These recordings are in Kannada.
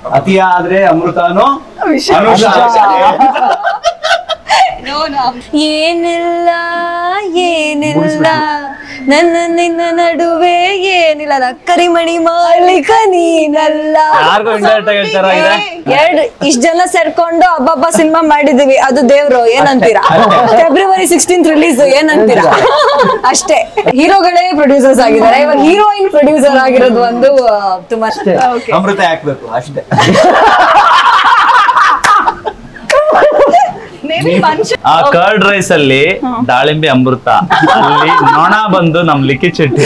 ಅತಿಯಾದ್ರೆ ಅಮೃತನು ವಿಷ. ಅನುಷ ಏನಿಲ್ಲ ಏನಿಲ್ಲ ನನ್ನ ನಿನ್ನ ನಡುವೆ ಏನಿಲ್ಲ ನ ಕರಿಮಣಿ ಮಾಲೀಕ ನೀನಲ್ಲ ಯಾರಿಗೋ ಇಂಡೈರೆಕ್ಟ್ ಆಗಿ ಹೇಳ್ತಾರ ಇದೆ ಎರಡು ಇಷ್ಟ ಜನ ಸೇರ್ಕೊಂಡು ಹಬ್ಬಬ್ಬ ಸಿನಿಮಾ ಮಾಡಿದೀವಿ ಅದು ದೇವ್ರು ಏನಂತೀರಾ ಫೆಬ್ರವರಿ ಸಿಕ್ಸ್ಟೀನ್ತ್ ರಿಲೀಸ್ ಏನಂತೀರಾ ಅಷ್ಟೇ ಹೀರೋಗಳೇ ಪ್ರೊಡ್ಯೂಸರ್ಸ್ ಆಗಿದ್ದಾರೆ ಇವಾಗ ಹೀರೋಯಿನ್ ಪ್ರೊಡ್ಯೂಸರ್ ಆಗಿರೋದು ಒಂದು ಆ, ತುಂಬಾ Okay. ಅಮೃತ ಹಾಕ್ಬೇಕು ಅಷ್ಟೇ ಆ ಕರ್ಡ್ ರೈಸ್ ಅಲ್ಲಿ ದಾಳಿಂಬೆ ಅಮೃತ ಅಲ್ಲಿ ನೊಣ ಬಂದು ನಮ್ ಲಿಖಿತ್ ಶೆಟ್ಟಿ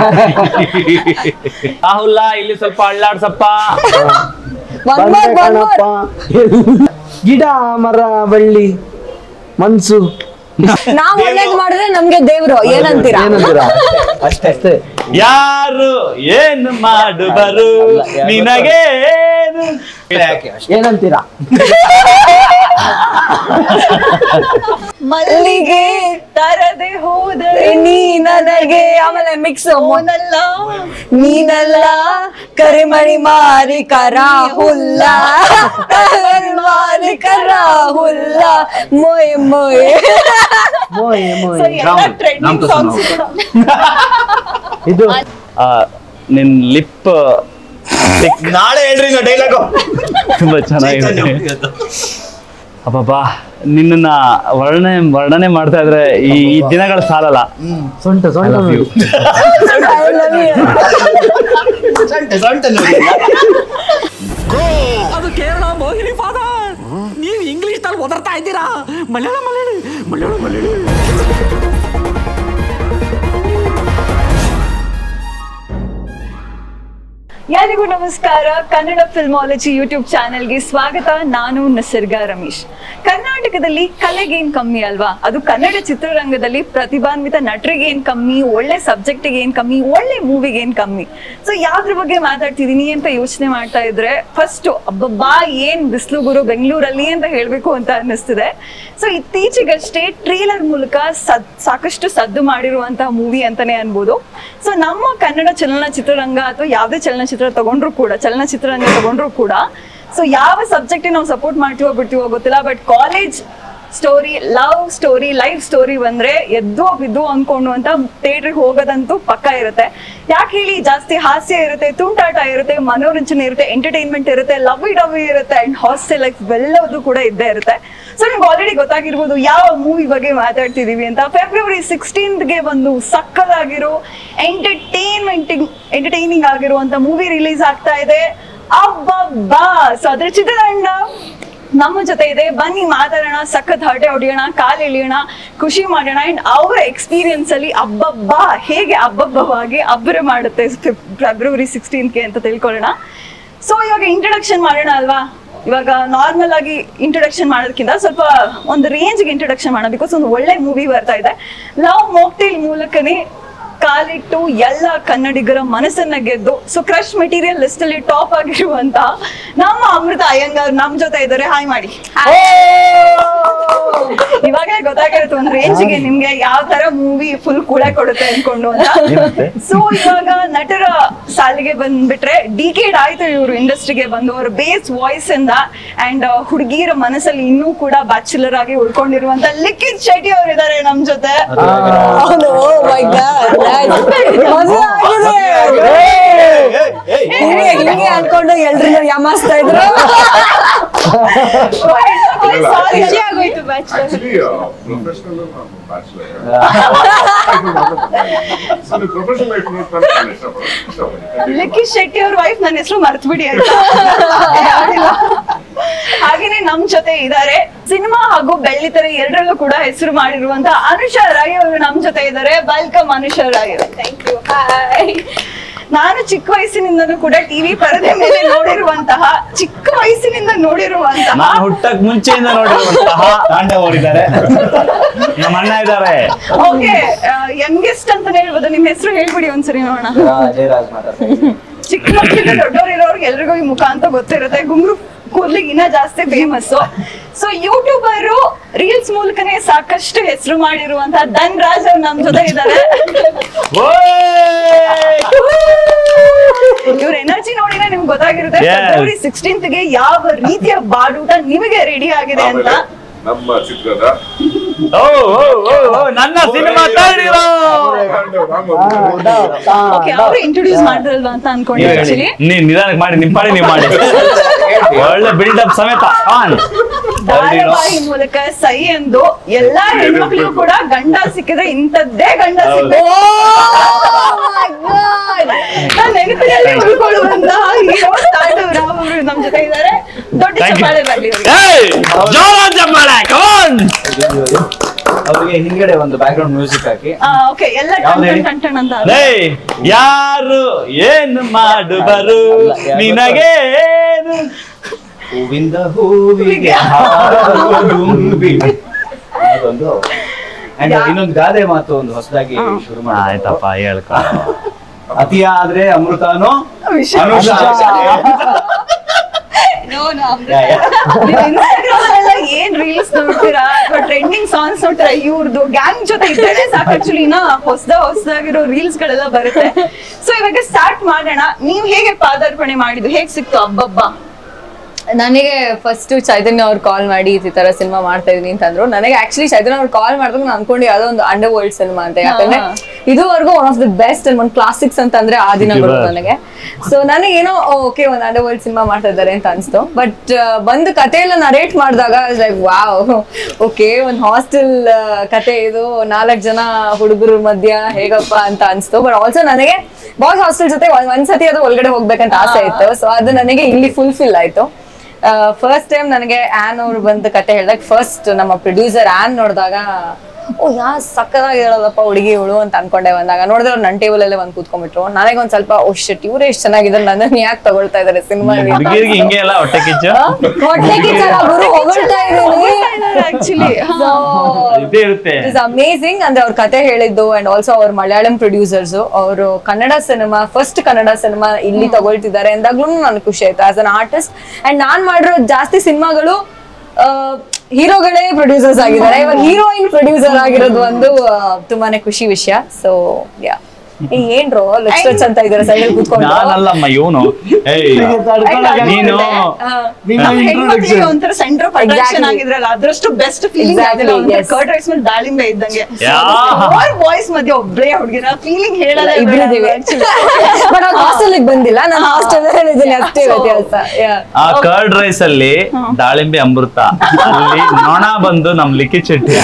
ರಾಹುಲ್ಲ ಇಲ್ಲಿ ಸ್ವಲ್ಪ ಅಳ್ಳಾಡ್ಸಪ್ಪ One more, ಬಂದೆ one more. ಕಣಪ್ಪ ಗಿಡ ಮರ ಬಳ್ಳಿ ಮನ್ಸು ನಾವ್ ಒಳ್ಳೇದ್ ಮಾಡಿದ್ರೆ ನಮ್ಗೆ ದೇವ್ರು ಏನಂತೀರಾ ಏನಂತೀರಾ ಅಷ್ಟೇ ಅಷ್ಟೇ ಯಾರು ಏನು ಮಾಡುವರು ನಿನಗೇನು ಯಾಕೆ ಅಷ್ಟೇ ಏನಂತೀರಾ ಮಲ್ಲಿಗೆ ತರದೆ ಹೋದರೆ ನೀ ನನಗೆ ಆಮೇಲೆ ಮಿಕ್ಸ್ ಅವನಲ್ಲ ನೀನಲ್ಲ ಕರಿಮಣಿ ಮಾರಿ ಕರ ಹುಲ್ಲ ಕರಿಮಣಿ ಮಾರಿ ಕರ ಹುಲ್ಲ ಮೊಯ್ ಮೊಯ್ ಮೋಯ್ ಮೋಯ್ So, ಎಲ್ಲ ರಾಹುಲ್, ಟ್ರೆಂಡಿಂಗ್ ನಮ್ದು ಸಾಂಗ್ಸ್ ಇದು ಆ, ನಿನ್ ಲಿಪ್ ನಾಳೆ ಹೇಳ್ರಿ ಡೈಲಾಗು ತುಂಬಾ ಚೆನ್ನಾಗಿದೆ ಅಬ್ಬಬ್ಬಾ ನಿನ್ನ ವರ್ಣನೆ ವರ್ಣನೆ ಮಾಡ್ತಾ ಇದ್ರೆ ಈ ಈ ದಿನಗಳು ಸಾಲಲ್ಲ ಸೊಂಟ ಸೊಂಟ ನೋಡಿ. I love you. ಸೊಂಟೆ ಸೊಂಟೆ ನೋಡಿ ಅದು ಕೇರಳ ಮೋಹಿನಿ ಫಾದರ್ ನೀವು ಇಂಗ್ಲಿಷ್ ನಲ್ಲಿ ಓದರ್ತಾ ಇದ್ದೀರಾ ಮಲಯಾಳ ಮಲಯಾಳಿ ಮಲಯಾಳ ಮಲಯಾಳಿ ಯಾರಿಗೂ ನಮಸ್ಕಾರ ಕನ್ನಡ ಫಿಲ್ಮಾಲಜಿ ಯೂಟ್ಯೂಬ್ ಚಾನೆಲ್ಗೆ ಸ್ವಾಗತ ನಾನು ನಿಸರ್ಗ ರಮೇಶ್ ಕರ್ನಾಟಕದಲ್ಲಿ ಕಲೆಗೇನ್ ಕಮ್ಮಿ ಅಲ್ವಾ ಅದು ಕನ್ನಡ ಚಿತ್ರರಂಗದಲ್ಲಿ ಪ್ರತಿಭಾನ್ವಿತ ನಟರಿಗೆ ಏನ್ ಕಮ್ಮಿ ಒಳ್ಳೆ ಸಬ್ಜೆಕ್ಟಿಗೆ ಏನ್ ಕಮ್ಮಿ ಒಳ್ಳೆ ಮೂವಿಗೆ ಏನ್ ಕಮ್ಮಿ ಸೊ ಯಾವ್ದ್ರ ಬಗ್ಗೆ ಮಾತಾಡ್ತಿದೀನಿ ಅಂತ ಯೋಚನೆ ಮಾಡ್ತಾ ಇದ್ರೆ ಫಸ್ಟ್ ಅಬ್ಬಬ್ಬಾ ಏನ್ ಬಿಸ್ಲು ಗುರು ಬೆಂಗಳೂರಲ್ಲಿ ಅಂತ ಹೇಳ್ಬೇಕು ಅಂತ ಅನ್ನಿಸ್ತಿದೆ ಸೊ ಇತ್ತೀಚೆಗಷ್ಟೇ ಟ್ರೇಲರ್ ಮೂಲಕ ಸದ್ ಸಾಕಷ್ಟು ಸದ್ದು ಮಾಡಿರುವಂತಹ ಮೂವಿ ಅಂತಾನೆ ಅನ್ಬೋದು ಸೊ ನಮ್ಮ ಕನ್ನಡ ಚಲನಚಿತ್ರರಂಗ ಅಥವಾ ಯಾವುದೇ ಚಲನಚಿತ್ರ ತಗೊಂಡ್ರು ಕೂಡ ಚಲನಚಿತ್ರರಂಗ ತಗೊಂಡ್ರು ಕೂಡ ಸೊ ಯಾವ ಸಬ್ಜೆಕ್ಟ್ ನಾವು ಸಪೋರ್ಟ್ ಮಾಡ್ತೀವೋ ಬಿಡ್ತೀವೋ ಗೊತ್ತಿಲ್ಲ but college story love story life story ಬಂದ್ರೆ ಎದ್ದೋ ಬಿದ್ದು ಅನ್ಕೊಂಡು ಅಂತ ಥಿಯೇಟ್ರಿಗೆ ಹೋಗೋದಂತೂ ಪಕ್ಕ ಇರುತ್ತೆ ಯಾಕೆ ಹೇಳಿ ಜಾಸ್ತಿ ಹಾಸ್ಯ ಇರುತ್ತೆ ತುಂಟಾಟ ಇರುತ್ತೆ ಮನೋರಂಜನೆ ಇರುತ್ತೆ ಎಂಟರ್ಟೈನ್ಮೆಂಟ್ ಇರುತ್ತೆ ಲವ್ ಡವಿ ಇರುತ್ತೆ ಅಂಡ್ ಹಾಸ್ಟೆಲ್ ಲೈಫ್ ಎಲ್ಲವೂ ಕೂಡ ಇದ್ದೇ ಇರುತ್ತೆ ಸೊ ನಿಮ್ಗೆ ಆಲ್ರೆಡಿ ಗೊತ್ತಾಗಿರ್ಬೋದು ಯಾವ ಮೂವಿ ಬಗ್ಗೆ ಮಾತಾಡ್ತಿದೀವಿ ಅಂತ ಫೆಬ್ರವರಿ ಸಿಕ್ಸ್ಟೀನ್ತ್ಗೆ ಒಂದು ಸಕ್ಕದಾಗಿರೋ ಎಂಟರ್ಟೈನ್ಮೆಂಟಿಂಗ್ ಎಂಟರ್ಟೈನಿಂಗ್ ಆಗಿರುವಂತ ಮೂವಿ ರಿಲೀಸ್ ಆಗ್ತಾ ಇದೆ ಅಬ್ಬಬ್ಬಾ ಸೊ ಅದ್ರ ಚಿತ್ರತಂಡ ನಮ್ಮ ಜೊತೆ ಇದೆ ಬನ್ನಿ ಮಾತಾಡೋಣ ಸಖತ್ ಹರಟೆ ಹೊಡೆಯೋಣ ಕಾಲ್ ಎಳಿಯೋಣ ಖುಷಿ ಮಾಡೋಣ ಅಂಡ್ ಅವರ ಎಕ್ಸ್ಪೀರಿಯನ್ಸ್ ಅಲ್ಲಿ ಅಬ್ಬಬ್ಬಾ ಹೇಗೆ ಅಬ್ಬಬ್ಬವಾಗಿ ಅಬ್ಬರ ಮಾಡುತ್ತೆ ಫೆಬ್ರವರಿ ಸಿಕ್ಸ್ಟೀನ್ಗೆ ಅಂತ ತಿಳ್ಕೊಳ್ಳೋಣ ಸೊ ಇವಾಗ ಇಂಟ್ರೊಡಕ್ಷನ್ ಮಾಡೋಣ ಅಲ್ವಾ ಇವಾಗ ನಾರ್ಮಲ್ ಆಗಿ ಇಂಟ್ರೊಡಕ್ಷನ್ ಮಾಡೋದಕ್ಕಿಂತ ಸ್ವಲ್ಪ ಒಂದು ರೇಂಜ್ಗೆ ಇಂಟ್ರೊಡಕ್ಷನ್ ಮಾಡೋಣ ಬಿಕಾಸ್ ಒಂದು ಒಳ್ಳೆ ಮೂವಿ ಬರ್ತಾ ಇದೆ ಲವ್ ಮೋಕ್ಟೇಲ್ ಮೂಲಕನೇ ಕಾಲಿಟ್ಟು ಎಲ್ಲ ಕನ್ನಡಿಗರ ಮನಸ್ಸನ್ನ ಗೆದ್ದು ಸೊ ಕ್ರಶ್ ಮೆಟೀರಿಯಲ್ ಲಿಸ್ಟ್ ಅಲ್ಲಿ ಟಾಪ್ ಆಗಿರುವಂತ ನಮ್ಮ ಅಮೃತ ಅಯ್ಯಂಗಾರ್ ನಮ್ ಜೊತೆ ಇದ್ದಾರೆ ಹಾಯ್ ಮಾಡಿ ಇವಾಗಲೇ ಗೊತ್ತಾಗಿರುತ್ತೆ ಒಂದು ರೇಂಜ್ಗೆ ನಿಮ್ಗೆ ಯಾವ ತರ ಮೂವಿ ಫುಲ್ ಕೂಡ ಕೊಡುತ್ತೆ ಅನ್ಕೊಂಡು ಅಂತ ಸೊ ಇವಾಗ ನಟರ ಸಾಲಿಗೆ ಬಂದ್ಬಿಟ್ರೆ ಡಿಕೇಡ್ ಆಯ್ತು ಇವರು ಇಂಡಸ್ಟ್ರಿಗೆ ಬಂದು ಅವ್ರ ಬೇಸ್ ವಾಯ್ಸ್ ಇಂದ ಅಂಡ್ ಹುಡುಗಿಯರ ಮನಸ್ಸಲ್ಲಿ ಇನ್ನೂ ಕೂಡ ಬ್ಯಾಚುಲರ್ ಆಗಿ ಉಳ್ಕೊಂಡಿರುವಂತ ಲಿಖಿತ್ ಶೆಟ್ಟಿ ಅವರು ಇದ್ದಾರೆ ನಮ್ ಜೊತೆ ಹೌದು ಮೈ ಗಾಡ್ ಮದುವೆ ಆಗಿದೆ ಹಿಂಗೆ ಹಿಂಗೆ ಅನ್ಕೊಂಡು ಎಲ್ರು ಯಾಮಾಸ್ತಾ ಇದ್ರು Sorry. ಖುಷಿ ಆಗೋಯ್ತು bachelor Actually, uh, professional I'm a bachelor. so, the professional life ನೋಡ್ಕೊಂಡು ನಾನು ಇಷ್ಟಪಡೋದು ಇಷ್ಟಪಡ್ತೀನಿ ಲಿಖಿತ್ ಶೆಟ್ಟಿ ಅವ್ರ ವೈಫ್ ನನ್ನ ಹೆಸರು ಮರ್ತ್ ಬಿಡಿ ಆಯ್ತಾ ಹಾಗೇನೆ ನಮ್ ಜೊತೆ ಇದ್ದಾರೆ ಸಿನಿಮಾ ಹಾಗೂ ಬೆಳ್ಳಿತೆರೆ ಎರಡರಲ್ಲೂ ಕೂಡ ಹೆಸರು ಮಾಡಿರುವಂತ ಅನುಷಾ ರಾಯ್ ಅವರು ನಮ್ ಜೊತೆ ಇದ್ದಾರೆ welcome Anusha Rai thank you hi ನಾನು ಚಿಕ್ಕ ವಯಸ್ಸಿನಿಂದನೂ ಕೂಡ ಟಿವಿ ಪರದೆ ಮೇಲೆ ನೋಡಿರುವಂತಹ ಚಿಕ್ಕ ವಯಸ್ಸಿನಿಂದ ನೋಡಿರುವಂತಹ ನಾನು ಹುಟ್ಟಕ್ ಮುಂಚೆಯಿಂದ ನೋಡಿರುವಂತಹ ತಾಂಡ ಓಡಿದ್ದಾರೆ ನಮ್ಮ ಅಣ್ಣ ಇದ್ದಾರೆ ಓಕೆ ಯಂಗೆಸ್ಟ್ ಅಂತಾನೆ ಹೇಳ್ಬೋದು ನಿಮ್ ಹೆಸರು ಹೇಳ್ಬಿಡಿ ಒಂದ್ಸರಿ ನೋಡೋಣ ಜಯರಾಜ್ ಮಾತಾಡ್ತಾರೆ ಚಿಕ್ಕ ಮಕ್ಕಳಿಂದ ದೊಡ್ಡವ್ರು ಇರೋರ್ಗೆ ಎಲ್ರಿಗೂ ಈ ಮುಖ ಅಂತ ಗೊತ್ತಿರುತ್ತೆ ಗುಂಗ್ರು ಕೂದ್ಲಿಗೆ ಇನ್ನ ಜಾಸ್ತಿ ಫೇಮಸ್ ಸೊ ಯೂಟ್ಯೂಬರು ರೀಲ್ಸ್ ಮೂಲಕನೇ ಸಾಕಷ್ಟು ಹೆಸರು ಮಾಡಿರುವಂತಹ ಧನ್ ರಾಜ್ ಅವ್ರು ನಮ್ ಜೊತೆ ಇದ್ದಾರೆ ಇವ್ರ ಎನರ್ಜಿ ನೋಡಿದ್ರೆ ನಿಮ್ಗೆ ಗೊತ್ತಾಗಿರುತ್ತೆ Yes. ಫೆಬ್ರವರಿ ಸಿಕ್ಸ್ಟೀನ್ತ್ ಗೆ ಯಾವ ರೀತಿಯ ಬಾಡೂಟ ನಿಮಗೆ ರೆಡಿ ಆಗಿದೆ ಅಂತ ಆಮೇಲೆ ನಮ್ಮ ಚಿತ್ರದ ಓ ಓ ಓ ಓ ನನ್ನ ಸಿನಿಮಾ ತಗೊಳ್ಳಿರೋ ಓಕೆ ಅವ್ರು ಇಂಟ್ರೊಡ್ಯೂಸ್ ಮಾಡಿದ್ರಲ್ವಾ ಅಂತ ಅನ್ಕೊಂಡೆ ನೀವ್ ಹೇಳಿ ಆಕ್ಚುಲಿ ನೀವ್ ನಿಧಾನಕ್ಕೆ ಮಾಡಿ ನಿಮ್ ಪಾಡಿ ನೀವ್ ಮಾಡಿ ಒಳ್ಳೆ ಬಿಲ್ಡಪ್ ಸಮೇತ ಆನ್ ಧಾರಾವಾಹಿ ಮೂಲಕ ಸೈ ಎಂದು ಎಲ್ಲಾ ಹೆಣ್ಮಕ್ಳಿಗೂ ಕೂಡ ಗಂಡ ಸಿಕ್ಕಿದ್ರೆ ಇಂಥದ್ದೇ ಗಂಡ ಸಿಕ್ಕಿದ್ರೆ ನಾನ್ ನೆನಪಿನಲ್ಲಿ ಉಳ್ಕೊಳ್ಳುವಂತ ಹೀರೋ ತಾಂಡವ್ ರಾವ್ ಅವರು ನಮ್ ಜೊತೆ ಇದ್ದಾರೆ ದೊಡ್ಡ Thank you. ಚಪ್ಪಾಳೆ ಬರ್ಲಿ ಅವ್ರಿಗೆ. ಏಯ್ ಜೋರ ಚಪ್ಪಾಳೆ ಕಮಾನ್ ಅವ್ರಿಗೆ ಹಿಂದ್ಗಡೆ ಒಂದು ಬ್ಯಾಕ್ ಗ್ರೌಂಡ್ ಮ್ಯೂಸಿಕ್ ಹಾಕಿ ಆ, okay, ಎಲ್ಲ ಯಾವ್ದು ಟನ್ ಹೇಳಿ? ಟನ್ ಟನ್ ಅಂತ ಲೇ ಯಾರು ಏನು ಮಾಡುವರು ನಿನಗೇನು ಹೂವಿಂದ ಹೂವಿಗೆ ಹಾಡುಂಬಿ ಅದೊಂದು And ಇನ್ನೊಂದು ಗಾದೆ ಮಾತು ಒಂದು ಹೊಸದಾಗಿ ಶುರು ಮಾಡಿ ಆಯ್ತಪ್ಪ ಹೇಳ್ಕೊ ಅತಿಯಾದ್ರೆ ಅಮೃತನೋ ವಿಷ. ಅನುಷ ಯಾ, ಯಾ. ನೀವು Instagram ಅಲ್ಲೆಲ್ಲ ಏನ್ ರೀಲ್ಸ್ ನೋಡ್ತೀರಾ ಅಥವಾ ಟ್ರೆಂಡಿಂಗ್ ಸಾಂಗ್ಸ್ ನೋಡ್ತೀರಾ ಇವ್ರದ್ದು ಗ್ಯಾಂಗ್ ಜೊತೆ ಇದ್ರೆ ಸಾಕು ಆಕ್ಚುಲಿ ಇನ್ನ ಹೊಸದ ಹೊಸದಾಗಿರೋ ರೀಲ್ಸ್ ಗಳೆಲ್ಲ ಬರುತ್ತೆ ಸೊ ಇವಾಗ ಸ್ಟಾರ್ಟ್ ಮಾಡೋಣ ನೀವ್ ಹೇಗೆ ಪಾದಾರ್ಪಣೆ ಮಾಡಿದ್ದು ಹೇಗ್ ಸಿಕ್ತು ಅಬ್ಬಬ್ಬ ನನಗೆ ಫಸ್ಟ್ ಚೈತನ್ಯ ಅವ್ರು ಕಾಲ್ ಮಾಡಿ ಈ ತರ ಸಿನಿಮಾ ಮಾಡ್ತಾ ಇದೀನಿ ಅಂತಂದ್ರು ನನಗೆ ಆಕ್ಚುಲಿ ಚೈತನ್ಯ ಅವ್ರು ಕಾಲ್ ಮಾಡಿದಾಗ ನಾನು ಅನ್ಕೊಂಡು ಯಾವ್ದೋ ಒಂದು ಅಂಡರ್ ವರ್ಲ್ಡ್ ಸಿನಿಮಾ ಅಂತ ಯಾಕಂದ್ರೆ ಹಾ. ಇದುವರೆಗೂ one of the best and ಒಂದು ಕ್ಲಾಸಿಕ್ಸ್ ಅಂತ ಅಂದ್ರೆ ಆ ದಿನಗಳು Super. ನನಗೆ ಸೊ ನನಗೇನೋ ಓಕೆ ಒಂದು ಅಂಡರ್ ವರ್ಲ್ಡ್ ಸಿನಿಮಾ ಮಾಡ್ತಾ ಇದ್ದಾರೆ ಅಂತ ಅನ್ಸ್ತು ಬಟ್ ಬಂದು ಕತೆ ಎಲ್ಲ ನರೇಟ್ ಮಾಡಿದಾಗ ಲೈಕ್ ವಾವ್ ಓಕೆ ಒಂದು ಹಾಸ್ಟೆಲ್ ಕತೆ ಇದು ನಾಲ್ಕು ಜನ ಹುಡುಗರ ಮಧ್ಯ ಹೇಗಪ್ಪ ಅಂತ ಅನ್ಸ್ತು ಬಟ್ ಆಲ್ಸೋ ನನಗೆ ಬಾಯ್ಸ್ ಹಾಸ್ಟೆಲ್ ಜೊತೆ ಒಂದ್- ಒಂದ್ಸತಿ ಅದು ಒಳಗಡೆ ಹೋಗ್ಬೇಕಂತ ಆಸೆ ಇತ್ತು ಸೊ ಅದು ನನಗೆ ಇಲ್ಲಿ ಫುಲ್ಫಿಲ್ ಆಯ್ತು ಫಸ್ಟ್ ಟೈಮ್ ನನಗೆ ಆನ್ ಅವ್ರು ಬಂದ ಕತೆ ಹೇಳಿದಾಗ ಫಸ್ಟ್ ನಮ್ಮ ಪ್ರೊಡ್ಯೂಸರ್ ಆನ್ ನೋಡಿದಾಗ ಓ ಯಾ ಸಕ್ಕದಾಗಿ ಹೇಳೋದಪ್ಪ ಹುಡುಗಿ ಇವಳು ಅಂತ ಅನ್ಕೊಂಡೆ ಬಂದಾಗ ನೋಡಿದ್ರೆ ಅವ್ರು ನನ್ನ ಟೇಬಲ್ ಅಲ್ಲೇ ಬಂದು ಕೂತ್ಕೊಂಡ್ಬಿಟ್ರು ನನಗೆ ಒಂದ್ ಸ್ವಲ್ಪ ಓ ಶಿಟ್ ಇವ್ರು ಎಷ್ಟು ಚೆನ್ನಾಗಿದ್ದಾರೆ ನನ್ನನ್ನು ಯಾಕೆ ತಗೊಳ್ತಾ ಇದಾರೆ ಸಿನಿಮಾ ಹುಡುಗಿರಿಗೆ ಹಿಂಗೆ ಎಲ್ಲ ಹೊಟ್ಟೆ ಕಿಚ್ಚು ಹೊಟ್ಟೆ ಕಿಚ್ಚಲ್ಲ ಗುರು ಹೊಗಳ್ತಾ ಇದ್ದೀನಿ ಆಕ್ಚುಲಿ ಇದೇ ಇರುತ್ತೆ ಇಸ್ ಅಮೇಸಿಂಗ್ ಅಂದ್ರೆ ಅವ್ರ ಕತೆ ಹೇಳಿದ್ದು ಅಂಡ್ ಆಲ್ಸೋ ಅವ್ರ ಮಲಯಾಳಂ ಪ್ರೊಡ್ಯೂಸರ್ಸ್ ಅವರು Kannada cinema first Kannada cinema ಇಲ್ಲಿ ತಗೊಳ್ತಿದ್ದಾರೆ ಅಂದಾಗ್ಲೂ ನನಗೆ ಖುಷಿ ಆಯ್ತು ಆಸ್ ಅನ್ ಆರ್ಟಿಸ್ಟ್ ಅಂಡ್ ನಾನ್ ಮಾಡಿರೋ ಜಾಸ್ತಿ ಸಿನಿಮಾಗಳು ಹೀರೋಗಳೇ ಪ್ರೊಡ್ಯೂಸರ್ಸ್ ಆಗಿದ್ದಾರೆ ಇವಾಗ ಹೀರೋಯಿನ್ ಪ್ರೊಡ್ಯೂಸರ್ ಆಗಿರೋದು ಒಂದು ಆ, ತುಂಬಾನೇ ಖುಷಿ ವಿಷಯ ಸೊ ಯಾ ಏನ್ರೋ ಲಕ್ಷ್ಮಚ್ ಅಂತ ಇದಾರೆ ಸೈಡಲ್ಲಿ ಕೂತ್ಕೊಂಡು ನಾನಲ್ಲಮ್ಮ ಇವನು ಏಯ್ ನೀನು ನಿಮ್ಮ ಹೆಣ್ಮಕ್ಳಿಗೆ ಇಂಟ್ರೊಡಕ್ಷನ್ ಒಂಥರ ಸೆಂಟರ್ ಆಫ್ ಅಟ್ರಾಕ್ಷನ್ Exactly. ಆಗಿದ್ರಲ್ಲ ಅದ್ರಷ್ಟು best feeling Exactly, yes. Curd rice ಮೇಲೆ ದಾಳಿಂಬೆ ಇದ್ದಂಗೆ ಯಾ. ಬಾಯ್ಸ್ ಮಧ್ಯೆ ಒಬ್ಬರೇ ಹುಡುಗಿರ ಫೀಲಿಂಗ್ ಹೇಳಲ್ಲ ಇಬ್ರಿದೀವಿ ಬಟ್ ಅವ್ರು ಹಾಸ್ಟೆಲ್ ಬಂದಿಲ್ಲ ನಾನು ಹಾಸ್ಟೆಲ್ ಹೇಳಿದ್ದೀನಿ ಅಷ್ಟೇ ವ್ಯತ್ಯಾಸ Yeah. ಆ ಕರ್ಡ್ ರೈಸ್ ಅಲ್ಲಿ ದಾಳಿಂಬೆ ಅಮೃತ ಅಲ್ಲಿ ನೊಣ ಬಂದು ನಮ್ ಲಿಖಿತ್ ಶೆಟ್ಟಿ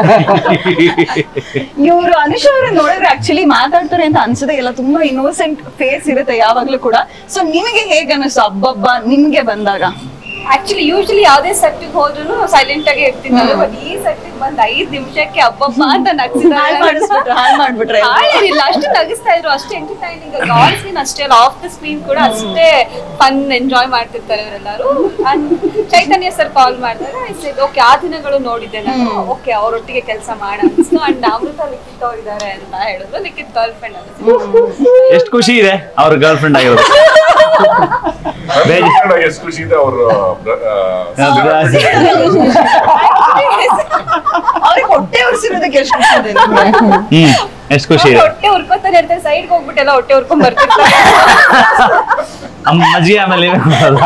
ಇವರು ಅನುಷ್ ಅವ್ರ ನೋಡಿದ್ರೆ ಆಕ್ಚುಲಿ ಮಾತಾಡ್ತಾರೆ ಅಂತ ಅನ್ಸದೆ ಇಲ್ಲ ತುಂಬಾ ಇನ್ನೋಸೆಂಟ್ ಫೇಸ್ ಇರುತ್ತೆ ಯಾವಾಗ್ಲೂ ಕೂಡ ಸೊ ನಿಮಗೆ ಹೇಗೆ ಅನಿಸ್ತು ಅಬ್ಬಬ್ಬ ನಿಮ್ಗೆ ಬಂದಾಗ ಆಕ್ಚುಲಿ ಯೂಶಲಿ ಯಾವ್ದೇ ಸೆಟ್ಟಿಗೆ ಹೋದ್ರು ಸೈಲೆಂಟ್ ಆಗಿ ಇರ್ತಿದ್ದೆ ಬಟ್ ಈ ಸೆಟ್ಟಿಗೆ ಬಂದ್ ಐದ್ ನಿಮಿಷಕ್ಕೆ ಹಬ್ಬಬ್ಬ ಅಂತ ಹಾಳ್ ನಗ್ಸಿದ್ದಾರೆ ಮಾಡಿಸ್ಬಿಟ್ರೆ ಹಾಳ್ ಮಾಡ್ಬಿಟ್ರೆ ಹಾಳೇನಿಲ್ಲ ಅಷ್ಟು ನಗಿಸ್ತಾ ಇದ್ರು ಅಷ್ಟೇ ಎಂಟರ್ಟೈನಿಂಗ್ ಗಾರ್ಲ್ಸ್ ಅಷ್ಟೇ ಅಲ್ಲ ಆಫ್ ದ ಸ್ಕ್ರೀನ್ ಕೂಡ ಅಷ್ಟೇ ಫನ್ ಎಂಜಾಯ್ ಮಾಡ್ತಿರ್ತಾರೆ ಅವರೆಲ್ಲರೂ ಅಂಡ್ ಚೈತನ್ಯ ಸರ್ ಕಾಲ್ ಮಾಡಿದಾಗ ಓಕೆ ಆ ದಿನಗಳು ನೋಡಿದ್ದೆ ನಾನು ಓಕೆ ಅವರೊಟ್ಟಿಗೆ ಕೆಲಸ ಮಾಡ ಅನ್ಸ್ತು ಅಂಡ್ ಅಮೃತ ಲಿಖಿತ್ ಅವ್ರು ಇದಾರೆ ಅಂತ ಹೇಳಿದ್ರು ಲಿಖಿತ್ ಗರ್ಲ್ ಫ್ರೆಂಡ್ ಅಂತ ಎಷ್ಟು ಖುಷಿ ಇದೆ ಅವ್ರ ಗರ್ಲ್ ಫ್ರೆಂಡ್ ಆಗಿರೋದು ಬೇಜ- ಎಷ್ಟು ಖುಷಿ ಇದೆ ಅವರು ಅವ್ರಿಗೆ ಹೊಟ್ಟೆ ಉರ್ಸಿರೋದಕ್ಕೆ ಎಷ್ಟು ಖುಷಿ ಇದೆ ನಿಮ್ಗೆ? ಹ್ಮ್ ಎಷ್ಟು ಖುಷಿ ಇದೆ ಹೊಟ್ಟೆ ಉರ್ಕೋತಾನೆ ಇರ್ತಾರೆ ಸೈಡ್ಗೆ ಹೋಗ್ಬಿಟ್ಟೆಲ್ಲ ಹೊಟ್ಟೆ ಉರ್ಕೊಂಡ್ ಬರ್ತಿರ್ತಾರೆ ಅಮ್ಮ ಮಜ್ಜಿಗೆ ಆಮೇಲೆ ಇವೇ ಕೊಡೋದ?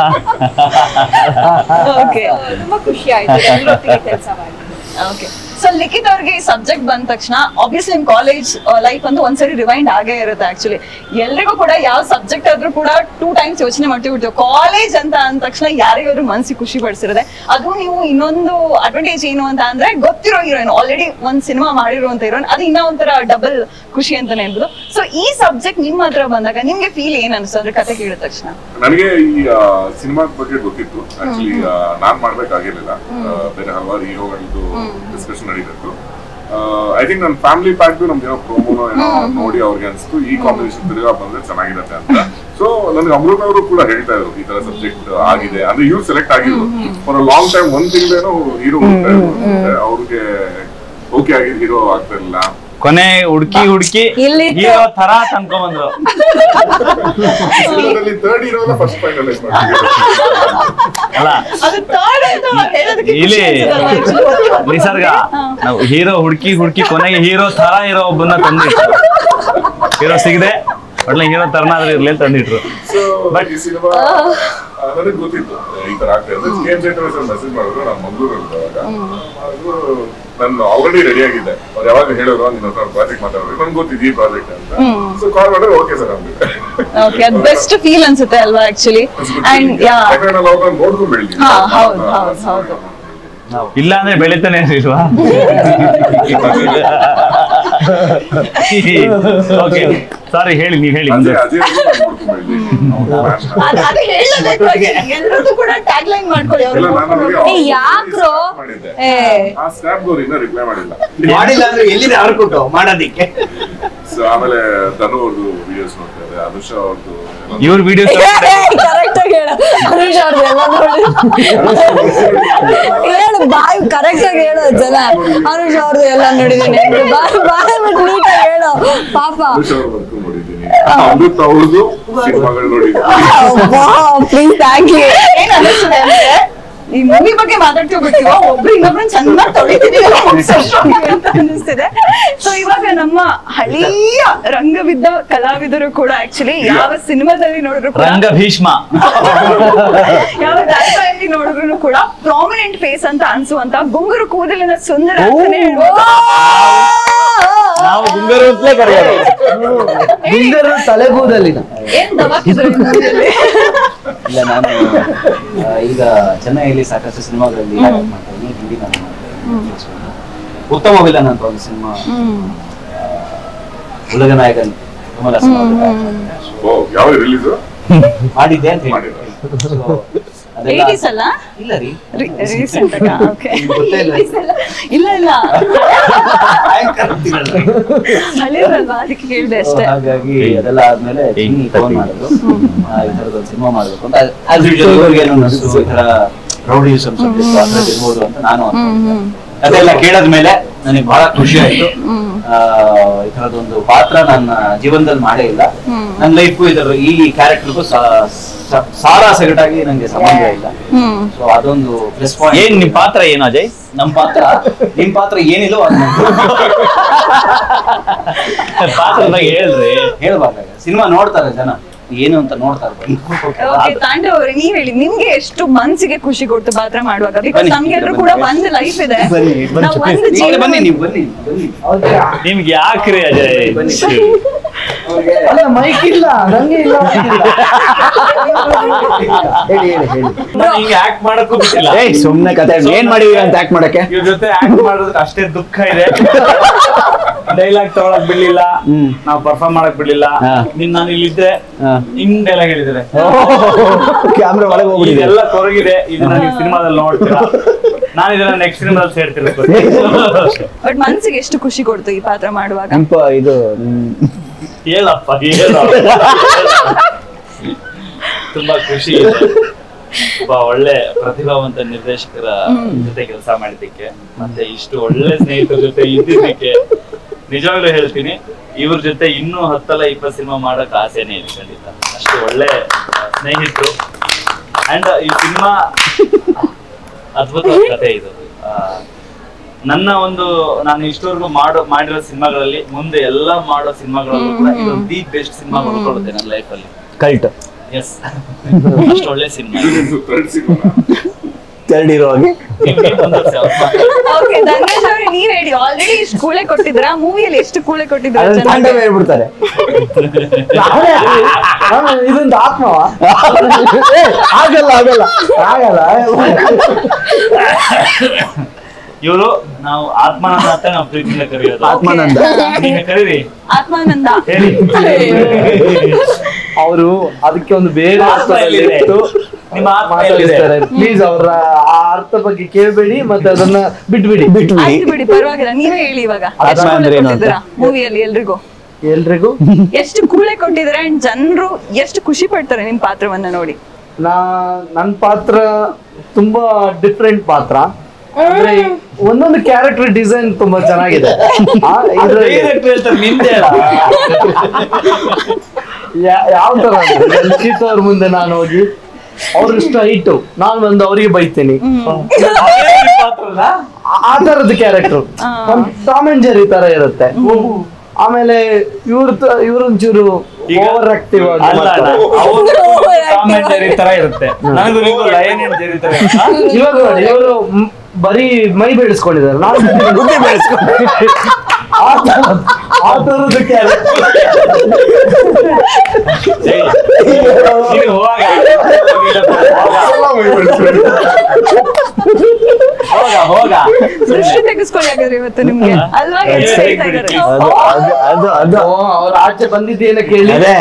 Okay. ತುಂಬಾ ಖುಷಿ ಆಯ್ತು ಎಲ್ಲರೊಟ್ಟಿಗೆ ಕೆಲಸ ಮಾಡಿ ಓಕೆ ಸೊ ಲಿಖಿತ್ ಅವ್ರಿಗೆ ಈ ಸಬ್ಜೆಕ್ಟ್ ಬಂದ ತಕ್ಷಣ ಆಬ್ವಿಯಸ್ಲಿ ನಿಮ್ ಕಾಲೇಜ್ ಲೈಫ್ ಅಂತ ಒಂದ್ಸರಿ ರಿವೈಂಡ್ ಆಗೇ ಇರುತ್ತೆ ಆಕ್ಚುಲಿ ಎಲ್ರಿಗೂ ಕೂಡ ಯಾವ ಸಬ್ಜೆಕ್ಟ್ ಆದ್ರೂ ಕೂಡ ಟೂ ಟೈಮ್ಸ್ ಯೋಚನೆ ಮಾಡ್ತೀವಿ ಬಿಡ್ತೀವಿ ಕಾಲೇಜ್ ಅಂತ ಅಂದ ತಕ್ಷಣ ಯಾರಿಗಾದ್ರೂ ಮನ್ಸಿಗೆ ಖುಷಿ ಪಡಿಸಿರುತ್ತೆ ಅದು ನೀವು ಇನ್ನೊಂದು ಅಡ್ವಾಂಟೇಜ್ ಏನು ಅಂತ ಅಂದ್ರೆ ಗೊತ್ತಿರೋ ಹೀರೋಯಿನ್ ಆಲ್ರೆಡಿ ಒಂದ್ ಸಿನಿಮಾ ಮಾಡಿರುವಂತ ಹೀರೋಯಿನ್ ಅದು ಇನ್ನೂ ಒಂಥರ ಡಬಲ್ ಖುಷಿ ಅಂತಾನೆ ಹೇಳ್ಬೋದು ಸೊ ಈ ಸಬ್ಜೆಕ್ಟ್ ನಿಮ್ಮ ಹತ್ರ ಬಂದಾಗ ನಿಮ್ಗೆ ಫೀಲ್ ಏನ್ ಅನಿಸ್ತು ಅಂದ್ರೆ ಕತೆ ಕೇಳಿದ ತಕ್ಷಣ ನನಗೆ ಈ ಸಿನಿಮಾದ ಬಗ್ಗೆ ಗೊತ್ತಿತ್ತು ಆಕ್ಚುಲಿ ನಾನ್ ಮಾಡ್ಬೇಕಾಗಿರ್ಲಿಲ್ಲ ಆ, ಬೇರೆ ಹಲವಾರು ಹೀರೋಗಳದ್ದು ಡಿಸ್ಕಷನ್ ನಡೀತಿತ್ತು ಐ ಥಿಂಕ್ ನನ್ನ ಫ್ಯಾಮಿಲಿ ಪ್ಯಾಕ್ ನಮ್ಗೆ ಏನೋ ಪ್ರೋಮೋನೋ ಏನೋ ನೋಡಿ ಅವ್ರಿಗೆ ಅನ್ಸ್ತು ಈ ಕಾಂಬಿನೇಷನ್ ತಿರ್ಗಾ ಬಂದ್ರೆ ಚೆನ್ನಾಗಿರತ್ತೆ ಅಂತ ಸೊ ನನಗೆ ಅಮೃತ ಅವರು ಕೂಡ ಹೇಳ್ತಾ ಇದ್ರು ಈ ತರ ಸಬ್ಜೆಕ್ಟ್ ಆಗಿದೆ ಅಂದ್ರೆ ಇವ್ರು ಸೆಲೆಕ್ಟ್ ಆಗಿದ್ರು ಫಾರ್ ಅ ಲಾಂಗ್ ಟೈಮ್ ಒಂದ್ ತಿಂಗಳೇನೋ ಹೀರೋ ಹೋಗ್ತಾ ಇದ್ರು ಅವ್ರಿಗೆ ಓಕೆ ಆಗಿದ್ ಹೀರೋ ಆಗ್ತಾ ಇರಲಿಲ್ಲ ಕೊನೆ ಹುಡ್ಕಿ ಹುಡ್ಕಿ ಇಲ್ಲಿತ್ತು. ಹೀರೋ ತರ ತಂದ್ಕೊಂಡ್ ಬಂದ್ರು ಥರ್ಡ್ ಹೀರೋ ಫಸ್ಟ್ ಫೈನಲೈಸ್ ಅಲ್ಲ ಅದು third ಅಂತ ಹೇಳೋದಕ್ಕೆ ಖುಷಿ ಇಲ್ಲಿ ಅನ್ಸುತ್ತಲ್ವಾ actually? ನಿಸರ್ಗ ನಾವು ಹೀರೋ ಹುಡ್ಕಿ ಹುಡ್ಕಿ ಕೊನೆಗೆ ಹೀರೋ ತರ ಇರೋ ಒಬ್ಬನ್ನ ತಂದಿಟ್ಟು ಹೀರೋ ಸಿಗದೆ ಒಳ್ಳೆ ಹೀರೋ ತರನಾದ್ರೂ ಇರ್ಲಿ ಅಂತ ತಂದಿಟ್ರು ಸೊ ಬಟ್ ಈ ಸಿನಿಮಾ ನನಗೆ ಗೊತ್ತಿತ್ತು ಈ ತರ ಆಗ್ತಾ ಇದೆ ಕೆ ಎಂ ಸೆಂಟರ್ ಮೆಸೇಜ್ ಮಾಡಿದ್ರು ನಾನು ಮಂಗಳೂರಲ್ಲಿ ಇರುವಾಗ ಅದು ನಾನು ಆಲ್ರೆಡಿ ರೆಡಿ ಆಗಿದ್ದೆ ಅವ್ರು ಯಾವಾಗ ಹೇಳಿದ್ರು ನಿನ್ನ ಹತ್ರ ಪ್ರಾಜೆಕ್ಟ್ ಮಾತಾಡೋದು ನನ್ಗೆ ಗೊತ್ತಿದ್ದು ಈ ಪ್ರಾಜೆಕ್ಟ್ ಅಂತ ಸೊ ಕಾಲ್ ಮಾಡಿದ್ರೆ ಓಕೆ ಸರ್ ಅಂದ್ಬಿಟ್ಟೆ ಓಕೆ ಅದ್ ಬೆಸ್ಟ್ ಫೀಲ್ ಅನ್ಸುತ್ತೆ ಅಲ್ವಾ ಆಕ್ಚುಲಿ ಅಂಡ್ ಯಾ ಯಾಕಂದ್ರೆ ನಾವು ಅವ್ರನ್ನ ನೋಡ್ಕೊಂಡ್ ಬೆಳ್ದೀವಿ ಹಾ, ಹೌದು, ಹೌದು, ಹೌದು. ಇಲ್ಲ ಅಂದ್ರೆ ಬೆಳಿತಾನೆ ಇರ್ಲಿಲ್ವಾ ಓಕೆ ಸಾರಿ ಹೇಳಿ ನೀವು ಹೇಳಿ ಮುಂದೆ ಅಜಯ್ ಅಜಯ್ ನೋಡ್ಕೊಂಡ್ ಬೆಳ್ದೀವಿ ಅವ್ರ fan. ಎಲ್ಲರದ್ದು ಕೂಡ ಟ್ಯಾಗ್ ಲೈನ್ ಮಾಡ್ಕೊಳ್ಳಿ ಎಲ್ಲ ಅವ್ರು ನಾನು ಅವ್ರಿಗೆ ಏ, ಯಾಕ್ರೋ? ಮಾಡಿದ್ದೆ ಏ. ಆ ಸ್ನ್ಯಾಪ್ ಅವ್ರು ಇನ್ನೂ ರಿಪ್ಲೈ ಮಾಡಿಲ್ಲ ಮಾಡಿಲ್ಲ ಅಂದ್ರೆ ಎಲ್ಲಿದೆ ಅವ್ರು ಮಾಡೋದಿಕ್ಕೆ ಸೊ ಆಮೇಲೆ ಧನು ಅವ್ರದ್ದು ವಿಡಿಯೋಸ್ ನೋಡ್ತಾರೆ ಅನುಷಾ ಅವ್ರದ್ದು ಎಲ್ಲ ಇವ್ರ ವಿಡಿಯೋಸ್ ಕರೆಕ್ಟ್ ಆಗಿ ಹೇಳು ಅನುಷ್ ಅವ್ರದ್ದು ಎಲ್ಲ ನೋಡಿ ಹೇಳು ಬಾಯ್ ಕರೆಕ್ಟ್ ಆಗಿ ಹೇಳು ಜನ ಅನುಷ್ ಅವ್ರದ್ದು ಎಲ್ಲ ನೋಡಿದೀನಿ ಬಾಯ್ ಬಾಯ್ ಬಿಟ್ಟು ನೀಟಾಗಿ ಹೇಳು ಪಾಪ ಅನುಷಾ ಅವ್ರ ವರ್ಕ್ ನೋಡಿದ್ದೀನಿ ಅಮೃತ್ ಅವ್ರದ್ದು ಸಿನಿಮಾಗಳು ನೋಡಿದ್ದೀನಿ ಪ್ಲೀಸ್ ಥ್ಯಾಂಕ್ ಯು ಏನ್ ಅನಿಸ್ತದೆ ಅಂದ್ರೆ ಈ ಮೂವಿ ಬಗ್ಗೆ ಮಾತಾಡ್ತಿರ್ಬಿಟ್ಟಿವ ಒಬ್ರು ಇನ್ನೊಬ್ರನ್ನ ಚೆನ್ನಾಗಿ ತೊಳಿತಿದೀವಿ ಅಂತ ಅನಿಸ್ತಿದೆ ಸೊ ಇವಾಗ ನಮ್ಮ ಹಳೆಯ ರಂಗವಿದ್ದ ಕಲಾವಿದರು ಕೂಡ ಆಕ್ಚುಲಿ ಯಾವ ಸಿನಿಮಾದಲ್ಲಿ ನೋಡಿದ್ರು ಕೂಡ ರಂಗ ಭೀಷ್ಮ ಯಾವ ಧಾರಾವಾಹಿಯಲ್ಲಿ ನೋಡಿದ್ರು ಕೂಡ ಪ್ರಾಮಿನೆಂಟ್ ಫೇಸ್ ಅಂತ ಅನ್ಸುವಂತ ಗುಂಗುರು ಕೂದಲಿನ ಸುಂದರ ಅಂತಾನೆ ಹೇಳ್ಬೋದು. ನಾವು ಗುಂಗರು ಅಂತಲೇ ಕರೆಯೋದು ಗುಂಗರು ತಲೆಗೂದಲಿನ ಏನ್ ದಬಾಕಿದ್ರು ಈ movie-ಯಲ್ಲಿ? ಇಲ್ಲ ನಾನು ಆ, ಈಗ ಚೆನ್ನೈಯಲ್ಲಿ ಸಾಕಷ್ಟು ಸಿನಿಮಾಗಳಲ್ಲಿ ಮಾಡ್ತಾ ಇದ್ದೀನಿ ಹಿಂದಿ ನಾನು ಮಾಡ್ತಾ ಇದ್ದೀನಿ ಉತ್ತಮ ವಿಲನ್ ಅಂತ ಒಂದು ಸಿನಿಮಾ ಉಲಗ ನಾಯಕನ್ ಕಮಲ್ ಹಾಸನ್ ಅವ್ರ ಓ ಯಾವ ರಿಲೀಸ್ ಮಾಡಿದ್ದೆ ಅಂತ ಹೇಳಿ ಮಾಡಿದ್ದೆ. So, ಅದೆಲ್ಲ 80s ಅಲ್ಲ ಇಲ್ಲ ರೀ Re- recent ಆಗ? Okay. ನಿಮ್ಗೆ ಗೊತ್ತೇ ಇಲ್ಲ. 80s ಅಲ್ಲ? ಇಲ್ಲ ಇಲ್ಲ ಭಯಂಕರ ಗೊತ್ತಿರಲ್ಲ. ಹಳಿರಲ್ವಾ ಅದಕ್ಕೆ ಕೇಳಿದೆ So, ಅಷ್ಟೇ ಹಾಗಾಗಿ ಅದೆಲ್ಲ ಆದ್ಮೇಲೆ ಚಿನ್ನಿ ಫೋನ್ ಮಾಡಿದ್ರು ಆ, ಈ ತರದೊಂದು ಸಿನಿಮಾ ಮಾಡ್ಬೇಕು ಅಂತ ಆಸ್ ಯೂಶುವಲ್ ಇವ್ರಿಗೆ ಏನೋ ಅನಿಸ್ತು ಈ ತರ ರೌಡಿಸಮ್ ಸಬ್ಜೆಕ್ಟ್ ಆ ಥರದ್ದು ಇರ್ಬೋದು ಅಂತ ನಾನು ಅನ್ಕೊಂಡೆ. ಅದೆಲ್ಲ ಕೇಳದ್ಮೇಲೆ ನನಗೆ ಬಹಳ ಖುಷಿ ಆಯ್ತು ಆ, ಈ ತರದೊಂದು ಪಾತ್ರ ನನ್ನ ಜೀವನದಲ್ಲಿ ಮಾಡೇ ಇಲ್ಲ ನನ್ನ ಲೈಫ್ಗೂ ಇದರ ಈ ಕ್ಯಾರೆಕ್ಟರ್ಗೂ ಸಾರಾ ಸಗಟಾಗಿ ನಂಗೆ ಸಂಬಂಧ ಇಲ್ಲ ಸೊ ಅದೊಂದು ಪ್ಲಸ್ ಏನ್ ಪಾಯಿಂಟ್ ನಿಮ್ ಪಾತ್ರ ಏನು ಅಜಯ್ ನಮ್ ಪಾತ್ರ ನಿಮ್ ಪಾತ್ರ ಏನಿಲ್ಲೋ ಅದ್ ಪಾತ್ರದಾಗ ಹೇಳ್ರಿ ಹೇಳ್ಬಾರ್ದಾಗ ಸಿನಿಮಾ ನೋಡ್ತಾರೆ ಜನ ಏನು ಅಂತ ನೋಡ್ತಾರೆ ಬಂದು. ಓಕೆ ತಾಂಡವ್ ಅವ್ರೆ ನೀವ್ ಹೇಳಿ ನಿಮ್ಗೆ ಎಷ್ಟು ಮನ್ಸಿಗೆ ಖುಷಿ ಕೊಡ್ತು ಪಾತ್ರ ಮಾಡುವಾಗ ಬಿಕಾಸ್ ಬನ್ನಿ, ನಮ್ಗೆಲ್ರೂ ಬನ್ನಿ. ಕೂಡ ಒಂದ್ ಲೈಫ್ ಇದೆ ಬನ್ನಿ, ಬನ್ನಿ. ನಾವ್ ಒಂದ್ ನೀವೇ ಜೀವನ ಬನ್ನಿ ನೀವು ಬನ್ನಿ ಬನ್ನಿ ನಿಮ್ಗೆ ಯಾಕ್ರಿ ಅಜಯ್ ಬನ್ನಿ. ಅಲ್ಲ ಮೈಕ್ ಇಲ್ಲ ನಂಗೆ ಇಲ್ಲ mic ಇಲ್ಲ. ಹೇಳಿ ಹೇಳಿ ಹೇಳಿ ನಾನ್ ಹಿಂಗೆ ಆಕ್ಟ್ ಮಾಡಕ್ಕೂ ಬಿಟ್ಟಿಲ್ಲ ಏಯ್ ಸುಮ್ನೆ ಕತೆ ಏನ್ ಮಾಡಿದೀವಿ ಅಂತ ಯಾಕೆ ಮಾಡಕ್ಕೆ ಇವ್ರ ಜೊತೆ ಆಕ್ಟ್ ಮಾಡೋದಕ್ಕೆ ಅಷ್ಟೇ ದುಃಖ ಇದೆ ಡೈಲಾಗ್ ತಗೊಳಕ್ ಬಿಡ್ಲಿಲ್ಲ ಹ್ಮ್. ನಾವ್ ಪರ್ಫಾರ್ಮ್ ಮಾಡಕ್ ಬಿಡ್ಲಿಲ್ಲ ಹಾ. ನಿನ್ ನಾನು ಇಲ್ಲಿದ್ದೆ ಹಾ. ಹಿಂಗ್ ಡೈಲಾಗ್ ಹೇಳಿದ್ರೆ ಕ್ಯಾಮ್ರಾ ಒಳಗೆ ಹೋಗ್ಬಿಟ್ಟಿದೆ ಇದೆಲ್ಲ ಕೊರಗಿದೆ ಇದನ್ನ ನೀವು ಸಿನಿಮಾದಲ್ಲಿ ನೋಡ್ತೀರಾ ನಾನು ಇದನ್ನ ನೆಕ್ಸ್ಟ್ ಸಿನಿಮಾದಲ್ಲಿ ಸೇರ್ತಿರ್ಬೇಕು ಬಟ್ ಮನ್ಸಿಗೆ ಎಷ್ಟು ಖುಷಿ ಕೊಡ್ತು ಈ ಪಾತ್ರ ಮಾಡುವಾಗ ನೆಂಪ ಇದು ಹ್ಮ್. ಹೇಳಪ್ಪ ಹೇಳು ತುಂಬಾ ಖುಷಿ ಇದೆ ಒಬ್ಬ ಒಳ್ಳೆ ಪ್ರತಿಭಾವಂತ ನಿರ್ದೇಶಕರ ಜೊತೆ ಕೆಲಸ ಮಾಡಿದ್ದಕ್ಕೆ ಮತ್ತೆ ಇಷ್ಟು ಒಳ್ಳೆ ಸ್ನೇಹಿತರ ಜೊತೆ ಇದ್ದಿದ್ದಕ್ಕೆ ನಿಜವಾಗ್ಲೂ ಹೇಳ್ತೀನಿ ಇವ್ರ ಜೊತೆ ಇನ್ನೂ ಹತ್ತಲ್ಲ ಇಪ್ಪತ್ತು ಸಿನಿಮಾ ಮಾಡಕ್ ಆಸೆನೇ ಇದೆ ಖಂಡಿತ ಅಷ್ಟು ಒಳ್ಳೆ ಆ, ಸ್ನೇಹಿತರು ಅಂಡ್ ಈ ಸಿನಿಮಾ ಅದ್ಭುತವಾದ ಕಥೆ ಇದು ಆ, ನನ್ನ ಒಂದು ನಾನು ಇಷ್ಟವರೆಗೂ ಮಾಡೋ ಮಾಡಿರೋ ಸಿನಿಮಾಗಳಲ್ಲಿ ಮುಂದೆ ಎಲ್ಲ ಮಾಡೋ ಸಿನಿಮಾಗಳಲ್ಲೂ ಕೂಡ ಇದೊಂದು ದಿ ಬೆಸ್ಟ್ ಸಿನಿಮಾ ಉಳ್ಕೊಳ್ಳುತ್ತೆ ನನ್ನ ಲೈಫಲ್ಲಿ ಕಲ್ಟ್ ಎಸ್ ಅಷ್ಟು ಒಳ್ಳೆ ಸಿನಿಮಾ ಥರ್ಡ್ ಸಿನಿಮಾ ಥರ್ಡ್ ಇರೋ ಹಾಗೆ ಓಕೆ ಧನ್ಯವಾದ ಅವ್ರೆ ನೀವ್ ಹೇಳಿ ಆಲ್ರೆಡಿ ಇಷ್ಟು ಕೂಳೆ ಕೊಟ್ಟಿದ್ರ ಮೂವಿಯಲ್ಲಿ ಎಷ್ಟು ಕೂಳೆ ಕೊಟ್ಟಿದ್ರ ಅದ್ರಲ್ಲಿ ತಾಂಡವ ಹೇಳ್ಬಿಡ್ತಾರೆ ನಾನೇ ನಾನು ಇದೊಂದು ಆತ್ಮವ ಏ, ಆಗಲ್ಲ ಆಗಲ್ಲ ಆಗಲ್ಲ ಇವರು ನಾವು ಆತ್ಮಾನಂದ ಅಂತ ನಾವು ಪ್ರೀತಿಯಿಂದ ಕರೆಯೋದು ಆತ್ಮಾನಂದ ನೀವೇ ಕರೀರಿ ಆತ್ಮಾನಂದ ಹೇಳಿ ಅವರು ಅದಕ್ಕೆ ಒಂದು ಬೇರೆ ಆತ್ಮ ಅರ್ಥದಲ್ಲಿ ಎಲ್ಲಿದೆ? ಇಟ್ಟು ನಿಮ್ಮ ಆತ್ಮ ಎಲ್ಲಿದೆ? ಮಾತಾಡಿಸ್ತಾರೆ ಪ್ಲೀಸ್ ಅವರ ಆ ಅರ್ಥ ಬಗ್ಗೆ ಕೇಳಬೇಡಿ ಮತ್ತೆ ಅದನ್ನ ಬಿಟ್ಬಿಡಿ ಆಯ್ತು ಬಿಡಿ ಪರವಾಗಿಲ್ಲ ನೀವೇ ಹೇಳಿ ಇವಾಗ ಆತ್ಮ ಅಂದ್ರೆ ಏನು ಅಂತ? ಮೂವಿಯಲ್ಲಿ ಎಲ್ರಿಗೂ ಎಲ್ರಿಗೂ ಎಷ್ಟು ಕೂಳೆ ಕೊಟ್ಟಿದ್ರೆ ಅಂಡ್ ಜನರು ಎಷ್ಟು ಖುಷಿ ಪಡ್ತಾರೆ ನಿಮ್ ಪಾತ್ರವನ್ನ ನೋಡಿ ನಾ ನನ್ನ ಪಾತ್ರ ತುಂಬಾ ಡಿಫ್ರೆಂಟ್ ಪಾತ್ರ ಅಂದ್ರೆ ಒಂದೊಂದು ಕ್ಯಾರೆಕ್ಟರ್ ಡಿಸೈನ್ ತುಂಬಾ ಚೆನ್ನಾಗಿದೆ ಆ, ಇದ್ರಲ್ಲಿ Director ಹೇಳ್ತಾರೆ ನಿಂದೆ ಅಲ್ಲ. ಯಾ- ಯಾವ ತರ ಅಂದ್ರೆ ಲಿಖಿತ್ ಅವ್ರ ಮುಂದೆ ನಾನು ಹೋಗಿ ಅವ್ರ ಇಷ್ಟ ಹೈಟು ನಾನು ಬಂದು ಅವರಿಗೆ ಬೈತೀನಿ ಅದೇ ನಿಮ್ ಪಾತ್ರನಾ? ಆ- ಆ ತರದ ಕ್ಯಾರೆಕ್ಟರ್ ಟಾಮ್ ಅಂಡ್ ಜೆರಿ ತರ ಇರುತ್ತೆ ಆಮೇಲೆ ಇವ್ರ ಇವ್ರೊಂಚೂರು ಈಗ ಓವರ್ ಆಕ್ಟಿವ್ ಆಗಿ ಅಲ್ಲ ಮಾಡ್ತಾರೆ. ಟಾಮ್ ಅಂಡ್ ಜೆರಿ ತರ ಇರುತ್ತೆ ನನಗೂ ನೀವು ಲಯನ್ ಅಂಡ್ ಜೆರಿ ತರ ಇರುತ್ತಾ? ಇವಾಗ ನೋಡಿ ಇವರು ಬರೀ ಮೈ ಬೆಳೆಸ್ಕೊಂಡಿದ್ದಾರೆ ನಾವು ಬುದ್ಧಿ ಬೆಳೆಸ್ಕೊಂಡಿದ್ದೀವಿ ಆ ತರ- ಆ ತರದ್ದು character. ಏಯ್, ನೀನು ಹೋಗ ಹೋಗ ಹೋಗ ದೃಷ್ಟಿ ತೆಗೆಸ್ಕೊಳ್ಳಿ ಹಾಗಾದ್ರೆ ಇವತ್ತು ನಿಮ್ಗೆ ಅಲ್ವಾ ಅದೇ, ಹೇಳ್ತಾ ಇದ್ದಾರೆ. ಬಿಡಿ. ಅದು ಅದು ಅದು ಅದು ಓ, ಅವ್ರು ಆಚೆ ಬಂದಿದ್ದೇನ ಕೇಳಿ ಅದೇ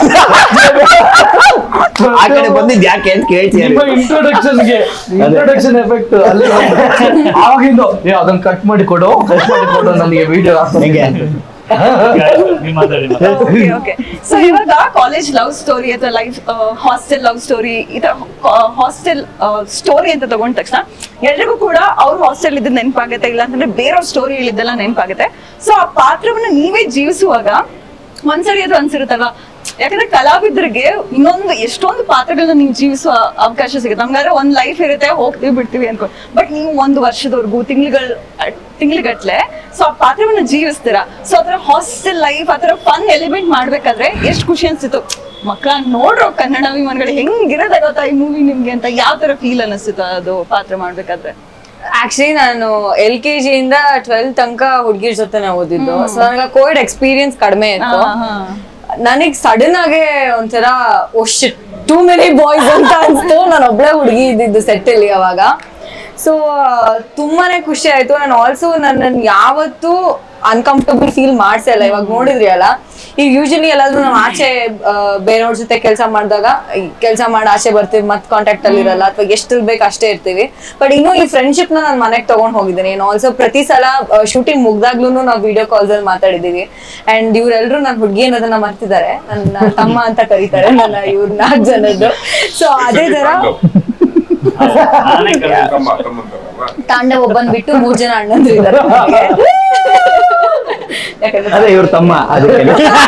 ಆ ಕಡೆ ಬಂದಿದ್ ಯಾಕೆ ಅಂತ ಕೇಳ್ತೀಯ ನಿಮ್ಮ ಇಂಟ್ರೊಡಕ್ಷನ್ ಗೆ ಇಂಟ್ರೊಡಕ್ಷನ್ ಎಫೆಕ್ಟ್ ಅಲ್ಲಿ ಆವಾಗಿಂದ ಏ ಅದನ್ನ ಕಟ್ ಮಾಡಿ ಕೊಡು ಕಟ್ ಮಾಡಿ ಕೊಡು ನನಗೆ ವಿಡಿಯೋ ಹೆಂಗೆ ನೀವು ಮಾತಾಡಿ ಓಕೆ ಓಕೆ ಸೊ ಇವಾಗ ಕಾಲೇಜ್ ಲವ್ ಸ್ಟೋರಿ ಅಥವಾ ಲೈಫ್ ಹಾಸ್ಟೆಲ್ ಲವ್ ಸ್ಟೋರಿ ಈ ತರ ಹಾಸ್ಟೆಲ್ ಸ್ಟೋರಿ ಅಂತ ತಗೊಂಡ ತಕ್ಷಣ ಎಲ್ರಿಗೂ ಕೂಡ ಅವ್ರ ಹಾಸ್ಟೆಲ್ ಇದ್ದ ನೆನಪಾಗುತ್ತೆ ಇಲ್ಲ ಅಂತಂದ್ರೆ ಬೇರೆಯವ್ರ ಸ್ಟೋರಿ ಹೇಳಿದ್ದೆಲ್ಲ ನೆನಪಾಗುತ್ತೆ ಸೊ ಆ ಪಾತ್ರವನ್ನ ನೀವೇ ಜೀವಿಸುವಾಗ ಒಂದ್ಸರಿ ಅದು ಅನ್ಸಿರುತ್ತಲ್ವಾ ಯಾಕಂದ್ರೆ ಕಲಾವಿದರಿಗೆ ಇನ್ನೊಂದು ಎಷ್ಟೊಂದು ಪಾತ್ರಗಳನ್ನ ನೀವು ಜೀವಿಸುವ ಅವಕಾಶ ಸಿಗುತ್ತೆ ನಮ್ಗಾದ್ರೆ ಒಂದ್ ಲೈಫ್ ಇರುತ್ತೆ ಹೋಗ್ತೀವಿ ಬಿಡ್ತೀವಿ ಅನ್ಕೊ ಬಟ್ ನೀವು ಒಂದು ವರ್ಷದವರೆಗೂ ತಿಂಗ್ಳುಗಳ ತಿಂಗ್ಳುಗಟ್ಲೆ ಸೊ ಆ ಪಾತ್ರವನ್ನ ಜೀವಿಸ್ತೀರಾ ಸೊ ಅದ್ರ ಹಾಸ್ಟೆಲ್ ಲೈಫ್ ಆತರ ಫನ್ ಎಲಿಮೆಂಟ್ ಮಾಡ್ಬೇಕಾದ್ರೆ ಎಷ್ಟು ಖುಷಿ ಅನ್ಸಿತ್ತು ಮಕ್ಕಳ ನೋಡ್ರೋ ಕನ್ನಡ ಅಭಿಮಾನಿಗಳು ಹೆಂಗಿರೋದ ಗೊತ್ತಾ ಈ ಮೂವಿ ನಿಮ್ಗೆ ಅಂತ ಯಾವ ತರ ಫೀಲ್ ಅನಿಸ್ತಿತ್ತು ಅದು ಪಾತ್ರ ಮಾಡ್ಬೇಕಾದ್ರೆ ಆಕ್ಚುಲಿ ನಾನು ಎಲ್ ಕೆ ಜಿ ಇಂದ ಟ್ವೆಲ್ ತನಕ ಹುಡುಗಿರ್ ಜೊತೆ ಓದಿದ್ದು ಸೊ ನನಗೆ ಕೋವಿಡ್ ಎಕ್ಸ್ಪೀರಿಯನ್ಸ್ ಕಡಿಮೆ ಇತ್ತು ನನಗ್ ಸಡನ್ ಆಗಿ ಒಂಥರ ಶಿಟ್ ಟೂ ಮೆನಿ ಬಾಯ್ಸ್ ಅಂತ ಅನ್ಸ್ತು ನಾನು ಒಬ್ಳೆ ಹುಡುಗಿ ಇದ್ದಿದ್ದು ಸೆಟ್ ಅಲ್ಲಿ ಅವಾಗ ಸೊ ತುಂಬಾನೇ ಖುಷಿ ಆಯ್ತು ನಾನು ಆಲ್ಸೋ ನನ್ನ ಯಾವತ್ತೂ ಅನ್ಕಂಫರ್ಟಬಲ್ ಫೀಲ್ ಮಾಡ್ಸೇ ಇಲ್ಲ ಇವಾಗ ನೋಡಿದ್ರಿ ಅಲ್ಲ ಈಗ ಯೂಶಲಿ ಎಲ್ಲಾದ್ರೂ ನಾವು ಆಚೆ ಆ, ಬೇರೆಯವ್ರ ಜೊತೆ ಕೆಲಸ ಮಾಡಿದಾಗ ಕೆಲಸ ಮಾಡಿ ಆಚೆ ಬರ್ತೀವಿ ಮತ್ ಕಾಂಟ್ಯಾಕ್ಟ್ ಅಲ್ಲಿ ಇರಲ್ಲ ಅಥವಾ ಎಷ್ಟು ಇರ್ಬೇಕು ಅಷ್ಟೇ ಇರ್ತೀವಿ ಬಟ್ ಇನ್ನು ಈ ಫ್ರೆಂಡ್ಶಿಪ್ ನ ನಾನು ಮನೆಗೆ ತಗೊಂಡ್ ಹೋಗಿದ್ದೀನಿ ಆಲ್ಸೋ ಪ್ರತಿ ಸಲ ಶೂಟಿಂಗ್ ಮುಗ್ದಾಗ್ಲೂ ನಾವು ವಿಡಿಯೋ ಕಾಲ್ಸ್ ಅಲ್ಲಿ ಮಾತಾಡಿದೀವಿ ಅಂಡ್ ಇವ್ರೆಲ್ರು ನನ್ನ ಹುಡುಗಿ ಅನ್ನೋದನ್ನ ಮರ್ತಿದ್ದಾರೆ ನನ್ನ ತಮ್ಮ ಅಂತ ಕರೀತಾರೆ ನನ್ನ ಇವ್ರ ನಾಲ್ಕು ಜನದ್ದು ಸೊ ಅದೇ ತರ ನಾನೇ ಕರ್ದೆ. ತಮ್ಮ ತಮ್ಮಂತರಲ್ವಾ ತಾಂಡವ ಒಬ್ಬನ್ ಬಿಟ್ಟು ಮೂರ್ ಜನ ಅಣ್ಣಂದ್ರು ಇದ್ದಾರೆ ನನಗೆ. ಯಾಕಂದ್ರೆ ಅದೇ ಇವ್ರ ತಮ್ಮ ಅದಕ್ಕೆ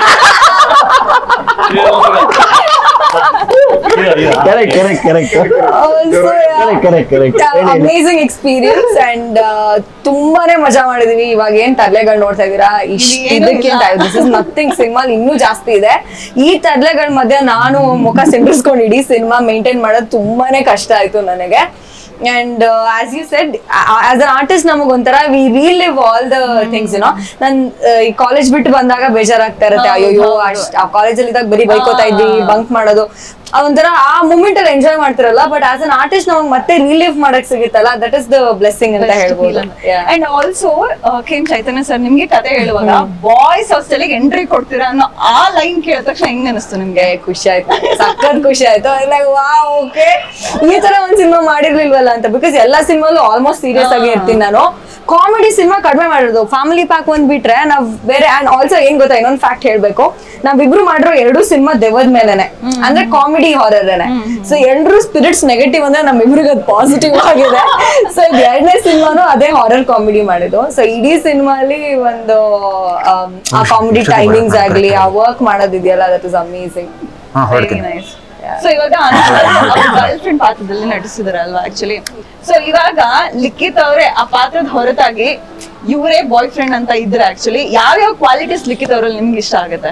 correct correct correct correct correct correct ಹೇಳಿ ಅಮೇಸಿಂಗ್ ಎಕ್ಸ್ಪೀರಿಯನ್ಸ್ ಅಂಡ್ ತುಂಬಾನೇ ಮಜಾ ಮಾಡಿದೀವಿ ಇವಾಗ ಏನ್ ತರ್ಲೆಗಳು ನೋಡ್ತಾ ಇದೀರಾ ಇಷ್ಟ ಏನೂ ಇದಕ್ಕಿಂತ ದಿಸ್ ಇಸ್ ನಥಿಂಗ್ ಸಿನಿಮಾ ಇನ್ನೂ ಜಾಸ್ತಿ ಇದೆ ಈ ತರ್ಲೆಗಳ ಮಧ್ಯೆ ನಾನು ಮುಖ ಸಿಂಪಡಿಸ್ಕೊಂಡು ಇಡೀ ಸಿನಿಮಾ ಮೇಂಟೈನ್ ಮಾಡೋದು ತುಂಬಾನೇ ಕಷ್ಟ ಆಯ್ತು ನನಗೆ and as you said as an artist ನಮಗ್ ಒಂಥರ we relive all the things ಏನೋ ನನ್ ಆ, ಈ ಕಾಲೇಜ್ ಬಿಟ್ಟು ಬಂದಾಗ ಬೇಜಾರಾಗ್ತಾ ಇರುತ್ತೆ ಅಯ್ಯೋ ಅಷ್ಟ್ ಆ ಕಾಲೇಜಲ್ಲಿ ಇದ್ದಾಗ ಬರೀ ಬೈಕೋತಾ ಇದ್ವಿ ಬಂಕ್ ಮಾಡೋದು ಆ ಒಂಥರ ಆ ಮೂಮೆಂಟ್ ಅಲ್ಲಿ ಎಂಜಾಯ್ ಮಾಡ್ತಿರಲ್ಲ ಬಟ್ ಆಸ್ ಅನ್ ಆರ್ಟಿಸ್ಟ್ ನಮಗ್ ಮತ್ತೆ ರಿಲೀವ್ ಮಾಡಕ್ ಸಿಗುತ್ತಲ್ಲ ದಟ್ ಇಸ್ ದ ಬ್ಲೆಸ್ಸಿಂಗ್ ಅಂತ ಹೇಳ್ಬೋದು Yeah. And also came Chaitanya sir ನಿಮ್ಗೆ ಕತೆ ಹೇಳುವಾಗ ಬಾಯ್ಸ್ ಹಾಸ್ಟೆಲ್ ಎಂಟ್ರಿ ಕೊಡ್ತೀರಾ ಅನ್ನೋ ಆ ಲೈನ್ ಕೇಳಿದ ತಕ್ಷಣ ಹೆಂಗ್ ಅನಿಸ್ತು ನಿಮ್ಗೆ ಏ, ಖುಷಿ ಆಯ್ತು ಸಖತ್ ಖುಷಿ ಆಯ್ತು ವಾ ಓಕೆ ಈ ತರ ಒಂದ್ ಸಿನಿಮಾ ಮಾಡಿರ್ಲಿಲ್ವಲ್ಲ ಅಂತ ಬಿಕಾಸ್ ಎಲ್ಲಾ ಸಿನಿಮಾಲು ಆಲ್ಮೋಸ್ಟ್ ಸೀರಿಯಸ್ ಆಗಿ ಇರ್ತೀನಿ ನಾನು ಕಾಮಿಡಿ ಸಿನಿಮಾ ಕಡಿಮೆ ಮಾಡಿರೋದು ಫ್ಯಾಮಿಲಿ ಪ್ಯಾಕ್ ಒಂದ್ ಬಿಟ್ರೆ ನಾವ್ ಬೇರೆ ಅಂಡ್ ಆಲ್ಸೋ ಏನ್ ಗೊತ್ತಾ ಇನ್ನೊಂದ್ ಫ್ಯಾಕ್ಟ್ ಹೇಳ್ಬೇಕು ನಾವಿಬ್ರು ಮಾಡಿರೋ ಎರಡು ಸಿನಿಮಾ ದೆವ್ವದ ಮೇಲೆನೆ ಅಂದ್ರೆ ಕಾಮಿಡಿ ಹಾರರ್ನೆ ಸೊ ಎಲ್ರು ಸ್ಪಿರಿಟ್ಸ್ ನೆಗೆಟಿವ್ ಅಂದ್ರೆ ನಮ್ಮಿಬ್ರಿಗೆ ಅದು ಪಾಸಿಟಿವ್ ಆಗಿದೆ ಸೊ ಎರಡನೇ ಸಿನಿಮಾನು ಅದೇ ಹಾರರ್ ಕಾಮಿಡಿ ಮಾಡಿದ್ದು ಸೊ ಇಡೀ ಸಿನಿಮಾ ಅಲ್ಲಿ ಒಂದು ಆಮ್, ಆ ಕಾಮಿಡಿ ಟೈಮಿಂಗ್ಸ್ ಆಗ್ಲಿ ಆ ವರ್ಕ್ ಮಾಡೋದಿದೆಯಲ್ಲ ದಟ್ ಇಸ್ ಅಮೇಸಿಂಗ್ ಹಾ ವೆರಿ ಹೊಡ್ತೀನಿ ನೈಸ್ ಸೊ ಇವಾಗ ಗರ್ಲ್ ಫ್ರೆಂಡ್ ಪಾತ್ರದಲ್ಲಿ ನಟಿಸಿದಾರೆ ಅಲ್ವಾ ಆಕ್ಚುಲಿ ಸೊ ಇವಾಗ ಲಿಖಿತ್ ಅವರೇ ಆ ಪಾತ್ರದ ಹೊರತಾಗಿ ಇವರೇ ಬಾಯ್ ಫ್ರೆಂಡ್ ಅಂತ ಇದ್ರೆ ಆಕ್ಚುಲಿ ಯಾವ್ಯಾವ ಕ್ವಾಲಿಟೀಸ್ ಲಿಖಿತ್ ಅವರಲ್ಲಿ ನಿಮ್ಗೆ ಇಷ್ಟ ಆಗುತ್ತೆ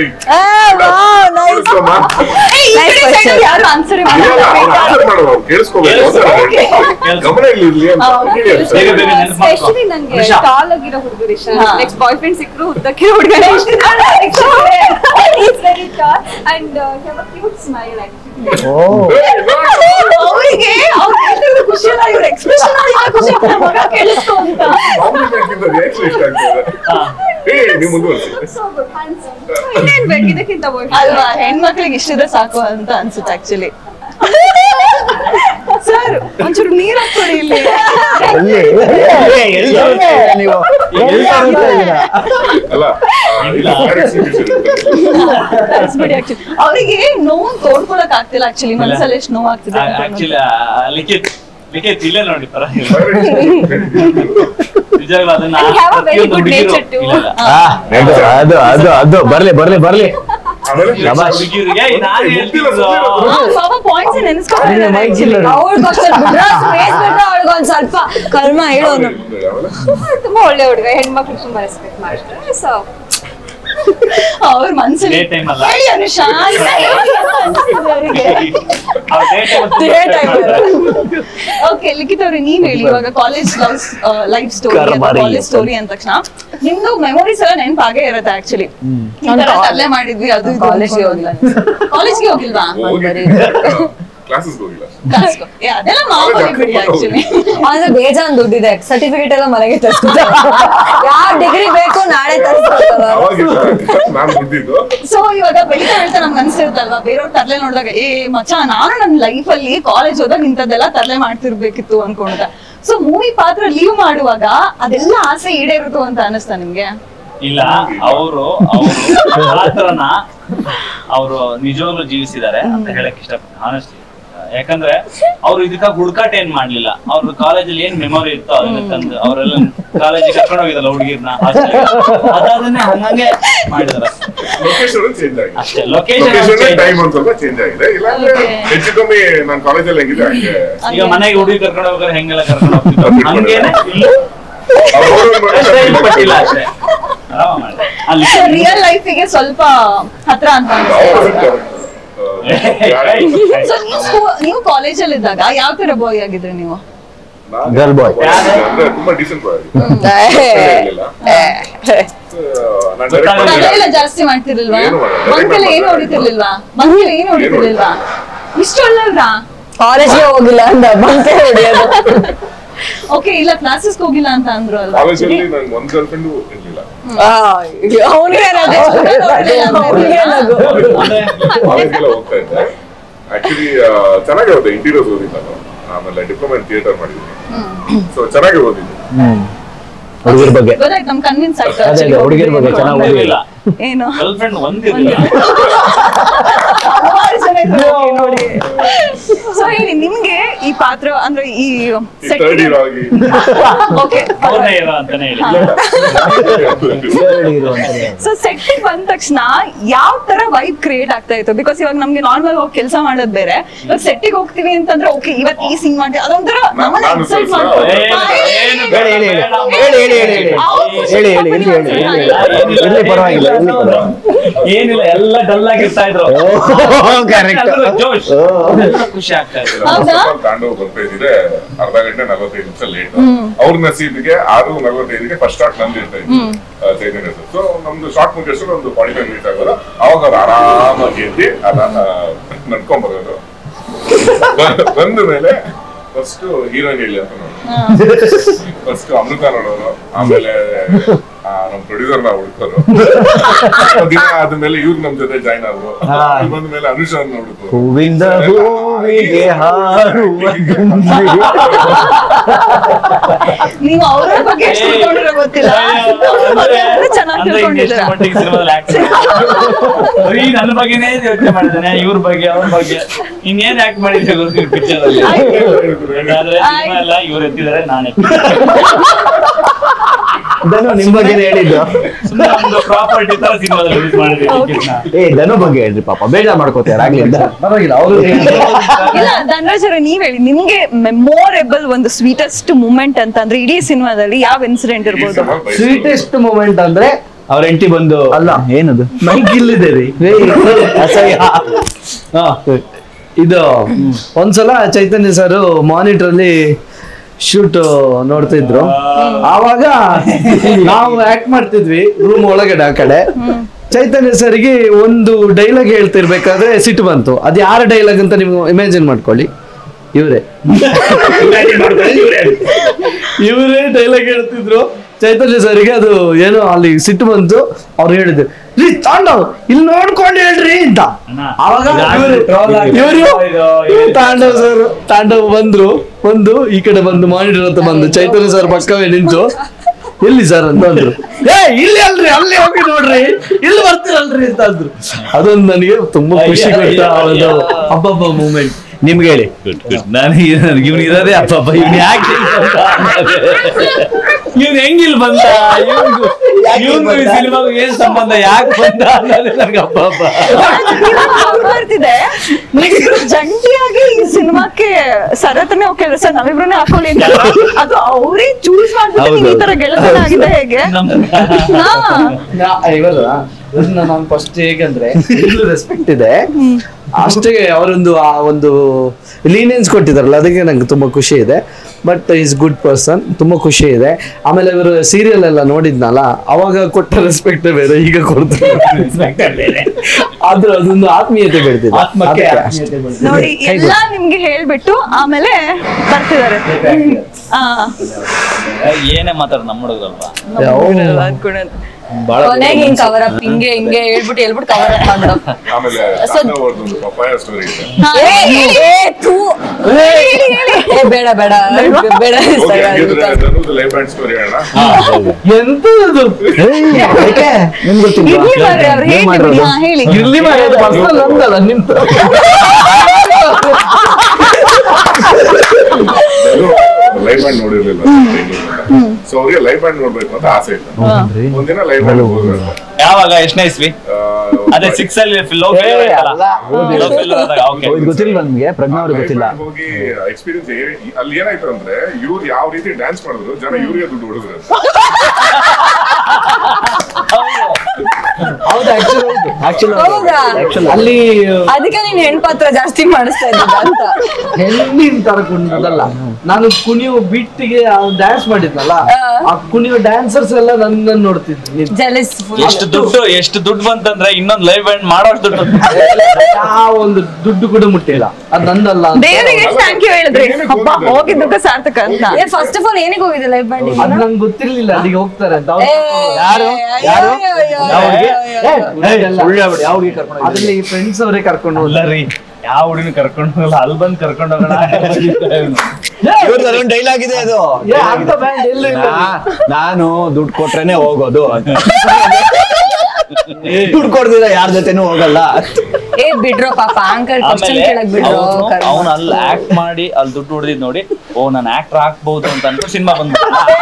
ಯಾರು ಆನ್ಸರ್ ಗಮನ ಇರ್ಲಿ ಅಂತ ಹೇಳಿ ಅಂತ. ಬೇಗ ಬೇಗ ನೆನ್ಪು ಮಾಡ್ಕೊ. ಸ್ಪೆಷಲಿ ನಂಗೆ ವೃಷಾ. ಟಾಲ್ ಆಗಿರೋ ಹುಡುಗರು ಇಷ್ಟ ಹಾ. ನೆಕ್ಸ್ಟ್ ಬಾಯ್ ಫ್ರೆಂಡ್ ಸಿಕ್ಕರು ಉದ್ದಕ್ಕಿರೋ ಹುಡುಗರೇ ಇಷ್ಟ is very tall and have a cute smile ಅವರಿಗೆ ಅವ್ರು ಹೇಳ್ತಿರೋದು ಖುಷಿ ಅಲ್ಲ ಇವ್ರ ಎಕ್ಸ್ಪ್ರೆಷನ್ ಖುಷಿ ಆಗ್ತದೆ, ಮಗ ಕೇಳಿಸ್ಕೊ ಅಂತ ಕಾಂಪ್ಲಿಮೆಂಟ್ಗಿಂತ reaction ಇಷ್ಟ ಆಗ್ತದೆ. ಏ, ನೀವು ಮುಂದುವರಿಸಿ ಸೊ ಗುಡ್ ಹ್ಯಾಂಡ್ಸಮ್ ಇನ್ನೇನ್ ಬೇಕು ಇದಕ್ಕಿಂತ ಬಾಯ್ ಅಲ್ವಾ ಹೆಣ್ಮಕ್ಳಿಗೆ ಇಷ್ಟಿದ್ರೆ ಸಾಕು ಅಂತ ಅನ್ಸುತ್ತೆ ಆಕ್ಚುಲಿ ಸರ್ ಒಂಚೂರು ನೀರ್ ಹಾಕೊಡಿ ಇಲ್ಲಿ ಎಲ್ಲಿ ಎಲ್ಲಿ ಎಲ್ಲಿ ತೋರಿಸ್ತಾ ಇದ್ದೀರಾ ನೀವು ಎಲ್ಲಿ ತೋರಿಸ್ತಾ ಇದ್ದೀರಾ ಅಲ್ಲ ಆ, ಇದು direct series ಇರುತ್ತೆ. ಕಳಿಸ್ಬಿಡಿ ಆಕ್ಚುಲಿ ಅವರಿಗೆ ನೋವು ತೋಡ್ಕೊಳಕ್ ಆಗ್ತಿಲ್ಲ ಆಕ್ಚುಲಿ ಮನಸ್ಸಲ್ಲಿ ಎಷ್ಟು ನೋವು ಆಗ್ತಿದೆ ಅಂತ ಆಕ್ಚುಲಿ ಲಿಖಿತ್ ಲಿಖಿತ್ ಇಲ್ಲೇ ನೋಡಿ ಪರ Direct ನಿಜವಾಗ್ಲೂ ಅದನ್ನ And have a very ಪ್ರತಿಯೊಂದು good ಹುಡುಗಿರು- nature too. ಇಲ್ಲ, ಇಲ್ಲ. ಆ, ಅದು ಅದು ಅದು ಅದು ಬರ್ಲಿ ಬರ್ಲಿ ಬರ್ಲಿ ಆಮೇಲೆ ಶಬಾಷ್. ಹುಡುಗಿರಿಗೆ ನಾನು ಮುಗ್ದಿಲ್ಲ, ಹೇಳ್ತಿದ್ದು ಮುಗ್ದಿಲ್ಲ. ಹಾ, ಪಾಪ ಪಾಯಿಂಟ್ಸ್ ಅದೇ ನೆನೆಸ್ಕೊಂಡು ಮೈಕ್ ಇಲ್ಲ ರೀ. ಅವಳು ಸ್ಪೇಸ್ ಬಿಟ್ಟು ಅವಳಿಗೊಂದ್ ಸ್ವಲ್ಪ ಕರ್ಮ ಹೇಳೋನು ಆಮೇಲೆ ತುಂಬಾ ಒಳ್ಳೆ ಹುಡುಗ ಹೆಣ್ಮಕ್ಳು ತುಂಬಾ ರೆಸ್ಪೆಕ್ಟ್ ಮಾಡ್ತಾರೆ ಸೊ ಅವ್ರ ಮನ್ಸಲ್ಲಿ Day time ಅಲ್ಲ. ಹೇಳಿ ಅನುಷಾ ಅನ್ಸಿದೆ ಅವ್ರಿಗೆ. ಓಕೆ ಲಿಖಿತ್ ಅವ್ರೆ ನೀವ್ ಹೇಳಿ ಇವಾಗ ಕಾಲೇಜ್ ಲವ್ ಲೈಫ್ ಸ್ಟೋರಿ ಕರ್ಮಾರಿ ಕಾಲೇಜ್ ಸ್ಟೋರಿ ಅಂದ ತಕ್ಷಣ ನಿಮ್ದು ಮೆಮೊರೀಸ್ ಎಲ್ಲ ನೆನಪಾಗೇ ಇರುತ್ತೆ ಆಕ್ಚುಲಿ ಅಲ್ಲೇ ಮಾಡಿದ್ವಿ ಅದು ಕಾಲೇಜ್ಗೆ ಹೋಗಿಲ್ಲ ಕಾಲೇಜ್ಗೆ ಹೋಗಿಲ್ವಾ ಕ್ಲಾಸಸ್ಗೆ ಹೋಗಿಲ್ಲ Class-ಗೆ. Yeah, ಅದೆಲ್ಲ ಮಾಮೂಲಿ ಬಿಡಿ ಆಕ್ಚುಲಿ ಆದ್ರೆ ಬೇಜಾನ್ ದುಡ್ಡಿದೆ ಸರ್ಟಿಫಿಕೇಟ್ ಎಲ್ಲ ಮನೆಗೆ ತರಿಸ್ಕೊತಾರೆ ಯಾರ್ ಡಿಗ್ರಿ ಬೇಕು ನಾಳೆ ತರಿಸ್ಕೊಡ್ತಾರ ಅವಾಗಿಲ್ಲ ನಾನು ದುಡ್ಡಿದ್ದು ಸೊ ಇವಾಗ ಬೆಳಿತಾ ಬೆಳಿತಾ ನಮ್ಗೆ ಅನ್ಸಿರುತ್ತಲ್ವಾ ಬೇರೆಯವ್ರ ತರ್ಲೆ ನೋಡಿದಾಗ ಏ ಮಚ್ಚ ನಾನು ನನ್ನ ಲೈಫ್ ಅಲ್ಲಿ ಕಾಲೇಜ್ ಹೋದಾಗ ಇಂಥದ್ದೆಲ್ಲ ತರ್ಲೆ ಮಾಡ್ತಿರ್ಬೇಕಿತ್ತು ಅನ್ಕೊಂಡ ಸೊ ಮೂವಿ ಪಾತ್ರ ಲೀವ್ ಮಾಡುವಾಗ ಅದೆಲ್ಲ ಆಸೆ ಈಡೇರುತ್ತು ಅಂತ ಅನಿಸ್ತಾ ನಿಮ್ಗೆ ಇಲ್ಲ ಅವರು ಅವರು ಪಾತ್ರನ ಅವರು ನಿಜವಾಗ್ಲೂ ಜೀವಿಸಿದ್ದಾರೆ ಅಂತ ಹೇಳಕ್ ಇಷ್ಟಪಡ್ತೀನಿ ಆನೆಸ್ಟ್ಲಿ ಯಾಕಂದ್ರೆ ಅವ್ರು ಇದಕ್ಕಾಗಿ ಹುಡುಕಾಟ ಏನ್ ಮಾಡ್ಲಿಲ್ಲ ಅವ್ರ ಕಾಲೇಜಲ್ಲಿ ಏನ್ ಮೆಮೊರಿ ಇತ್ತು ಅದನ್ನ ತಂದು ಅವರೆಲ್ಲ ಕಾಲೇಜಿಗೆ ಕರ್ಕೊಂಡು ಹೋಗಿದಲ್ಲ ಹುಡುಗಿರ್ನ ಅದಾದನ್ನೇ ಹಂಗಂಗೆ ಮಾಡಿದಾರೆ ಲೊಕೇಶನ್ ಚೇಂಜ್ ಆಗಿದೆ ಅಷ್ಟೇ ಲೊಕೇಶನ್ ಲೊಕೇಶನ್ ಟೈಮ್ ಒಂದ್ ಸ್ವಲ್ಪ ಚೇಂಜ್ ಆಗಿದೆ ಇಲ್ಲಾಂದ್ರೆ ಹೆಚ್ಚು ಕಮ್ಮಿ ನಾನು ಕಾಲೇಜಲ್ಲಿ ಹೆಂಗಿದೆ ಹಂಗೆ ಈಗ ಮನೆಗೆ ಹುಡುಗಿ ಕರ್ಕೊಂಡು ಹೋಗ್ತಾರೆ ಹೆಂಗೆಲ್ಲ ಕರ್ಕೊಂಡು ಹೋಗ್ತಿದ್ರು ಹಂಗೇನೆ ಇಲ್ಲೂ ಅವ್ರವ್ರ ಅಷ್ಟೇ ಮನೆ ಇಲ್ಲಿ ಪಟ್ಟಿಲ್ಲ ಅಷ್ಟೇ ಆರಾಮ ಮಾಡಿ ಅಲ್ಲಿ ರಿಯಲ್ ಲೈಫಿಗೆ ಸ್ವಲ್ಪ ಹತ್ರ ಅಂತ ಅನ್ಸುತ್ತೆ ಸೊ ನೀವು ನೀವು ಕಾಲೇಜಲ್ಲಿ ಇದ್ದಾಗ ಯಾವ ತರ ಬಾಯ್ ಆಗಿದ್ರಿ ನೀವು Girl boy. ಅಂದ್ರೆ ತುಂಬಾ ಡೀಸೆಂಟ್ ಬಾಯ್ ಇರ್ಲಿಲ್ಲ ನಾನು ಗೊತ್ತಾಗಲ್ಲ. ತಲೆ ಡೈರೆಕ್ಟ್ ಎಲ್ಲ ಜಾಸ್ತಿ ಮಾಡ್ತಿರ್ಲಿಲ್ವಾ ಏನು ಮಾಡಲ್ಲ. ಬಂಕೆಲ್ಲ ಏನು ಹೊಡಿತಿರ್ಲಿಲ್ವಾ ಬಂಕೆಲ್ಲ ಏನು ಹೊಡಿತಿರ್ಲಿಲ್ವಾ ಇಷ್ಟು ಒಳ್ಳೆಯವ್ರಾ ಕಾಲೇಜ್ಗೆ ಹೋಗಿಲ್ಲ ಅಂದ ಬಂಕೆ ಹೊಡಿಯೋದು ಓಕೆ ಇಲ್ಲ ಕ್ಲಾಸಸ್ ಹೋಗಿಲ್ಲ ಅಂತ ಅಂದ್ರು ಅಲ್ವಾ ಕಾಲೇಜಲ್ಲಿ ನಂಗೆ ಒಂದ್ ಗರ್ಲ್ ಫ್ರೆಂಡು ಇರ್ಲಿಲ್ಲ ಅವನಿಗೆ ಅವನಿಗೆ ನಗು ಕಾಲೇಜ್ಗೆಲ್ಲ ಹೋಗ್ತಾ ಇದ್ದೆ ಆಕ್ಚುಲಿ ಚೆನ್ನಾಗಿ ಓದಿದೆ ಇಂಟೀರಿಯರ್ಸ್ ಓದಿದ್ದು ನಾನು ಆಮೇಲೆ ಡಿಪ್ಲೊಮಾ ಇನ್ ಥಿಯೇಟರ್ ಮಾಡಿದ್ದೀನಿ ಸೊ ಚೆನ್ನಾಗಿ ಓದಿದ್ದು ಹ್ಮ್ ಹುಡುಗರ ಬಗ್ಗೆ ಗೊತ್ತಾಯ್ತು ನಮ್ ಕನ್ವಿನ್ಸ್ ಆಯ್ತು ಅದೇ ಅದೇ ಹುಡುಗಿರ ಬಗ್ಗೆ ಚೆನ್ನಾಗಿ ಓದಿಲ್ಲ ಏನು ಗರ್ಲ್ ಫ್ರೆಂಡ್ ಒಂದಿರಲಿಲ್ಲ ಹಲವಾರು ಜನ ಇದ್ರು ನೋಡಿ ಸೊ ಹೇಳಿ ನಿಮ್ಗೆ ಈ ಪಾತ್ರ ಅಂದ್ರೆ ಈ ಸೆಟ್ ಥರ್ಡ್ ಇಯರ್ ಆಗಿ ಓಕೆ ಅವ್ರನ್ನೇ ಇರೋ ಅಂತಾನೆ ಹೇಳಿ ಹುಡುಗಿರು ಅಂತಾರೆ. ಸೊ ಸೆಟ್ ಬಂದ ತಕ್ಷಣ ಯಾವ ತರ ವೈಬ್ ಕ್ರಿಯೇಟ್ ಆಗ್ತಾ ಇತ್ತು ಬಿಕಾಸ್ ಇವಾಗ ನಮ್ಗೆ ನಾರ್ಮಲ್ ಹೋಗಿ ಕೆಲಸ ಮಾಡೋದ್ ಬೇರೆ ಇವಾಗ ಸೆಟ್ಟಿಗೆ ಹೋಗ್ತೀವಿ ಅಂತಂದ್ರೆ ಓಕೆ ಇವತ್ತು ಈ ಸಿಂಗ್ ಮಾಡಿ ಅದೊಂಥರ ನಮ್ಮನ್ನ ನಾನು ಎಕ್ಸೈಟ್ ಸ್ವಲ್ಪ- ಮಾಡ್ತಾರೆ ಏನು ಹೇಳಿ ಹೇಳಿ ಹೇಳಿ ಹೇಳಿ ಹೇಳಿ ಹೇಳಿ ಹೇಳಿ ಹೇಳಿ ಹೇಳಿ ಇಲ್ಲಿ ಹೇಳಿ ಇಲ್ಲಿ ಹೇಳಿ ಇಲ್ಲಿ ಪರವಾಗಿಲ್ಲ ಇಲ್ಲಿ ಪರವಾಗಿಲ್ಲ ಏನಿಲ್ಲ ಎಲ್ಲ ಡಲ್ ಆಗಿರ್ತಾ ಇದ್ರು ಕರೆಕ್ಟ್ ಎಲ್ಲರೂ ಜೋಶ್ ಖುಷಿ ಆಗ್ತಾ ಇದ್ರು ಹೌದಾ? ತಾಂಡವ್ ಬರ್ತಾ ಇದ್ರೆ ಅರ್ಧ ಗಂಟೆ ನಲವತ್ತೈದು ನಿಮಿಷ ಲೇಟ್ ಅವ್ರ ನಸೀಬ್ಗೆ ಆರು ನಲವತ್ತೈದಕ್ಕೆ ಫಸ್ಟ್ ಶಾಟ್ ನಂದು ಇರ್ತಾ ಇತ್ತು ಆ, ಚೈತನ್ಯ ಸರ್ ಸೊ ನಮ್ದು ಶಾರ್ಟ್ ಮುಗಿಸಲು ಒಂದು ಫಾರ್ಟಿ ಫೈವ್ ಮಿನಿಟ್ಸ್ ಆಗೋದು ಅವಾಗ ಅವ್ರು ಆರಾಮಾಗಿ ಎದ್ದಿ ಆರಾಮ ನಡ್ಕೊಂಡ್ ಬರೋದು ಬಂದ- ಬಂದ ಮೇಲೆ ಫಸ್ಟ್ ಹೀರೋಯಿನ್ ಹೇಳಿ ಅಂತ ನೋಡೋದು ಫಸ್ಟ್ ಅಮೃತ ನೋಡೋರು ಆಮೇಲೆ ಆ, ನಮ್ ಪ್ರೊಡ್ಯೂಸರ್ ನ ಹುಡುಕೋರು ದಿನ ಆದ್ಮೇಲೆ ಇವ್ರು ನಮ್ ಜೊತೆ ಜಾಯ್ನ್ ಆದ್ರು ಹಾ. ಅಲ್ಲಿ ಬಂದ ಮೇಲೆ ಅನುಷಾನ್ ಹುಡುಕೋರು ಹೂವಿಂದ ಹೂವಿಗೆ ಹಾರುವ ದುಂಬಿ. ನೀವು ಅವ್ರ ಬಗ್ಗೆ ಎಷ್ಟು ತಿಳ್ಕೊಂಡಿರೋ ಗೊತ್ತಿಲ್ಲ ಅವ್ರನ್ನ ಚೆನ್ನಾಗಿ ತಿಳ್ಕೊಂಡಿದ್ದೀರಾ ಬರೀ ನನ್ನ ಬಗ್ಗೆನೇ ಯೋಚನೆ ಮಾಡಿದ್ದಾನೆ ಇವ್ರ ಬಗ್ಗೆ ಅವ್ರ ಬಗ್ಗೆ ಇನ್ನೇನ್ ಆಕ್ಟ್ ಮಾಡಿದ್ದೆ ಗೊತ್ತಿಲ್ಲ ಪಿಕ್ಚರ್ ಅಲ್ಲಿ ಆದ್ರೆ ಸಿನಿಮಾ ಎಲ್ಲ ಇವ್ರು ಎತ್ತಿದ್ದಾರೆ ನಾನು ಧನು ನಿಮ್ ಬಗ್ಗೆ ಹೇಳಿದ್ದು ಸುಮ್ಮನೆ ಒಂದು ಪ್ರಾಪರ್ಟಿ ತರ ಸಿನಿಮಾದಲ್ಲಿ ರಿಲೀಸ್ ಮಾಡಿದ್ದೀನಿ ಏ ಧನು ಬಗ್ಗೆ ಹೇಳ್ರಿ ಪಾಪ ಬೇಜಾರ್ ಮಾಡ್ಕೋತಾರೆ ಆಗ್ಲಿಂದ ಪರವಾಗಿಲ್ಲ ಅವರು ಇಲ್ಲ ಧನರಾಜ್ ಅವ್ರೆ ನೀವ್ ಹೇಳಿ ನಿಮ್ಗೆ ಮೆಮೊರೇಬಲ್ ಒಂದು ಸ್ವೀಟೆಸ್ಟ್ ಮೂಮೆಂಟ್ ಅಂತ ಅಂದ್ರೆ ಇಡೀ ಸಿನಿಮಾದಲ್ಲಿ ಯಾವ ಇನ್ಸಿಡೆಂಟ್ ಇರ್ಬೋದು ಸ್ವೀಟೆಸ್ಟ್ ಮೂಮೆಂಟ್ ಅಂದ್ರೆ ಅವ್ರ ಹೆಂಡತಿ ಬಂದು ಅಲ್ಲ. ಏನದು ನಂಗೆ ಇಲ್ಲಿದೆ ರೀ ಅಸಹ್ಯ ಹಾ. ಇದು ಒಂದ್ಸಲ ಚೈತನ್ಯ ಸರ್ ಮಾನಿಟರ್ ಅಲ್ಲಿ ಶೂಟ್ ನೋಡ್ತಿದ್ರು ಆವಾಗ ನಾವು ಆಕ್ಟ್ ಮಾಡ್ತಿದ್ವಿ ರೂಮ್ ಒಳಗಡೆ ಆ ಕಡೆ ಚೈತನ್ಯ ಸರ್ಗೆ ಒಂದು ಡೈಲಾಗ್ ಹೇಳ್ತಿರ್ಬೇಕಾದ್ರೆ ಸಿಟ್ಟು ಬಂತು ಅದು ಯಾರ ಡೈಲಾಗ್ ಅಂತ ನೀವು ಇಮ್ಯಾಜಿನ್ ಮಾಡ್ಕೊಳ್ಳಿ ಇವರೇ ಇವರೇ ಡೈಲಾಗ್ ಹೇಳ್ತಿದ್ರು ಚೈತನ್ಯ ಸರ್ಗೆ ಅದು ಏನೋ ಅಲ್ಲಿ ಸಿಟ್ಟು ಬಂತು ಅವ್ರು ಹೇಳಿದ್ರು ರೀ ತಾಂಡವ್ ಇಲ್ಲಿ ನೋಡ್ಕೊಂಡು ಹೇಳ್ರಿ ಅಂತ ಅವಾಗ ಇವರು ತಾಂಡವ್ ಸರ್ ತಾಂಡವ್ ಬಂದ್ರು ಬಂದು ಈ ಕಡೆ ಬಂದು ಮಾನಿಟರ್ ಅಂತ ಬಂದು ಚೈತನ್ಯ ಸರ್ ಪಕ್ಕವೇ ನಿಂತು ಎಲ್ಲಿ ಸರ್ ಅಂತ ಅಂದ್ರು ಏ ಇಲ್ಲಿ ಅಲ್ರಿ ಅಲ್ಲಿ ಹೋಗಿ ನೋಡ್ರಿ ಇಲ್ಲಿ ಬರ್ತೀರಲ್ರಿ ಅಂತ ಅಂದ್ರು ಅದೊಂದು ನನಗೆ ತುಂಬಾ ಖುಷಿ ಕೊಟ್ಟ ಒಂದು ಹಬ್ಬಬ್ಬ ಮೂಮೆಂಟ್ ನಿಮ್ಗೆ ಹೇಳಿ ಗುಡ್ ಗುಡ್ ನಾನು ಇವ್ನು ಇರೋದೇ ಅಪ್ಪ ಇವ್ನು ಯಾಕೆ ಇವ್ನು ಹೆಂಗಿಲ್ ಬಂದ ಇವ್ನು ಈ ಸಿನಿಮಾಗೂ ಏನ್ ಸಂಬಂಧ ಯಾಕೆ ಬಂದ ಅನ್ನೋದೇ ನನಗೆ ಅಪ್ಪ ಅಪ್ಪ ಬರ್ತಿದೆ ನೀವಿಬ್ರು ಜಂಟಿಯಾಗಿ ಈ ಸಿನಿಮಾಕ್ಕೆ ಸರ್ ಹತ್ರನೇ ಹೋಗ್ತಿದ್ರೆ ಸರ್ ನಾವಿಬ್ರನ್ನೇ ಹಾಕೊಳ್ಳಿ ಅಂತ ಅದು ಅವರೇ ಚೂಸ್ ಮಾಡ್ಬಿಟ್ಟು ನಿಮ್ಗೆ ಈ ತರ ಗೆಳೆತನ ಆಗಿದೆ ಹೇಗೆ ಹಾ. ಇವರ ನಾನು ಫಸ್ಟ್ ಹೇಗಂದ್ರೆ ಈಗಲೂ ರೆಸ್ಪೆಕ್ಟ್ ಇದೆ ಅಷ್ಟೇ ಅವರೊಂದು ಆ ಒಂದು ಲೀನಿಯನ್ಸ್ ಕೊಟ್ಟಿದಾರಲ್ಲ ಅದಕ್ಕೆ ನಂಗೆ ತುಂಬಾ ಖುಷಿ ಇದೆ ಬಟ್ ಈಸ್ ಗುಡ್ ಪರ್ಸನ್ ತುಂಬಾ ಖುಷಿ ಇದೆ ಆಮೇಲೆ ಇವರು ಸೀರಿಯಲ್ ಎಲ್ಲ ನೋಡಿದ್ನಲ್ಲ ಅವಾಗ ಕೊಟ್ಟ ರೆಸ್ಪೆಕ್ಟ್ ಬೇರೆ ಈಗ ಕೊಡ್ತಾರೆ ರೆಸ್ಪೆಕ್ಟ್ ಬೇರೆ ಆದ್ರೂ ಅದೊಂದು ಆತ್ಮೀಯತೆ ಬೆಳೆದಿದೆ ಆತ್ಮಕ್ಕೆ ಅದಕ್ಕೆ ಆತ್ಮೀಯತೆ ಅಷ್ಟೇ. ಬೆಳ್ದಿದೆ. ನೋಡಿ ಎಲ್ಲ ನಿಮ್ಗೆ ಹೇಳ್ಬಿಟ್ಟು ಆಮೇಲೆ ಬರ್ತಿದ್ದಾರೆ ಆ, ಏನೇ ಮಾತಾಡ ನಮ್ಮ ಹುಡುಗರಲ್ವಾ ಯಾವ- ಅದ್ ಕೂಡ. ಬಹಳ ಕೊನೆಗೆ ಹಿಂಗ್ ಕವರ್ ಅಪ್ ಹಿಂಗೆ ಹಿಂಗೆ ಹೇಳ್ಬಿಟ್ಟು ಹೇಳ್ಬಿಟ್ಟು ಕವರ್ ಅಪ್ ಮಾಡ್ದ ಆಮೇಲೆ ತಾತ ಅವ್ರದ್ದೊಂದು ಪಪಾಯ ಸ್ಟೋರಿ ಇದೆ ಹಾ, ಏ, ಏ, ಥೂ. ಏ ಬೇಡ ಬೇಡ ಬೇಡ ಓಕೆ ಸರಿ, ಹಾಗಿದ್ರೆ ಅದು ಧನುದು ಲೈಫ್ ಬ್ಯಾಂಡ್ ಸ್ಟೋರಿ ಹೇಳೋಣ ಎಂತದು ನಿಮ್ಗೆ ಗೊತ್ತಿಲ್ವಾ ಇರ್ಲಿ ಮಾರ್ರೆ, ಅವ್ರು ಏನ್ ಹೇಳಿ ಮಾಡಿರೋದು? ಬಿಡಿ, ಹಾ, ಹೇಳಿ ಇರ್ಲಿ ಮಾರ್ರೆ, ಅದು personal ನಮ್ದಲ್ಲ, ನಿಮ್ದು. ಲೈವ್ ಬ್ಯಾಂಡ್ ನೋಡಿರ್ಲಿಲ್ಲ ಸೊ ಅವ್ರಿಗೆ ಲೈವ್ ಬ್ಯಾಂಡ್ ನೋಡ್ಬೇಕು ಅಂತ ಆಸೆ ಇತ್ತು ಒಂದಿನ ಲೈವ್ ಬ್ಯಾಂಡ್ ಹೋಗ್ಬೇಕು ಯಾವಾಗ ಎಷ್ಟನೇ ಇಸ್ವಿ ಆ, ಅದೇ ಸಿಕ್ಸ್ ಅಲ್ಲಿ ಲೋ ಏ, ಅಲ್ಲ. ಓಕೆ ಇದು ಗೊತ್ತಿಲ್ವಾ ನಿಮ್ಗೆ ಪ್ರಜ್ಞಾ ಅವ್ರಿಗೆ live ಗೊತ್ತಿಲ್ಲ band ಹೋಗಿ ಎಕ್ಸ್ಪೀರಿಯನ್ಸ್ ಅಲ್ಲಿ ಏನಾಯ್ತು ಅಂದ್ರೆ ಇವ್ರು ಯಾವ ರೀತಿ ಡ್ಯಾನ್ಸ್ ಮಾಡಿದ್ರು ಜನ ಇವ್ರಿಗೆ ದುಡ್ಡು ಹೊಡೆದ್ರು ಹೌದು ಆಕ್ಚುಲಿ ಹೌದು ಆಕ್ಚುಲಿ ಹೌದಾ? ಅಲ್ಲಿ ಅದಕ್ಕೆ ನೀನ್ ಹೆಣ್ಪಾತ್ರ ಜಾಸ್ತಿ ಮಾಡಿಸ್ತಾ ಇದ್ದ ಅಂತ ಹೆಣ್ಣಿನ ತರ ಕುಣಿದಲ್ಲ ನಾನು ಕುಣಿಯೋ ಬಿಟ್ಟಿಗೆ ಡ್ಯಾನ್ಸ್ ಮಾಡಿದ್ನಲ್ಲ ಆ ಕುಣಿಯೋ ಡ್ಯಾನ್ಸರ್ಸ್ ಎಲ್ಲ ನನ್ನ ನೋಡ್ತಿದ್ರು ನಿಜ. ಜಲಸ್ ಎಷ್ಟು ದುಡ್ಡು ಎಷ್ಟು ದುಡ್ಡು ಬಂತಂದ್ರೆ ಇನ್ನೊಂದ್ ಲೈವ್ ಬ್ಯಾಂಡ್ ಮಾಡೋಷ್ಟು ದುಡ್ಡು ಯಾವ ಒಂದು ದುಡ್ಡು ಕೂಡ ಮುಟ್ಟಿಲ್ಲ ಅದ್ ನಂದಲ್ಲ ಅಂತ. ದೇವರಿಗೆ ಥ್ಯಾಂಕ್ ಯು ಹೇಳಿದ್ರಿ ಏನಕ್ಕೆ ಅಪ್ಪ ಹೋಗಿದ್ದಾರೆ? ಹೋಗಿದ್ದಕ್ಕೆ ಸಾರ್ಥಕ ಅಂತ ಏ ಫಸ್ಟ್ ಆಫ್ ಆಲ್ ಏನಿಗೆ ಹೋಗಿದೆ ಲೈವ್ ಬ್ಯಾಂಡ್ ಅದ್ ನಂಗೆ ಗೊತ್ತಿರ್ಲಿಲ್ಲ ಅಲ್ಲಿಗೆ ಹೋಗ್ತಾರೆ ಅಂತ ಅವ್ರು ಯಾರು? ಯಾರು? ಯಾವ ಹುಡ್ಗಿ? ಏ, ಎಲ್ಲ. ಸುಳ್ಳು ಹೇಳ್ಬೇಡಿ, ಯಾವ ಹುಡ್ಗಿ ಕರ್ಕೊಂಡು ಹೋಗಿದ್ರಿ? ಅದ್ರಲ್ಲಿ ಫ್ರೆಂಡ್ಸ್ ಅವರೇ ಕರ್ಕೊಂಡು ಹೋದ್ರು. ಅಲ್ಲ ರೀ ಯಾವ ಹುಡುಗಿನ ಕರ್ಕೊಂಡು ಹೋಗಲ್ಲ ಅಲ್ಲಿ ಬಂದು ಕರ್ಕೊಂಡು ಹೋಗೋಣ ಇವ್ರದ್ದು ಅದೊಂದು ಡೈಲಾಗ್ ಇದೆ ಅದು ಏ, ಅಂತ ಬ್ಯಾಂಡ್ ಎಲ್ಲೂ ಇಲ್ಲ ನಾ- ನಾನು ದುಡ್ಡು ಕೊಟ್ರೇನೆ ಹೋಗೋದು ದುಡ್ಡು ಕೊಡ್ದಿರ ಯಾರ ಜೊತೆನೂ ಹೋಗಲ್ಲ ಏ ಬಿಡ್ರೋ ಪಾಪ ಆಂಕರ್ ಕ್ವಶನ್ ಆಮೇಲೆ ಕೇಳಕ್ ಬಿಡ್ರೋ ಕರ್ಮ. ಅವನು ಅಲ್ಲಿ ಆಕ್ಟ್ ಮಾಡಿ ಅಲ್ಲಿ ದುಡ್ಡು ಹೊಡೆದಿದ್ ನೋಡಿ ಓ ನಾನು ಆಕ್ಟರ್ ಆಗ್ಬಹುದು ಅಂತ ಅನ್ಕೊಂಡು ಸಿನಿಮಾ ಬಂದ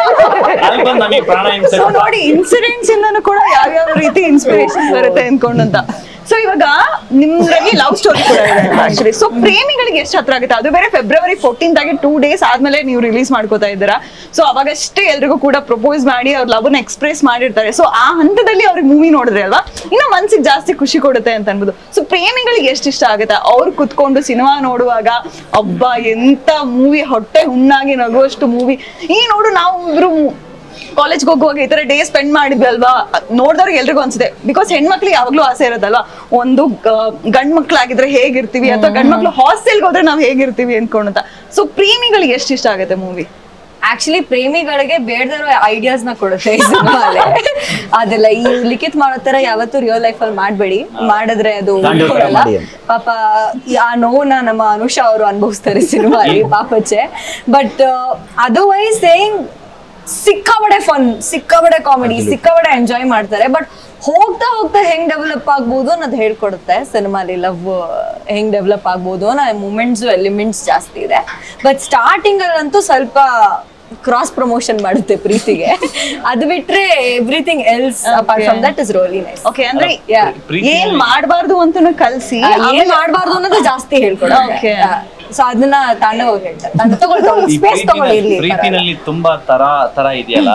ಅಲ್ಲಿ ಬಂದು ನಮಗೆ ಪ್ರಾಣ ಹಿಂಸೆ ಸೊ ನೋಡಿ ಇನ್ಸಿಡೆಂಟ್ಸ್ ಇಂದನೂ ಕೂಡ ಯಾವ್ಯಾವ ರೀತಿ ಇನ್ಸ್ಪಿರೇಷನ್ ಬರುತ್ತೆ ಅನ್ಕೊಂಡಂತ ಸೊ ಇವಾಗ ನಿಮ್ದ್ರಲ್ಲಿ ಲವ್ ಸ್ಟೋರಿ ಕೂಡ ಇದೆ ಆಕ್ಚುಲಿ ಸೊ ಪ್ರೇಮಿಗಳಿಗೆ ಎಷ್ಟು ಹತ್ರ ಆಗುತ್ತೆ ಅದು ಬೇರೆ ಫೆಬ್ರವರಿ ಫೋರ್ಟೀನ್ತ್ ಆಗಿ ಟೂ ಡೇಸ್ ಆದ್ಮೇಲೆ ನೀವು ರಿಲೀಸ್ ಮಾಡ್ಕೋತಾ ಇದ್ದೀರಾ ಸೊ ಅವಾಗಷ್ಟೇ ಎಲ್ರಿಗೂ ಕೂಡ ಪ್ರಪೋಸ್ ಮಾಡಿ ಅವ್ರ ಲವ್ ಎಕ್ಸ್ಪ್ರೆಸ್ ಮಾಡಿರ್ತಾರೆ ಸೊ ಆ ಹಂತದಲ್ಲಿ ಅವ್ರಿಗೆ ಮೂವಿ ನೋಡಿದ್ರೆ ಅಲ್ವಾ ಇನ್ನ ಮನ್ಸಿಗೆ ಜಾಸ್ತಿ ಖುಷಿ ಕೊಡುತ್ತೆ ಅಂತ ಅನ್ಬೋದು ಸೊ ಪ್ರೇಮಿಗಳಿಗೆ ಎಷ್ಟು ಇಷ್ಟ ಆಗುತ್ತೆ ಅವ್ರು ಕುತ್ಕೊಂಡು ಸಿನಿಮಾ ನೋಡುವಾಗ ಅಬ್ಬ ಎಂತ ಮೂವಿ ಹೊಟ್ಟೆ ಹುಣ್ಣಾಗಿ ನಗುವಷ್ಟು ಮೂವಿ ಈ ನೋಡು ನಾವು ಇಬ್ರು ಕಾಲೇಜ್ಗೆ ಹೋಗುವಾಗ ಈ ತರ ಡೇ ಸ್ಪೆಂಡ್ ಮಾಡಿದ್ವಿ ಅಲ್ವಾ ನೋಡಿದವ್ರಿಗೆ ಎಲ್ರಿಗೂ ಅನ್ಸುತ್ತೆ ಬಿಕಾಸ್ ಹೆಣ್ಮಕ್ಳಿಗೆ ಯಾವಾಗ್ಲೂ ಆಸೆ ಇರೋದಲ್ವಾ ಒಂದು ಗಂಡ್ ಮಕ್ಳಾಗಿದ್ರೆ ಹೇಗಿರ್ತೀವಿ ಅಥವಾ ಗಂಡ್ ಮಕ್ಳು ಹಾಸ್ಟೆಲ್ಗೆ ಹೋದ್ರೆ ನಾವ್ ಹೇಗಿರ್ತೀವಿ ಅನ್ಕೊಂಡಂತ ಸೊ ಪ್ರೇಮಿಗಳಿಗೆ ಎಷ್ಟು ಇಷ್ಟ ಆಗುತ್ತೆ ಮೂವಿ ಆಕ್ಚುಲಿ ಪ್ರೇಮಿಗಳಿಗೆ ಬೇಡದಿರೋ ಐಡಿಯಾಸ್ ನ ಕೊಡುತ್ತೆ ಈ ಸಿನಿಮಾಲೆ ಅದೆಲ್ಲ ಈ ಲಿಖಿತ್ ಮಾಡೋ ತರ ಯಾವತ್ತೂ ರಿಯಲ್ ಲೈಫ್ ಅಲ್ಲಿ ಮಾಡ್ಬೇಡಿ ಮಾಡಿದ್ರೆ ಅದು ತಾಂಡವ ಉಳ್ಕೊಳಲ್ಲ. ಮಾಡಿ ಅಂತ. ಪಾಪ ಈ- ಆ ನೋವನ್ನ ನಮ್ಮ ಅನುಷಾ ಅವರು ಅನುಭವಿಸ್ತಾರೆ ಸಿನಿಮಾಲಿ ಪಾಪಚ್ಚೆ ಬಟ್ ಅದರ್ವೈಸ್ ಸೇಯಿಂಗ್ ಸಿಕ್ಕಾಬಡೆ ಫನ್ ಸಿಕ್ಕಾಬಡೆ ಕಾಮಿಡಿ ಸಿಕ್ಕಾಬಡೆ ಎಂಜಾಯ್ ಮಾಡ್ತಾರೆ ಬಟ್ ಹೋಗ್ತಾ ಹೋಗ್ತಾ ಹೆಂಗ್ ಡೆವಲಪ್ ಆಗ್ಬೋದು ಅನ್ನೋದು ಹೇಳ್ಕೊಡುತ್ತೆ ಸಿನಿಮಾಲಿ ಲವ್ ಹೆಂಗ್ ಡೆವಲಪ್ ಆಗ್ಬೋದು ಅನ್ನೋ ಮೂಮೆಂಟ್ಸ್ ಎಲಿಮೆಂಟ್ಸ್ ಜಾಸ್ತಿ ಇದೆ ಬಟ್ ಸ್ಟಾರ್ಟಿಂಗ್ ಅಲ್ಲಂತೂ ಸ್ವಲ್ಪ ಕ್ರಾಸ್ ಪ್ರಮೋಷನ್ ಮಾಡುತ್ತೆ ಪ್ರೀತಿಗೆ ಅದು ಬಿಟ್ರೆ everything else apart from that is really nice okay ಅಂದ್ರೆ Yeah. ಪ್ರೀತಿಯಲ್ಲಿ- ಏನ್ ಮಾಡಬಾರ್ದು ಅಂತಾನು ಕಲ್ಸಿ ಏನ್ ಮಾಡ್ಬಾರ್ದು ಅನ್ನೋದು ಜಾಸ್ತಿ ಹೇಳ್ಕೊಡುತ್ತೆ Okay. ಸೊ ಅದನ್ನ ತಾಂಡ ಹೋಗಿ ಹೇಳ್ತಾರೆ ತಾಂಡ ತಗೊಳ್ತಾರೆ ಈ ಸ್ಪೇಸ್ ತಗೊಳ್ಳಿ ಪ್ರೀತಿನಲ್ಲಿ- ಇರ್ಲಿ ಪ್ರೀತಿನಲ್ಲಿ ತುಂಬಾ ತರ ತರ ಇದೆಯಲ್ಲ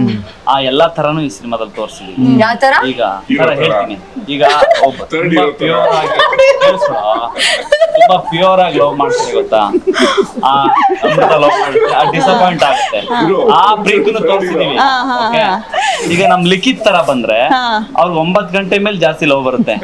ಆ ಎಲ್ಲಾ ತರನು ಈ ಸಿನಿಮಾದಲ್ಲಿ ತೋರಿಸಿದೀವಿ ಯಾವ ತರ ಈಗ Hero ತರ ತರ. ಹೇಳ್ತೀನಿ ಈಗ ಒಬ್ಬ Third ತುಂಬಾ hero ತರ. ಪ್ಯೂರ್ ಆಗಿ ಕೇಳಿಸ್ಕೊಳ? ತುಂಬಾ ಪ್ಯೂರ್ ಆಗಿ ಲವ್ ಮಾಡ್ತಾರೆ ಗೊತ್ತಾ ಆ ಅಮೃತ ಲವ್ ಮಾಡ್ತಾರೆ ಡಿಸಪಾಯಿಂಟ್ ಆಗುತ್ತೆ Hero. ಆ ಪ್ರೀತಿನೂ ತೋರಿಸಿದೀವಿ ಹಾ, ಹಾ, Okay? ಈಗ ನಮ್ ಲಿಖಿತ್ ತರ ಬಂದ್ರೆ ಹಾ. ಅವ್ರಿಗೆ ಒಂಬತ್ ಗಂಟೆ ಮೇಲೆ ಜಾಸ್ತಿ ಲವ್ ಬರುತ್ತೆ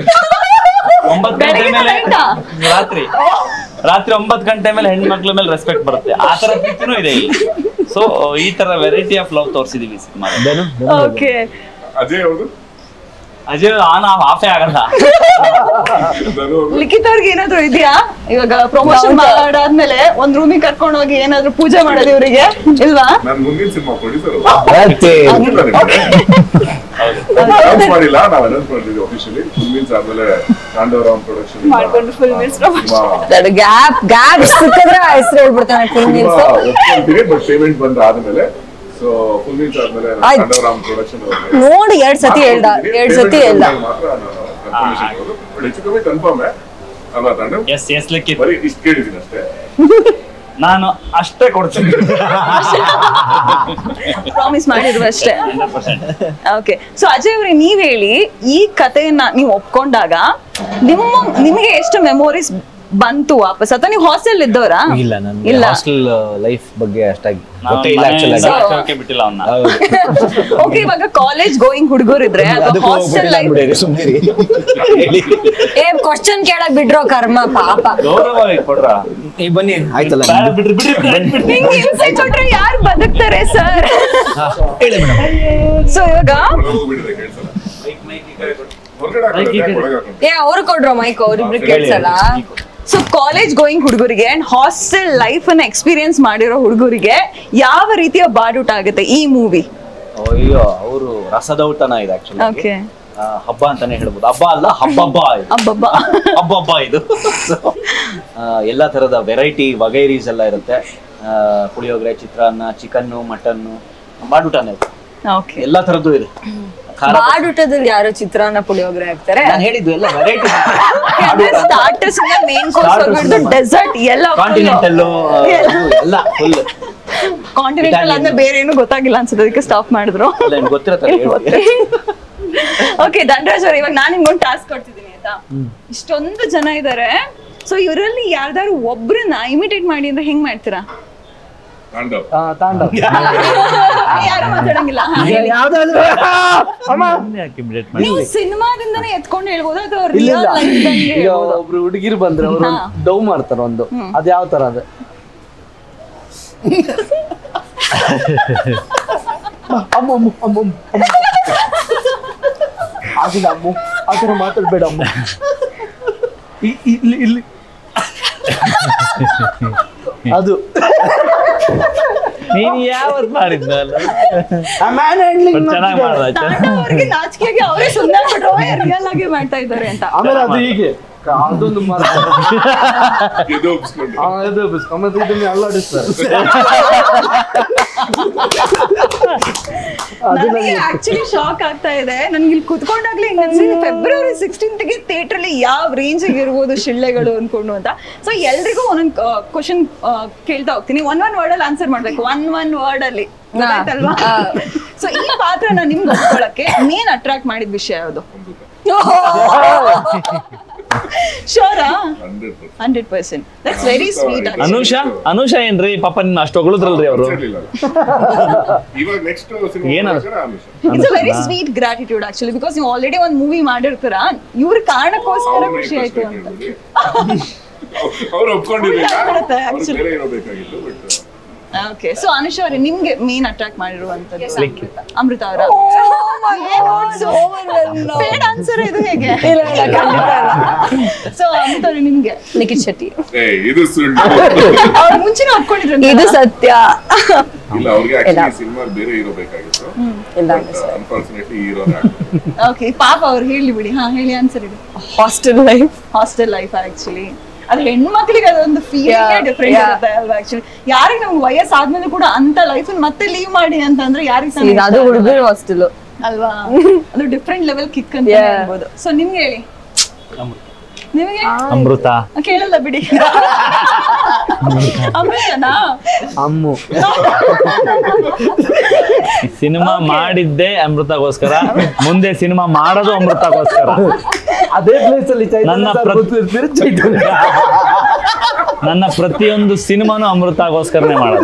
ಒಂಬತ್ ಗಂಟೆ ಬೆಳಗಿನ ಮೇಲೆ night ಆ? ರಾತ್ರಿ ರಾತ್ರಿ ಒಂಬತ್ ಗಂಟೆ ಮೇಲೆ ಹೆಣ್ಮಕ್ಳ ಮೇಲೆ ರೆಸ್ಪೆಕ್ಟ್ ಬರುತ್ತೆ ಆ ತರ ಪ್ರೀತಿನೂ ಇದೆ ಇಲ್ಲಿ ಸೊ ಈ ತರ ವೆರೈಟಿ ಆಫ್ ಲವ್ ತೋರಿಸಿದೀವಿ ಸಿನಿಮಾ ಅದೇನು ಓಕೆ ಅಜಯ್ ಅವ್ರದ್ದು ಅಜಯ್ ಆನ್ ಆಫೇ ಆಗಲ್ಲ ಧನು ಅವ್ರದ್ದು ಲಿಖಿತ್ ಅವ್ರಿಗೆ ಏನಾದ್ರು ಇದೆಯಾ ಇವಾಗ ಪ್ರಮೋಷನ್ ಮಾಡಾದ್ಮೇಲೆ ಒಂದ್ ರೂಮಿಗೆ ಕರ್ಕೊಂಡು ಹೋಗಿ ಏನಾದ್ರು ಪೂಜೆ ಮಾಡೋದು ಇವರಿಗೆ ಇಲ್ವಾ ನಾನ್ ಮುಂದಿನ ಸಿನಿಮಾ ಪ್ರೊಡ್ಯೂಸರ್ ಮತ್ತೆ ಅನೌನ್ಸ್ ಮಾಡಿಲ್ಲ ನಾವ್ ಅನೌನ್ಸ್ ಮಾಡಿದ್ವಿ ಅಫಿಷಿಯಲಿ ಫುಲ್ ಮೀನ್ಸ್ ಆದ್ಮೇಲೆ ತಾಂಡವರಾಮ್ ಪ್ರೊಡಕ್ಷನ್ ಮಾಡ್ಕೊಂಡು full meals ಗ್ಯಾಪ್ ಗ್ಯಾಪ್ ಸಿಕ್ಕಿದ್ರೆ ಹೆಸರು ಹೇಳ್ಬಿಡ್ತಾನೆ ಫುಲ್ ಮೀಲ್ಸ್ ಒಪ್ಕೊಂತೀವಿ ಬಟ್ ಪೇಮೆಂಟ್ ಬಂದ ಆದ್ಮೇಲೆ ಸೊ ಫುಲ್ ಮೀನ್ಸ್ ಆದ್ಮೇಲೆ ಆಯ್ತು. ತಾಂಡವರಾಮ್ ಪ್ರೊಡಕ್ಷನ್ ನೋಡಿ ಎರಡ್ ಸತಿ ಹೇಳ್ದ ಎರಡ್ ಸತಿ ಹೇಳ್ದ ಮಾತ್ರ ನಾನು ಕನ್ಫರ್ಮೇಶನ್ ಕೊಡೋದು ಬಟ್ ಹೆಚ್ಚು ಕಮ್ಮಿ ಕನ್ಫರ್ಮ್ ಅಲ್ವಾ ತಾಂಡವ್ ಎಸ್ ಎಸ್ ಲಿಖಿತ್ ಬರೀ ಇಷ್ಟು ಕೇಳಿದ್ದೀನಿ ಅಷ್ಟೇ ನಾನು ಅಷ್ಟೇ ಕೊಡ್ತೀನಿ ಪ್ರಾಮಿಸ್ ಮಾಡಿದ್ರು ಅಷ್ಟೇ 100%. ಓಕೆ ಸೊ ಅಜಯ್ ಅವ್ರೆ ನೀವ್ ಹೇಳಿ ಈ ಕಥೆಯನ್ನ ನೀವು ಒಪ್ಕೊಂಡಾಗ ನಿಮ್ಮ ನಿಮಗೆ ಎಷ್ಟು ಮೆಮೊರೀಸ್ ಬಂತು ವಾಪಸ್ ಅಥವಾ ನೀವು ಹಾಸ್ಟೆಲ್ ಇದ್ದವರಾ ಇಲ್ಲ ನನ್ಗೆ ಇಲ್ಲ ಹಾಸ್ಟೆಲ್ ಲೈಫ್ ಬಗ್ಗೆ ಅಷ್ಟಾಗಿ ನಾನು ಗೊತ್ತೇ ಇಲ್ಲ ಆಕ್ಚುಲ್ ಮನೆಯಿಂದ ಆಗಿ ಹಾಕೋಕೆ ಬಿಟ್ಟಿಲ್ಲ ಅವನ್ನ ಓಕೆ ಇವಾಗ ಕಾಲೇಜ್ ಗೋಯಿಂಗ್ ಹುಡುಗರು ಇದ್ರೆ ಅದಕ್ಕೂ ಹಾಸ್ಟೆಲ್ ಹೋಗ್ಬಿಟ್ಟಿಲ್ಲ ಲೈಫ್ ಬಿಡಿ ಸುಮ್ಮನೆ ಹೇಳಿ ಏ ಕ್ವಶನ್ ಕೇಳಕ್ ಬಿಡ್ರೋ ಕರ್ಮ ಪಾಪ ಗೌರವ ಕೊಡ್ರ ಏ ಬನ್ನಿ ಆಯ್ತಲ್ಲ ಬೇಡ ನಿಮ್ದು. ಬಿಡ್ರಿ ಬಿಡ್ರಿ ಬಿಡ್ರಿ ಬಿಡ್ರಿ ಹಿಂಗ್ ಹಿಂಸೆ ಕೊಟ್ರೆ ಯಾರು ಬದುಕ್ತಾರೆ ಸರ್ ಹಾ, ಹೇಳಿ ಮೇಡಮ್ ಸೊ ಇವಾಗ ಹೋಗ್ಬಿಟ್ಟಿದೆ ಕೇಳ್ಸಲ್ಲ ಹೊರಗಡೆ ಹಾಕ್ಬಿಟ್ಟೆ, ಒಳಗೆ ಹಾಕ್ಬಿಟ್ಟೆ. ಏ ಅವ್ರು ಕೊಡ್ರೋ ಮೈಕ್ ಅವ್ರಿಬ್ರು ಕೇಳ್ಸಲ್ಲ ಸೊ ಕಾಲೇಜ್ ಗೋಯಿಂಗ್ ಹುಡುಗರಿಗೆ ಅಂಡ್ ಹಾಸ್ಟೆಲ್ ಲೈಫ್ ಅನ್ನ ಎಕ್ಸ್ಪೀರಿಯನ್ಸ್ ಮಾಡಿರೋ ಹುಡುಗರಿಗೆ ಯಾವ ರೀತಿಯ ಬಾಡೂಟ ಆಗುತ್ತೆ ಈ ಮೂವಿ ಅಯ್ಯೋ ಅವರು ರಸದೌತಣ ಇದೆ ಆಕ್ಚುಲಿ ಓಕೆ ಹಬ್ಬ ಅಂತಾನೆ ಹೇಳ್ಬೋದು ಹಬ್ಬ ಅಲ್ಲ ಹಬ್ಬಬ್ಬ ಇದು ಅಬ್ಬಬ್ಬ ಹಬ್ಬಬ್ಬ ಇದು So, ಆ, ಎಲ್ಲಾ ತರದ ವೆರೈಟಿ ವಗೈರೀಸ್ ಎಲ್ಲ ಇರುತ್ತೆ ಆ, ಪುಳಿಯೋಗರೆ ಚಿತ್ರಾನ್ನ ಚಿಕನ್ನು ಮಟನ್ನು ಬಾಡುಟನೇ ಇದೆ ಓಕೆ ಎಲ್ಲಾ ತರದ್ದು ಇದೆ ಖಾರ ಬಾಡೂಟದಲ್ಲಿ ಯಾರೋ ಚಿತ್ರಾನ್ನ ಪುಳಿಯೋಗರೆ ಹಾಕ್ತಾರೆ ನಾನು ಹೇಳಿದ್ದು ಎಲ್ಲ ವೆರೈಟಿ ಸ್ಟಾರ್ಟರ್ಸ್ ಮೇನ್ ಕೋರ್ಸ್ ಹಿಡಿದು ಡೆಸರ್ಟ್ ಎಲ್ಲ ಕಾಂಟಿನೆಂಟಲ್ ಎಲ್ಲ ಫುಲ್ ಕಾಂಟಿನೆಂಟಲ್ Italian. ಅಂದ್ರೆ ಬೇರೆ ಏನು ಗೊತ್ತಾಗಿಲ್ಲ ಅನ್ಸುತ್ತೆ ಅದಕ್ಕೆ ಸ್ಟಾಪ್ ಮಾಡಿದ್ರು ಅಲ್ಲ ನಿಮ್ಗೆ ಗೊತ್ತಿರತ್ತಲ್ಲ ಹೇಳ್ಬಿಡಿ. ಓಕೆ ಧನರಾಜ್ ಅವ್ರೆ ಇವಾಗ ನಾನು ನಿಮ್ಗೊಂದು ಟಾಸ್ಕ್ ಕೊಡ್ತಿದ್ದೀನಿ ಆಯ್ತಾ ಇಷ್ಟೊಂದು ಜನ ಇದ್ದಾರೆ ಸೊ ಇವರಲ್ಲಿ ಯಾರ್ದಾರು ಒಬ್ರನ್ನ ಇಮಿಟೇಟ್ ಮಾಡಿ ಅಂದ್ರೆ ಹೆಂಗ್ ಮಾಡ್ತೀರಾ ತಾಂಡವ್ ತಾಂಡವ್ ಯಾರು ಮಾತಾಡಂಗಿಲ್ಲ ಹಾ, ಹೇಳಿ. ಯಾವ್ದಾದ್ರು ಅಮ್ಮ ಯಾಕೆ ಬಿಡೇಟ್ ನೀವು ಸಿನಿಮಾದಿಂದನೇ ಎತ್ಕೊಂಡು ಹೇಳ್ಬೋದು ಅಥವಾ ಇಲ್ಲ ರಿಯಲ್ ಇಲ್ಲ ಲೈಫ್ ಈಗ ಒಬ್ರು ಹುಡುಗಿರು ಬಂದ್ರೆ ಅವರು ಹಾ. ಡೌ ಮಾಡ್ತಾರೆ ಒಂದು ಅದ್ ಯಾವ ತರ ಅದು ಅಮ್ಮ ಅಮ್ಮ ಅಮ್ಮ ಅಮ್ಮ, ಅಮ್ಮ. ಆಗಿಲ್ಲ ಅಮ್ಮ ಆ ಥರ ಮಾತಾಡ್ಬೇಡ ಅಮ್ಮ ಇ- ಇಲ್ಲಿ ಇಲ್ಲಿ ಅದು ನೀನ್ ಯಾವತ್ ಮಾಡಿದ್ನಲ್ಲ ಮ್ಯಾನ್ ಹ್ಯಾಂಡ್ಲಿಂಗ್ ಚೆನ್ನಾಗಿ ಮಾಡ್ದ ಆಯ್ತಾ ಅವ್ರಿಗೆ ನಾಚಿಕೆಗೆ ಅವರೇ ಸುಮ್ಮನೆ ಬಿಟ್ರು ರಿಯಲ್ ಆಗಿ ಮಾಡ್ತಾ ಇದ್ದಾರೆ ಅಂತ ಆಮೇಲೆ ಅದು ಹೀಗೆ ಕ- ಅದೊಂದು ಮಾಡ್ತಾರೆ ಇದು ಒಪ್ಸ್ಕೊಂಡು ಆ, ಇದು ಬಿಸ್- ಆಮೇಲೆ ಇದನ್ನ ಅಲ್ಲಾಡಿಸ್ತಾರೆ ಅದು ನನಗೆ ನನಗೆ ಆಕ್ಚುಲಿ ಶಾಕ್ ಆಗ್ತಾ ಇದೆ ನನ್ಗೆ ಇಲ್ಲಿ ಕುತ್ಕೊಂಡಾಗ್ಲೇ ಹಿಂಗ್ ಅನ್ಸಿದೆ ಫೆಬ್ರವರಿ ಸಿಕ್ಸ್ಟೀನ್ತ್ ಗೆ ಥಿಯೇಟರ್ ಅಲ್ಲಿ ಯಾವ ರೇಂಜ್ ಇರ್ಬೋದು ಶಿಳ್ಳೆಗಳು ಅನ್ಕೊಂಡು ಅಂತ ಸೊ ಎಲ್ರಿಗೂ ಒಂದೊಂದು ಕ್ವಶನ್ ಕೇಳ್ತಾ ಹೋಗ್ತೀನಿ ಒನ್ ಒನ್ ವರ್ಡ್ ಅಲ್ಲಿ ಆನ್ಸರ್ ಮಾಡ್ಬೇಕು ಒನ್ ಒನ್ ವರ್ಡ್ ಅಲ್ಲಿ ಗೊತ್ತಾಯ್ತಲ್ವಾ ಸೊ ಈ ಪಾತ್ರನ ನಿಮ್ಗೆ ಒಪ್ಕೊಳಕ್ಕೆ ಮೇನ್ ಅಟ್ರಾಕ್ಟ್ ಮಾಡಿದ ವಿಷಯ ಯಾವುದು ಶೋರಾ hundred percent hundred percent that's very sweet Anusha Anusha ಏನ್ರಿ ಪಾಪ ನಿನ್ನ ಅಷ್ಟು ಹೊಗಳಿದ್ರಲ್ರಿ ಅವರು ಇವಾಗ ನೆಕ್ಸ್ಟ್ ಸಿನಿಮಾ ಏನ್ Anusha it's a very sweet gratitude actually because ನೀವು ಆಲ್ರೆಡಿ ಒಂದು ಮೂವಿ ಮಾಡಿರ್ತೀರ ಇವ್ರ ಕಾರಣಕ್ಕೋಸ್ಕರ ಖುಷಿ ಆಯ್ತು ಅಂತ ಅವ್ರು ಒಪ್ಕೊಂಡಿರ್ಲಿಲ್ಲ ಆಗ್ಬಿಡುತ್ತೆ, ಅವ್ರು actually. ಬೇರೆ ಇರೋಬೇಕಾಗಿತ್ತು ಬಟ್ ಓಕೆ ಸೊ ಅನುಷ್ ಅವರೇ ನಿಮ್ಗೆ ಮೇನ್ ಅಟ್ರಾಕ್ಟ್ ಮಾಡಿರುವಂತದ್ದು ಅಮೃತ ಅವರ ಬೇಡ ಆನ್ಸರ್ ಇದು ಹೇಗೆ ಇಲ್ಲ ಇಲ್ಲ ಖಂಡಿತ ಇಲ್ಲ ಸೊ ಅಮೃತ ಅವ್ರೆ ನಿಮ್ಗೆ ನಿಖಿತ್ ಶೆಟ್ಟಿ ಏ ಇದು ಸುಳ್ಳು ಅವ್ರು ಮುಂಚೆನೇ ಒಪ್ಕೊಂಡಿದ್ರು ಇದು ಸತ್ಯ ಇಲ್ಲ ಅವ್ರಿಗೆ ಆಕ್ಚುಲಿ ಸಿನಿಮಾ ಬೇರೆ ಹೀರೋ ಬೇಕಾಗಿತ್ತು ಇಲ್ಲ ಅನ್ಫಾರ್ಚುನೇಟ್ಲಿ ಹೀರೋ ಓಕೆ ಪಾಪ ಅವ್ರು ಹೇಳಿ ಬಿಡಿ ಹಾ ಹೇಳಿ ಆನ್ಸರ್ ಇದು hostel life hostel life actually ಅದು ಹೆಣ್ಮಕ್ಳಿಗೆ ಅದೊಂದು ಫೀಲಿಂಗ್ Yeah, ಡಿಫ್ರೆಂಟ್ yeah. ಇರುತ್ತೆ ಅಲ್ವಾ ಆಕ್ಚುಲಿ ಯಾರಿಗೆ ನಮ್ಗೆ ವಯಸ್ಸಾದ್ಮೇಲೆ ಕೂಡ ಅಂತ ಲೈಫ್ ಮತ್ತೆ ಲೀವ್ ಮಾಡಿ ಅಂತಂದ್ರೆ ಯಾರಿಗೆ ತಾನೇ ಈಗ ಇಷ್ಟ ಅದು ಆಗಲ್ಲ? ಹುಡುಗರು ಹಾಸ್ಟೆಲ್ ಅಲ್ವಾ ಅದು ಡಿಫ್ರೆಂಟ್ ಲೆವೆಲ್ ಕಿಕ್ ಅಂತ Yeah. ಹೇಳ್ಬೋದು ಸೊ ನಿಮ್ಗೆ ಹೇಳಿ ನಿಮಗೆ ಅಮೃತ ಕೇಳಲ್ಲ ಬಿಡಿ ಅಮೃತನಾ ಅಮ್ಮು ಸಿನಿಮಾ ಮಾಡಿದ್ದೆ ಅಮೃತಗೋಸ್ಕರ ಮುಂದೆ ಸಿನಿಮಾ ಮಾಡೋದು ಅಮೃತಗೋಸ್ಕರ ಅದೇ ಪ್ಲೇಸ್ ಅಲ್ಲಿ ಚೈತನ್ಯ ನನ್ನ sir ಪ್ರ- ಕೂತಿರ್ತೀರಿ, ಚೈತನ್ಯ ನನ್ನ ಪ್ರತಿಯೊಂದು ಸಿನಿಮಾನು ಅಮೃತಗೋಸ್ಕರನೇ ಮಾಡೋದು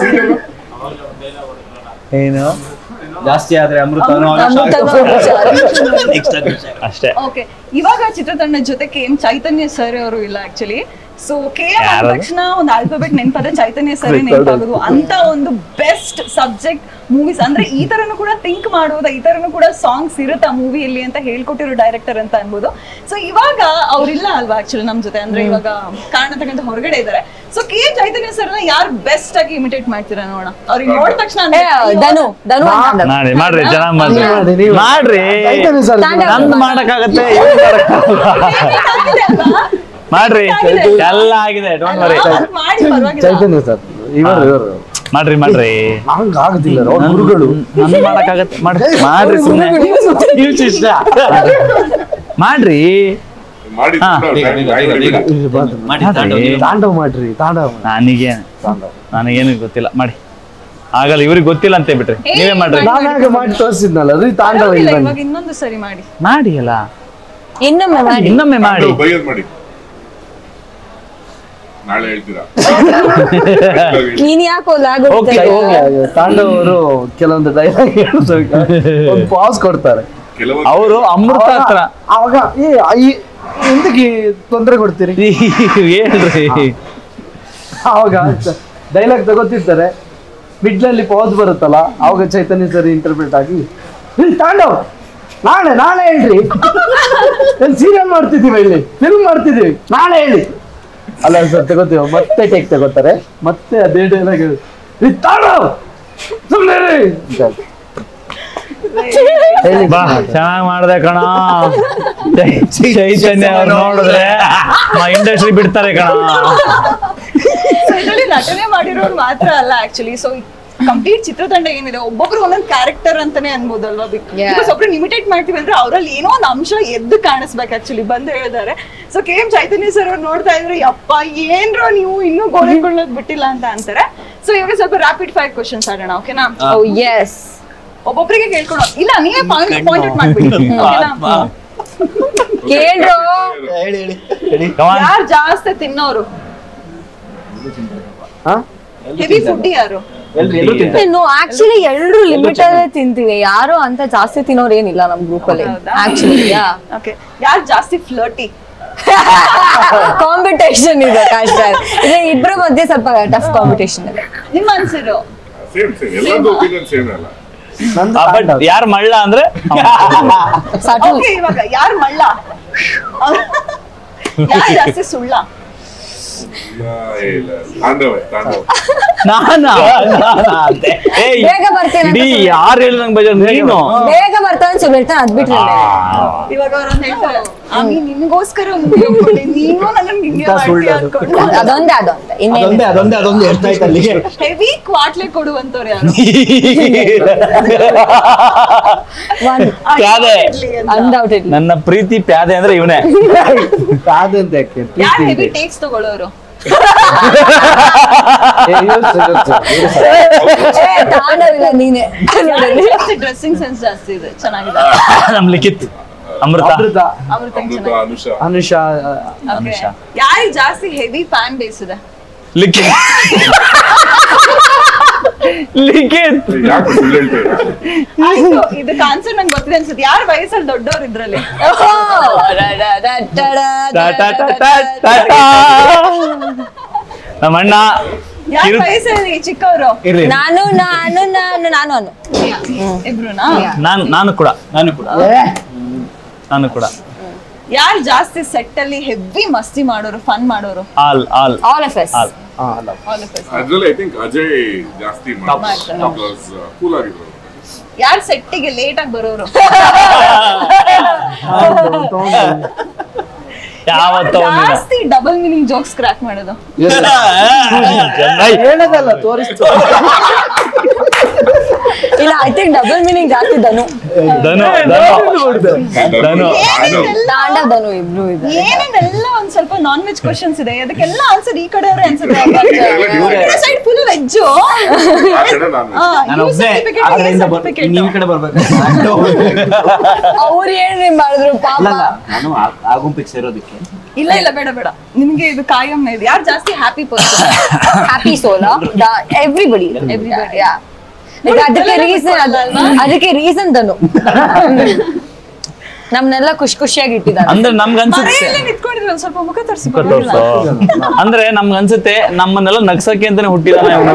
ಏನು ಜಾಸ್ತಿ ಆದ್ರೆ ಅಮೃತನೋ ನೆಕ್ಸ್ಟ್ ಅದು ವಿಷಯ. ಅಷ್ಟೇ ಓಕೆ ಇವಾಗ ಚಿತ್ರತಂಡ ಜೊತೆ ಕೆ ಎಂ ಚೈತನ್ಯ ಸರ್ ಅವರು ಇಲ್ಲ ಆಕ್ಚುಲಿ ಸೊ ಕೆ ಎಂ ಅಂದ ಯಾರದು? ತಕ್ಷಣ ಒಂದು ಆಲ್ಫಾಬೆಟ್ ನೆನಪಾದ್ರೆ ಚೈತನ್ಯ ಸರ್ ನೆನಪಾಗೋದು ಅಂತ ಒಂದು ಬೆಸ್ಟ್ ಸಬ್ಜೆಕ್ಟ್ ಮೂವೀಸ್ ಅಂದ್ರೆ ಈ ತರನು ಕೂಡ ಥಿಂಕ್ ಮಾಡೋದ ಈ ತರನು ಕೂಡ ಸಾಂಗ್ಸ್ ಇರುತ್ತೆ ಆ ಮೂವಿಯಲ್ಲಿ ಅಂತ ಹೇಳ್ಕೊಟ್ಟಿರೋ ಡೈರೆಕ್ಟರ್ ಅಂತ ಅನ್ಬೋದು ಸೊ ಇವಾಗ ಅವ್ರಿಲ್ಲ ಅಲ್ವಾ ಆಕ್ಚುಲಿ ನಮ್ ಜೊತೆ ಅಂದ್ರೆ ಇವಾಗ ಕಾರಣ ತಕ್ಕಂತ ಹೊರಗಡೆ ಇದ್ದಾರೆ ಸೊ ಕೆ ಎಂ ಚೈತನ್ಯ ಸರ್ನ ಯಾರು ಬೆಸ್ಟ್ ಆಗಿ ಇಮಿಟೇಟ್ ಮಾಡ್ತೀರಾ ನೋಡೋಣ ಅವ್ರಿಗೆ ನೋಡಿದ ತಕ್ಷಣ ಏ, ಧನು ಧನು ಅಂತ ಮಾಡಿ ಮಾಡ್ರಿ ಚೆನ್ನಾಗ್ ಮಾಡ್ರಿ ಮಾಡಿ, ನೀವು. ಮಾಡ್ರಿ ಚೈತನ್ಯ sir ತಾಂಡವ. ನಂದು ಮಾಡಕ್ಕಾಗತ್ತೆ ಇವ್ರ್ದ್ ಮಾಡಕ್ಕಾಗಲ್ಲ. ಮಾಡ್ರಿ ಎಲ್ಲ ಆಗಿದೆ ಡೋಂಟ್ ವರಿ ಮಾಡಿ ಪರವಾಗಿಲ್ಲ ಚೈತನ್ಯ ಸರ್ ಇವರು ಇವರು ಮಾಡ್ರಿ ಮಾಡ್ರಿ ಹಂಗ ಆಗುದಿಲ್ಲ ಅವ್ರ ಗುರುಗಳು ನನ್ ಮಾಡಕ್ಕಾಗತ್ತೆ ಮಾಡ್ರಿ ಮಾಡ್ರಿ ಸುಮ್ನೆ ನೀವು ಶಿಷ್ಯ ಮಾಡ್ರಿ ಮಾಡಿ ಹಾ, ಕೂಡ ಬೇಗ, time- ಬೇಗ, time ಬೇಗ, ಬೇಗ. ಹಿಡಿಬೇಕು. ಮಾಡಿ ತಾಂಡವ ನೀವು. ತಾಂಡವ್ ಮಾಡ್ರಿ ತಾಂಡವ್ ಮಾಡ್ರಿ. ನನಗೆ ತಾಂಡವ್ ನನಗೇನು ಗೊತ್ತಿಲ್ಲ ಮಾಡಿ ಆಗಲ್ಲ ಇವ್ರಿಗೆ ಗೊತ್ತಿಲ್ಲ ಅಂತ ಬಿಟ್ರಿ ನೀವೇ ಮಾಡ್ರಿ ನಾನಾಗ ಮಾಡಿ ತೋರಿಸಿದ್ನಲ್ಲ ರೀ ತಾಂಡವ್ ಪರವಾಗಿಲ್ಲ, ಇಲ್ಲಿ ಬನ್ನಿ ಇವಾಗ ಇನ್ನೊಂದು ಸರಿ ಮಾಡಿ ಮಾಡಿ ಅಲ್ಲ ಇನ್ನೊಮ್ಮೆ ಮಾಡಿ ಇನ್ನೊಮ್ಮೆ ಮಾಡಿ ತಾಂಡವ್ ಬೈಯೋದ್ ಮಾಡಿ ನಾಳೆ ಹೇಳ್ತೀರಾ ನೀನ್ ಯಾಕೋ ಲಾಗ್ Okay, ಹೋಗಿ, ತಾಂಡವ್ ಅವರು ಕೆಲವೊಂದು ಡೈಲಾಗ್ ಒಂದು ಪಾಸ್ ಕೊಡ್ತಾರೆ ಕೆಲವೊಂದು ಅವರು ಅಮೃತ ಹತ್ರ ಅವಾಗ ಏ ಈ- ಎಂತಕ್ಕೆ ತೊಂದರೆ ಕೊಡ್ತೀರಿ ಹೇಳ್ರಿ ಅವಾಗ ಡೈಲಾಗ್ ತಗೋತಿರ್ತಾರೆ ಮಿಡ್ಲಲ್ಲಿ ಪಾಸ್ ಬರುತ್ತಲ್ಲ ಅವಾಗ ಚೈತನ್ಯ ಸರ್ ಇಂಟರ್ಪ್ರಿಟ್ ಆಗಿ "ಏ, ತಾಂಡವ್ ನಾಳೆ ನಾಳೆ ಹೇಳ್ರಿ ಸೀರಿಯಲ್ ಮಾಡ್ತಿದೀವಿ ಇಲ್ಲಿ ಫಿಲ್ಮ್ ಮಾಡ್ತಿದೀವಿ ನಾಳೆ ಹೇಳಿ ಅಲ್ಲ ಸರ್ ತಗೋತೀವಿ ಮತ್ತೆ ಟೇಕ್ ತಗೋತಾರೆ ಮತ್ತೆ ಅದೇ ಡೈಲಾಗ್ ತಾಂಡವ್ ಸುಮ್ಮನೆ ಹೇಳಿ ಬಾ ಚೆನ್ನಾಗ್ ಮಾಡ್ದೆ ಕಣ ಚೈತನ್ಯ ಅವ್ರು ನೋಡಿದ್ರೆ ಇಂಡಸ್ಟ್ರಿ ಬಿಡ್ತಾರೆ ಕಣ So, ಇದ್ರಲ್ಲಿ ನಟನೆ ಮಾಡಿರೋರು ಮಾತ್ರ ಅಲ್ಲ ಆಕ್ಚುಲಿ ಸೊ ಕಂಪ್ಲೀಟ್ ಚಿತ್ರತಂಡ ಏನಿದೆ ಒಬ್ಬೊಬ್ರು ಒಂದೊಂದು ಕ್ಯಾರೆಕ್ಟರ್ ಅಂತಾನೆ ಅನ್ಬೋದಲ್ವಾ Yeah. ಬಿಕಾಸ್ ಒಬ್ರು ಇಮಿಟೇಟ್ ಮಾಡ್ತೀವಿ ಅಂದ್ರೆ ಅವರಲ್ಲಿ ಏನೋ ಒಂದು ಅಂಶ ಎದ್ದು ಕಾಣಿಸ್ಬೇಕು ಆಕ್ಚುಲಿ ಬಂದು ಹೇಳಿದ್ದಾರೆ so K M Chaitanya sir ಅವ್ರು ನೋಡ್ತಾ ಇದ್ರೆ ಯಪ್ಪ ಏನ್ರೋ ನೀವು ಇನ್ನೂ ಗೋಳಿಕೊಳ್ಳೋದ್ ಬಿಟ್ಟಿಲ್ಲ ಅಂತ ಅಂತಾರೆ ಸೊ ಇವಾಗ ಸ್ವಲ್ಪ ರ್ಯಾಪಿಡ್ ಫೈರ್ ಕ್ವಶನ್ಸ್ ಆಡೋಣ ಓಕೆನಾ ಓ ಎಸ್ ಒಬ್ಬೊಬ್ರಿಗೆ ಕೇಳ್ಕೊಳ್ಳೋ ಇಲ್ಲ ನೀವೇ ಪಾಯಿಂಟ್ ಪಾಯಿಂಟ್ ಔಟ್ ಮಾಡ್ಬಿಡಿ ಓಕೆನಾ ಕೇಳ್ರು Come on. ಯಾರು ಜಾಸ್ತಿ ತಿನ್ನೋರು ಹಾ ಹೆವಿ ಫುಡ್ ಯಾರು ಇನ್ನು ಆಕ್ಚುಲಿ ಎಲ್ರು ಲಿಮಿಟ್ ಅಲ್ಲೇ ತಿಂತೀವಿ ಯಾರು ಅಂತ ಜಾಸ್ತಿ ತಿನ್ನೋರು ಏನಿಲ್ಲ ನಮ್ ಗ್ರೂಪ್ ಅಲ್ಲಿ ಹೌದಾ? ಆಕ್ಚುಲಿ ಓಕೆ ಯಾರು ಜಾಸ್ತಿ ಫ್ಲರ್ಟಿ ಕಾಂಪಿಟೇಷನ್ ಇದೆ ಕಷ್ಟ ಇದೆ ಇಬ್ರ ಮಧ್ಯೆ ಸ್ವಲ್ಪ ಟಫ್ ಕಾಂಪಿಟೇಷನ್ ಇದೆ ನಿಮ್ಮ ಅನ್ಸಿರು ಸೇಮ್ ಸೇಮ್ ಎಲ್ಲರದ್ದು ಒಪಿನಿಯನ್ ಸೇಮ್ ಅಲ್ಲ ನಂದು ಬಟ್ ತಾಂಡವ್. ಯಾರು ಮಳ್ಳ ಅಂದ್ರೆ ಸಟಲ್ ಓಕೆ ಇವಾಗ ಯಾರು ಮಳ್ಳ ಯಾರು ಜಾಸ್ತಿ ಸುಳ್ಳ ಇಲ್ಲ, ಏ, ಇಲ್ಲ ತಾಂಡವ ತಾಂಡವ ನಾನಾ? ಏಯ್, ಬೇಗ ಬರ್ತೀನಿ ಅಂತ ಇಡೀ ಸುಮ್ನೆ. ಯಾರು ಹೇಳಿ ನಂಗೆ ಬೇಜಾರು ನೀನು ಬೇಗ ಬರ್ತಾನೆ ಸುಳ್ಳಿರ್ತಾನೆ ಅದ್ ಬಿಟ್ರೆ ಇವಾಗ ಅವ್ರನ್ನ ಹೇಳ್ತಾರೆ ಆಮಿ ನಿನಗೋಸ್ಕರ ಮುಗಿಯೋ ಕೊಡಿ ನೀನು ನನ್ನ ಹಿಂಗೆ ಇಂಥ ಸುಳ್ಳು ಮಾಡ್ತೀಯ ಅದು. ಅನ್ಕೊಂಡು ಅದೊಂದೇ ಅದೊಂದೇ ಇನ್ನೇನು ಅದೊಂದೇ ಅದೊಂದೇ ಅದೊಂದು ಎಷ್ಟಾಯ್ತು ಅಲ್ಲಿಗೆ ಹೆವಿ ಕ್ವಾಟ್ಲೆ ಕೊಡುವಂತವ್ರು ಯಾರು ಒನ್ ಪ್ಯಾದೆ ಇರ್ಲಿ ಅಂತ. ಅನ್ಡೌಟೆಡ್ಲಿ ನನ್ನ ಪ್ರೀತಿ ಪ್ಯಾದೆ ಅಂದ್ರೆ ಇವನೇ ಕಾದಂತ ಯಾಕೆ ಯಾರು ಪ್ರೀತಿ ಹೆವಿ ಇದೆ. ಟೇಕ್ಸ್ ತಗೊಳ್ಳೋರು ಏ, ಇವ್ರು ಸರ್, ಇವ್ರು ಸರ್. ತಾಂಡವಿಲ್ಲ ನೀನೆ ಡ್ರೆಸ್ಸಿಂಗ್ ಸೆನ್ಸ್ ಜಾಸ್ತಿ ಇದೆ ಚೆನ್ನಾಗಿದೆ ನಮ್ ಲಿಖಿತ್ ಅಮೃತ ಅಮೃತ ಅಮೃತ ಅಮೃತ ಅನುಷಾ ಅನುಷಾ ಯಾರಿಗೆ ಜಾಸ್ತಿ ಹೆವಿ ಫ್ಯಾನ್ ಬೇಸ್ ಇದೆ ಲಿಖಿತ್ ಲಿಖಿತ್ ಯಾಕೆ ಸುಳ್ಳು ಹೇಳ್ತೀರಾ ಆಯ್ತು ಇದಕ್ಕೆ ಆನ್ಸರ್ ನಂಗೆ ಗೊತ್ತಿದೆ ಅನ್ಸುತ್ತೆ ಯಾರು ವಯಸ್ಸಲ್ಲಿ ದೊಡ್ಡವ್ರು ಇದ್ರಲ್ಲಿ ಟಾ ಟಾ ಟಾ ಟಾ ಟಾ ಟಾ. ನಮ್ಮ ಅಣ್ಣ ಯಾರು ಕಿರು- ವಯಸ್ಸಲ್ಲಿ ಚಿಕ್ಕವರು ನಾನು ನಾನು ನಾನು ನಾನು ಅನು ಇಬ್ರುನಾ ನಾನು ನಾನು ಕೂಡ ನಾನು ಕೂಡ ನಾನು ಕೂಡ ಯಾರು ಜಾಸ್ತಿ ಸೆಟ್ ಅಲ್ಲಿ ಹೆವಿ ಮಸ್ತಿ ಮಾಡೋರು ಫನ್ ಮಾಡೋರು all all all of us all ಹಾ, ಅಲ್ಲ. All of us. ಅದ್ರಲ್ಲಿ ಐ ಥಿಂಕ್ ಅಜಯ್ ಜಾಸ್ತಿ ಮಾಡ್ತಾರೆ. ಕೂಲ್ ಆಗಿದ್ರು ಯಾರು ಸೆಟ್ಟಿಗೆ ಲೇಟ್ ಆಗಿ ಬರೋರು ಹೌದು, ಹೌದು. ಯಾವತ್ತೋ ಒಂದಿನ ಜಾಸ್ತಿ ಡಬಲ್ ಮೀನಿಂಗ್ ಜೋಕ್ಸ್ ಕ್ರ್ಯಾಕ್ ಮಾಡೋದು ಚೆನ್ನೈ. ಹೇಳದಲ್ಲ ತೋರಿಸ್ತು ಇಲ್ಲ ಐ ಥಿಂಕ್ ಡಬಲ್ ಮೀನಿಂಗ್ ಜಾಸ್ತಿ ಧನು ಧನು ಧನು ಧನು ಏನೇನೆಲ್ಲ ತಾಂಡವ್ ಧನು ಇಬ್ರು ಇದೆ ಏನೇನೆಲ್ಲ ಒಂದ್ ಸ್ವಲ್ಪ ನಾನ್ ವೆಜ್ ಕ್ವಶನ್ಸ್ ಇದೆ ಅದಕ್ಕೆಲ್ಲ ಆನ್ಸರ್ ಈ ಕಡೆ ಅವ್ರೆ ಇವ್ರೇ. ಅನ್ಸುತ್ತೆ ಸೈಡ್ ಫುಲ್ ವೆಜ್ ಆ ಕಡೆ ನಾನು ನಾನು ಒಬ್ಬನೇ ಆ ಕಡೆಯಿಂದ ಬರ್ ನೀವು ಈ ಕಡೆ ಬರ್ಬೇಕು ಅವ್ರು ಏನ್ರಿ ಮಾಡಿದ್ರು ಪಾಪ ಅಲ್ಲಲ್ಲ ನಾನು ಆ- ಆ ಗುಂಪಿಗೆ ಸೇರೋದಕ್ಕೆ ಇಲ್ಲ ಇಲ್ಲ ಬೇಡ ಬೇಡ ನಿಮ್ಗೆ ಇದು ಕಾಯಂ ಇದೆ ಯಾರು ಜಾಸ್ತಿ happy person happy soul everybody Everybody. ಅದಕ್ಕೆ ರೀಸನ್ ಅದಕ್ಕೆ ರೀಸನ್ ಧನು ನಮ್ನೆಲ್ಲ ಖುಷಿ ಖುಷಿಯಾಗಿ ಇಟ್ಟಿದ್ದಾನೆ ಅಂದ್ರೆ ನಮ್ಗ್ ಅನ್ಸುತ್ತೆ ಮನೆಯಲ್ಲೇ ನಿಂತ್ಕೊಂಡಿದ್ರೆ ಒಂದ್ ಸ್ವಲ್ಪ ಮುಖ ತೋರಿಸಿ ಮುಖ ತೋರ್ಸು. ಅಂದ್ರೆ ನಮ್ಗ್ ಅನ್ಸುತ್ತೆ ನಮ್ಮನ್ನೆಲ್ಲ ನಗ್ಸಕ್ಕೆ ಅಂತಾನೆ ಹುಟ್ಟಿದಾನೆ ಅವ್ನು.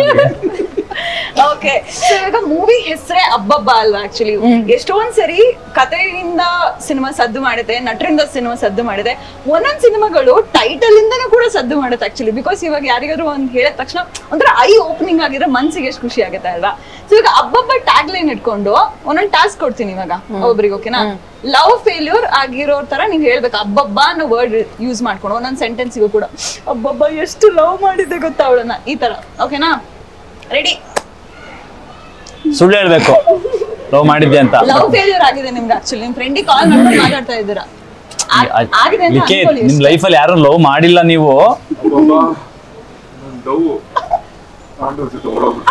ಓಕೆ ಇವಾಗ ಮೂವಿ ಹೆಸರೇ ಅಬ್ಬಬ್ಬ ಅಲ್ವಾ ಆಕ್ಚುಲಿ ಎಷ್ಟೊಂದ್ ಸರಿ ಕಥೆಯಿಂದ ಸಿನಿಮಾ ಸದ್ದು ಮಾಡುತ್ತೆ ನಟರಿಂದ ಸಿನಿಮಾ ಸದ್ದು ಮಾಡಿದೆ ಒಂದೊಂದ್ ಸಿನಿಮಾಗಳು ಟೈಟಲ್ ಇಂದನೂ ಕೂಡ ಸದ್ದು ಮಾಡುತ್ತೆ ಆಕ್ಚುಲಿ ಬಿಕಾಸ್ ಇವಾಗ ಯಾರಿಗಾದ್ರು ಒಂದ್ ಹೇಳಿದ ತಕ್ಷಣ ಒಂಥರ ಐ ಓಪನಿಂಗ್ ಆಗಿದ್ರೆ ಮನ್ಸಿಗೆ ಎಷ್ಟು ಖುಷಿ ಆಗುತ್ತೆ ಅಲ್ವಾ ಸೊ ಇವಾಗ ಅಬ್ಬಬ್ಬ ಟ್ಯಾಗ್ ಲೈನ್ ಇಟ್ಕೊಂಡು ಒಂದೊಂದ್ ಟಾಸ್ಕ್ ಕೊಡ್ತೀನಿ ಇವಾಗ ಒಬ್ರಿಗೆ ಓಕೆನಾ ಲವ್ ಫೇಲ್ಯೂರ್ ಆಗಿರೋ ತರ ನೀವ್ ಹೇಳ್ಬೇಕು ಅಬ್ಬಬ್ಬ ಅನ್ನೋ ವರ್ಡ್ ಯೂಸ್ ಮಾಡ್ಕೊಂಡು ಒಂದೊಂದ್ ಸೆಂಟೆನ್ಸಿಗೂ ಕೂಡ ಅಬ್ಬಬ್ಬ ಎಷ್ಟು ಲವ್ ಮಾಡಿದ್ದೆ ಗೊತ್ತಾ ಅವಳನ್ನ ಈ ತರ ಓಕೆನಾ ರೆಡಿ ಸುಳ್ಳು ಹೇಳ್ಬೇಕು ಲವ್ ಮಾಡಿದ್ದೆ ಅಂತ ಲವ್ ಫೇಲ್ಯೂರ್ ಆಗಿದೆ ನಿಮ್ಗೆ ಆಕ್ಚುಲಿ ನಿಮ್ ಫ್ರೆಂಡಿಗೆ ಕಾಲ್ ಮಾಡ್ಕೊಂಡು ಮಾತಾಡ್ತಾ ಇದ್ದೀರಾ ಆ- ಆಗಿದೆ ಅಂತ ಲಿಖಿತ್ ಅನ್ಕೊಳ್ಳಿ ನಿಮ್ ಅಷ್ಟೇ. ಲೈಫಲ್ಲಿ ಯಾರು ಲವ್ ಮಾಡಿಲ್ಲ ನೀವು ಅಬ್ಬಬ್ಬಾ, ನನ್ ಡವ್ ತಾಂಡವ್ ಜೊತೆ ಓಡೋಗ್ಬಿಟ್ಟ.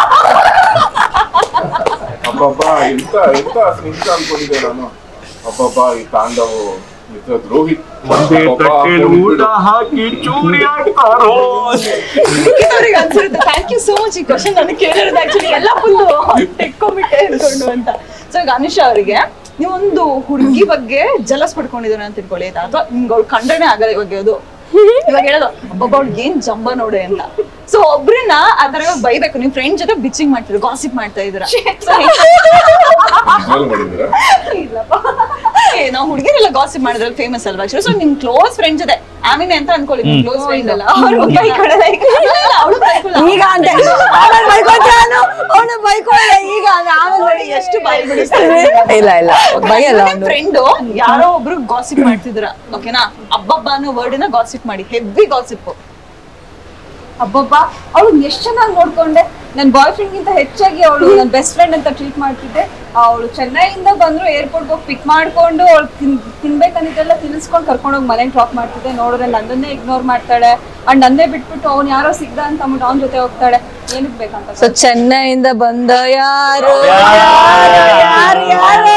ಅಬ್ಬಬ್ಬಾ ಎಂತ ಎಂತ ಸ್ನೇಹಿತ ಅನ್ಕೊಂಡಿದ್ದೆ ನಾನು ಅಬ್ಬಬ್ಬಾ ಈ ತಾಂಡವು ಮಿತ್ರ ದ್ರೋಹಿ ಅಬ್ಬಬ್ಬಾ, ಹೋಗ್ಬಿಡು. ಹಾಕಿ ಚೂರಿ ಹಾಕ್ತಾರೋ ಲಿಖಿತ್ ಅವ್ರಿಗೆ ಅನ್ಸಿರುತ್ತೆ ಥ್ಯಾಂಕ್ ಯು ಸೋ ಮಚ್ ಈ ಕ್ವಶನ್ ನನಗೆ ಕೇಳಿರೋದು ಆಕ್ಚುಲಿ ಎಲ್ಲ ಫುಲ್ ತೆಕ್ಕೊಂಬಿಟ್ಟೆ ಅನ್ಕೊಂಡು ಅಂತ ಸೊ ಈಗ ಅನುಷಾ ಅವರಿಗೆ ನೀವೊಂದು ಹುಡುಗಿ ಬಗ್ಗೆ ಜಲಸ್ ಪಡ್ಕೊಂಡಿದ್ದೀರ ಅಂತ ತಿಳ್ಕೊಳ್ಳಿ ಆಯ್ತಾ ಅಥವಾ ನಿಮ್ಗೆ ಅವ್ಳು ಕಂಡನೆ ಆಗಲ್ಲ ಇವಾಗ ಅದು ಇವಾಗ ಹೇಳೋದು ಒಬ್ಬ ಅವ್ಳಿಗೆ ಏನ್ ಜಂಬ ನೋಡೆ ಅಂತ ಸೊ ಒಬ್ರನ್ನ ಆ ತರ ಇವಾಗ ಬೈಬೇಕು ನಿಮ್ ಫ್ರೆಂಡ್ ಜೊತೆ ಬಿಚ್ಚಿಂಗ್ ಮಾಡ್ತಿದ್ರು ಗಾಸಿಪ್ ಮಾಡ್ತಾ ಇದ್ರ ನಿಜವಾಗ್ಲೂ ಮಾಡಿದ್ದೀರಾ ಇಲ್ಲಪ್ಪ ಏ ನಾವು ಹುಡುಗಿರೆಲ್ಲ ಗಾಸಿಪ್ ಮಾಡಿದ್ರಲ್ಲಿ ಫೇಮಸ್ ಅಲ್ವಾ ಸೊ ನಿಮ್ ಕ್ಲೋಸ್ ಫ್ರೆಂಡ್ ಜೊತೆ ಆಮೇಲೆ ಅಂತ ಅನ್ಕೊಳ್ಳಿ ನಿಮ್ ಕ್ಲೋಸ್ ಫ್ರೆಂಡ್ ಅಲ್ಲ ಅವ್ರು ಬೈಕೊಳಲ್ಲ ಈಗ ಅವಳು ಈಗ ಅಂತ ಆಮೇಲೆ ಬೈಕೊತಾನು ಅವನು ಬೈಕೊಳ್ಳ ಈಗ ಅಂತ ಆಮೇಲೆ ನೋಡಿ ಎಷ್ಟು ಬಾಯಿ ಬಿಡಿಸ್ತಾರೆ ಇಲ್ಲ ಇಲ್ಲ ಬೈಯಲ್ಲ ಅವನು ಫ್ರೆಂಡ್ ಯಾರೋ ಒಬ್ರು ಗಾಸಿಪ್ ಮಾಡ್ತಿದ್ರ ಓಕೆನಾ ಅಬ್ಬಬ್ಬ ಅನ್ನೋ ವರ್ಡ್ ನ ಗಾಸಿಪ್ ಮಾಡಿ ಹೆವಿ ಗಾಸಿಪ್ ಅಬ್ಬಬ್ಬಾ ಅವಳು ಎಷ್ಟ್ ಚೆನ್ನಾಗಿ ನೋಡ್ಕೊಂಡೆ ನನ್ನ ಬಾಯ್ ಫ್ರೆಂಡ್ ಗಿಂತ ಹೆಚ್ಚಾಗಿ ಅವಳು ನನ್ನ ಬೆಸ್ಟ್ ಫ್ರೆಂಡ್ ಅಂತ ಟ್ರೀಟ್ ಮಾಡ್ತಿದ್ದೆ ಅವಳು ಚೆನ್ನೈಯಿಂದ ಬಂದ್ರು ಏರ್ಪೋರ್ಟ್ ಹೋಗಿ ಪಿಕ್ ಮಾಡ್ಕೊಂಡು ಅವಳು ತಿನ್ ತಿನ್ಬೇಕಂದಿದ್ದೆಲ್ಲ ತಿನ್ಸ್ಕೊಂಡು ಕರ್ಕೊಂಡು ಹೋಗಿ ಮನೆಗೆ ಡ್ರಾಪ್ ಮಾಡ್ತಿದ್ದೆ ನೋಡಿದ್ರೆ ನನ್ನನ್ನೇ ಇಗ್ನೋರ್ ಮಾಡ್ತಾಳೆ ಅಂಡ್ ನನ್ನೇ ಬಿಟ್ಬಿಟ್ಟು ಅವ್ನು ಯಾರೋ ಸಿಗ್ದ ಅಂತ ಅಂದ್ಬಿಟ್ಟು ಅವ್ನ ಜೊತೆ ಹೋಗ್ತಾಳೆ ಏನಕ್ಕೆ ಬೇಕಂತ ಸೊ ಚೆನ್ನೈಯಿಂದ ಬಂದ ಯಾರು ಯಾರು ಯಾರು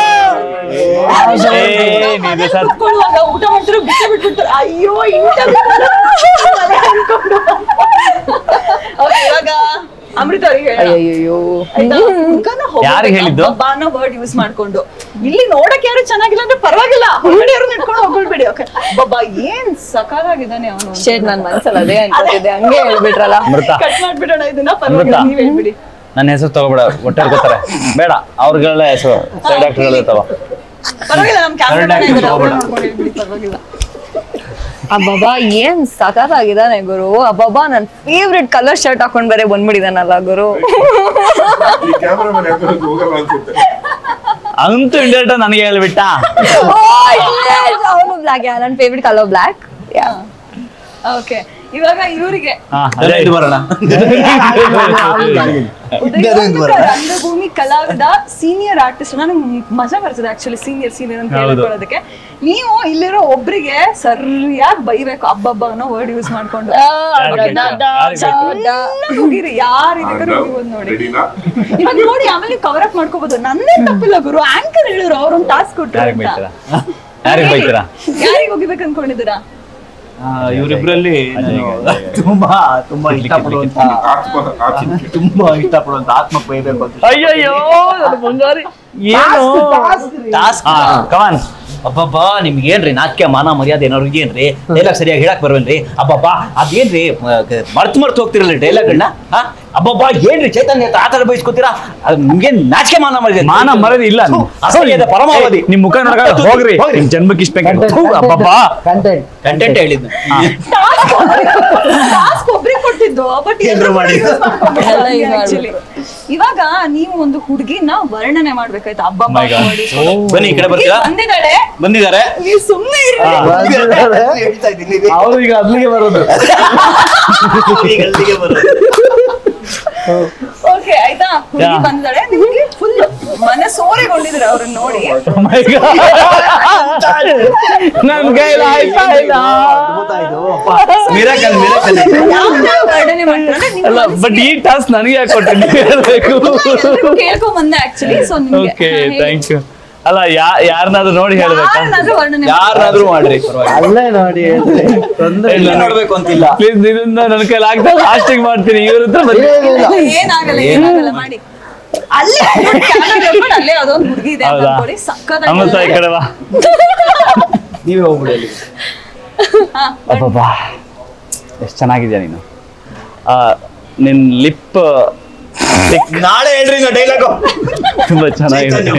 ನೀವು ಸರ್ ಕುತ್ಕೊಳ್ಳುವಾಗ ಊಟ ಮಾಡ್ತಿರೋ ಬಿಟ್ಟೆ ಬಿಟ್ಬಿಡ್ತಾರೆ ಅಯ್ಯೋ ಇಂಟರ್ವ್ಯೂ ಅನ್ಕೊಂಡು Okay, ಇವಾಗ ಅಮೃತ ಅವ್ರಿಗೆ ಹೇಳ ಅಯ್ಯಯ್ಯೋ ಯಾರಿಗ್ ಹೇಳಿದ್ದು? ಅನ್ನೋ ವರ್ಡ್ ಯೂಸ್ ಮಾಡ್ಕೊಂಡು ಇಲ್ಲಿ ನೋಡಕ್ ಯಾರು ಚೆನ್ನಾಗಿಲ್ಲ ಅಂದ್ರೆ ಪರವಾಗಿಲ್ಲ ಹೊರಗಡೆ ಯಾರು ನಿಂತ್ಕೊಂಡು ಹೋಗ್ಬಿಡ್ಬೇಡಿ ಓಕೆ ಬಬ್ಬಾ ಏನ್ ಸಕಾಲಾಗಿದ್ದಾನೆ ಅವನು ಶೇಟ್ ನನ್ ಮನ್ಸಲ್ಲಿ ಅದೇ ಅನ್ಕೋತಿದ್ದೆ ಹಂಗೆ ಹೇಳ್ಬಿಟ್ರಲ್ಲ ಅಮೃತ ಕಟ್ ಮಾಡ್ಬಿಡೋಣ ಇದನ್ನ ಪರವಾಗಿಲ್ಲ ಅಮೃತ. ನೀವ್ ಹೇಳ್ಬಿಡಿ ನನ್ನ ಹೆಸರು ತಗೋಬೇಡ ಹೊಟ್ಟೆ ಗೊತ್ತಾರೆ ಬೇಡ ಅವ್ರಗಳ ಹೆಸರು ಸೈಡ್ ಡಾಕ್ಟರ್ಗಳು ಇರ್ತಾವ ಪರವಾಗಿಲ್ಲ ನಮ್ ಕ್ಯಾಮ್ರಾ Correct ಆಗಿ ತಗೋಬೇಡ. ನೋಡ್ಕೊಂಡು ಹೇಳ್ಬಿಡಿ ಪರವಾಗಿಲ್ಲ ಅಬ್ಬಬ್ಬಾ ಏನ್ ಸಖತ್ತಾಗಿದ್ದಾನೆ ಗುರು ಅಬ್ಬಬ್ಬಾ ನನ್ ಫೇವ್ರೆಟ್ ಕಲರ್ ಶರ್ಟ್ ಹಾಕೊಂಡ್ ಬೇರೆ ಬಂದ್ಬಿಟ್ಟಿದಾನಲ್ಲ ಗುರು ಈ ಕ್ಯಾಮ್ರಾಮನ್ ಯಾಕಂದ್ರೆ ಹೋಗಲ್ಲ ಅನ್ಸುತ್ತೆ ಅಂತೂ ಇಂಡೈರೆಕ್ಟ್ ನನಗೆ ಹೇಳ್ಬಿಟ್ಟ ಅವನು ಬ್ಲಾಕ್ ಯಾ ನನ್ favourite colour black yeah okay ಇವಾಗ ಇವರಿಗೆ ಹಾ, ಅದೇ ಇದು ಬರೋಣ ರಂಗಭೂಮಿ ಕಲಾವಿದ ಸೀನಿಯರ್ ಆರ್ಟಿಸ್ಟ್ ನನಗೆ ಮಜಾ ಬರ್ತದೆ ಆಕ್ಚುಲಿ ಸೀನಿಯರ್ ಸೀನಿಯರ್ ಅಂತ ಹೌದು. ಹೇಳ್ಕೊಳ್ಳೋದಕ್ಕೆ ನೀವು ಇಲ್ಲಿರೋ ಒಬ್ರಿಗೆ ಸರಿಯಾಗಿ ಬೈಬೇಕು ಹಬ್ಬಬ್ಬ ಅನ್ನೋ ವರ್ಡ್ ಯೂಸ್ ಮಾಡ್ಕೊಂಡು ಚೆನ್ನಾಗ್ ಹೋಗಿರಿ ಯಾರು ಇದಕ್ಕೆ ಹೋಗ್ಬೋದು ನೋಡಿ ರೆಡಿನಾ ಇವಾಗ ನೋಡಿ ಆಮೇಲೆ ಕವರ್ ಅಪ್ ಮಾಡ್ಕೋಬಹುದು ನನ್ನೇ ತಪ್ಪಿಲ್ಲ ಗುರು ಆಂಕರ್ ಹೇಳಿದ್ರು ಅವ್ರೊಂದು ಟಾಸ್ಕ್ ಕೊಟ್ರು ಯಾರಿಗೆ ಅಂತ ಬೈತೀರಾ ಯಾರಿಗೆ ಬೈತೀರಾ ಯಾರಿಗೆ ಹೋಗಿಬೇಕು ಅನ್ಕೊಂಡಿದ್ದೀರಾ ಇವರಿಬ್ರಲ್ಲಿ ತುಂಬಾ ತುಂಬಾ ಇಷ್ಟಪಡುವಂತ ಆತ್ಮ ಆತ್ಮ ತುಂಬಾ ಇಷ್ಟಪಡುವಂತ ಆತ್ಮ ಬೈಬೇಕು ಅಂತ ಅಯ್ಯಯ್ಯೋ ನನ್ನ ಬಂಗಾರಿ ಏನು ಟಾಸ್ಕ್ ಕಮಾನ್ ಅಬ್ಬಬ್ಬಾ ನಿಮ್ಗೆ ಏನ್ರಿ ನಾಟ್ಯ ಮಾನ ಮರ್ಯಾದೆ ಏನಾರು ಏನ್ರಿ ಡೈಲಾಗ್ ಸರಿಯಾಗಿ ಹೇಳಕ್ ಬರುವೇನ್ರಿ ಅಬ್ಬಬ್ಬಾ ಅದೇನ್ರಿ ಮರ್ತು ಮರ್ತು ಹೋಗ್ತಿರಲ್ಲ ಡೈಲಾಗ್ಗಳನ್ನ ಅಬ್ಬಬ್ಬಾ ಏನ್ರಿ ಚೈತನ್ಯ ಆ ತರ ಬಯಸ್ಕೊತೀರಾ ಅದು ನಿಮ್ಗೆ ನಾಚಿಕೆ ಮಾನ ಮರ್ಯಾದೆ ಮಾನ ಮರ್ಯಾದೆ ಇಲ್ಲ ಥು, ಅಸಹ್ಯದ ಪರಮಾವಧಿ ನಿಮ್ ಮುಖ ನೋಡಕ ಹೋಗ್ರಿ ನಿಮ್ ಜನ್ಮಕ್ಕೆ ಇಷ್ಟ ಬೇಕು ಅಬ್ಬಬ್ಬಾ ಕಂಟೆಂಟ್ ಹೇಳಿದ್ದು ಟಾಸ್ಕ್ ಒಬ್ರಿಗೆ ಕೊಟ್ಟಿದ್ದು ಬಟ್ ಎಲ್ರು ಮಾಡಿದ್ದು. ಎಲ್ಲ use ಆಕ್ಚುಲಿ ಇವಾಗ ನೀವು ಒಂದು ಹುಡುಗಿನ ವರ್ಣನೆ ಮಾಡ್ಬೇಕಾಯ್ತು ಹಬ್ಬ My God. ಬನ್ನಿ ಈ ಕಡೆ ಬರ್ತೀರಾ ಬಂದಿದ್ದಾಳೆ ಬಂದಿದ್ದಾರೆ ನೀವು ಸುಮ್ಮನೆ ಇರಿ ಹೇಳ್ತಾ ಇದ್ದೀನಿ ಅವ್ರು ಈಗ ಅಲ್ಲಿಗೆ ಬರೋದು ಈಗ ಅಲ್ಲಿಗೆ ಬರೋದು. ಓಕೆ ಆಯ್ತಾ ಹುಡುಗಿ Yeah. ಬಂದಿದ್ದಾಳೆ ನಿಮ್ಗೆ ಫುಲ್ ಮನಸೋರೆಗೊಂಡಿದ್ರೆ ಅವ್ರನ್ನ ನೋಡಿ My God. ನನ್ ಕೈಲ ಆಯ್ತಾ ಇಲ್ಲ ಅದ್ಭುತ ಇದು ಮಿರಾಕಲ್ ಮಿರಾಕಲ್ ಯಾವ್ಯಾವ ವರ್ಣನೆ ಮಾಡ್ತಾರೆ ನಿಮ್ಗೆ ಅಲ್ಲ ಬಟ್ ಈ ಟಾಸ್ಕ್ ನನಗೆ ಯಾಕೆ ಕೊಟ್ಟೆ ನೀವು ಹೇಳ್ಬೇಕು ಕೇಳ್ಕೊಂಡ್ ಬಂದೆ ಆಕ್ಚುಲಿ ಸೊ ನಿಮ್ಗೆ ಓಕೆ ಥ್ಯಾಂಕ್ ಯು ಅಲ್ಲ ಯಾ ಯಾರನ್ನಾದ್ರೂ ನೋಡಿ ಹೇಳ್ಬೇಕಾ ಯಾರನ್ನಾದ್ರೂ ವರ್ಣನೆ ಯಾರಾದ್ರೂ ಮಾಡ್ರಿ ಪರವಾಗಿಲ್ಲ ಅಲ್ಲೇ ನೋಡಿ ಹೇಳ್ರಿ. ತೊಂದ್ರೆ ಇಲ್ಲ. ಇಲ್ಲಿ ನೋಡ್ಬೇಕು ಅಂತಿಲ್ಲ ಪ್ಲೀಸ್ ಇದನ್ನ ನನ್ನ ಕೈಲಿ ಆಗ್ತಾ ಲಾಸ್ಟಿಗೆ ಮಾಡ್ತೀನಿ ಇವ್ರ ಹತ್ರ ಬನ್ನಿ ಏನಾಗಲ್ಲ ಏನಾಗಲ್ಲ ಮಾಡಿ ಅಲ್ಲೇ ನೋಡಿ camera ಹಿಡ್ಕೊಂಡು ಅಲ್ಲೇ ಅದೊಂದು ಹುಡುಗಿ ಇದೆ ಅಂತ ಹೌದಾ? ಅನ್ಕೊಳ್ಳಿ ಸಕ್ಕತ್ತಾಗಿ ಅಮೃತ ಈ ಕಡೆ ಬಾ ನೀವೇ ಹೋಗ್ಬಿಡಿ ಅಲ್ಲಿ ಹಾ, ಅಬ್ಬಬ್ಬಾ ಎಷ್ಟು ಚೆನ್ನಾಗಿದ್ಯಾ ನೀನು ಆ, ನಿನ್ ಲಿಪ್ ನಾಳೆ ಹೇಳ್ರಿ ನಾ ಡೈಲಾಗು ತುಂಬಾ ಚೆನ್ನಾಗಿದೆ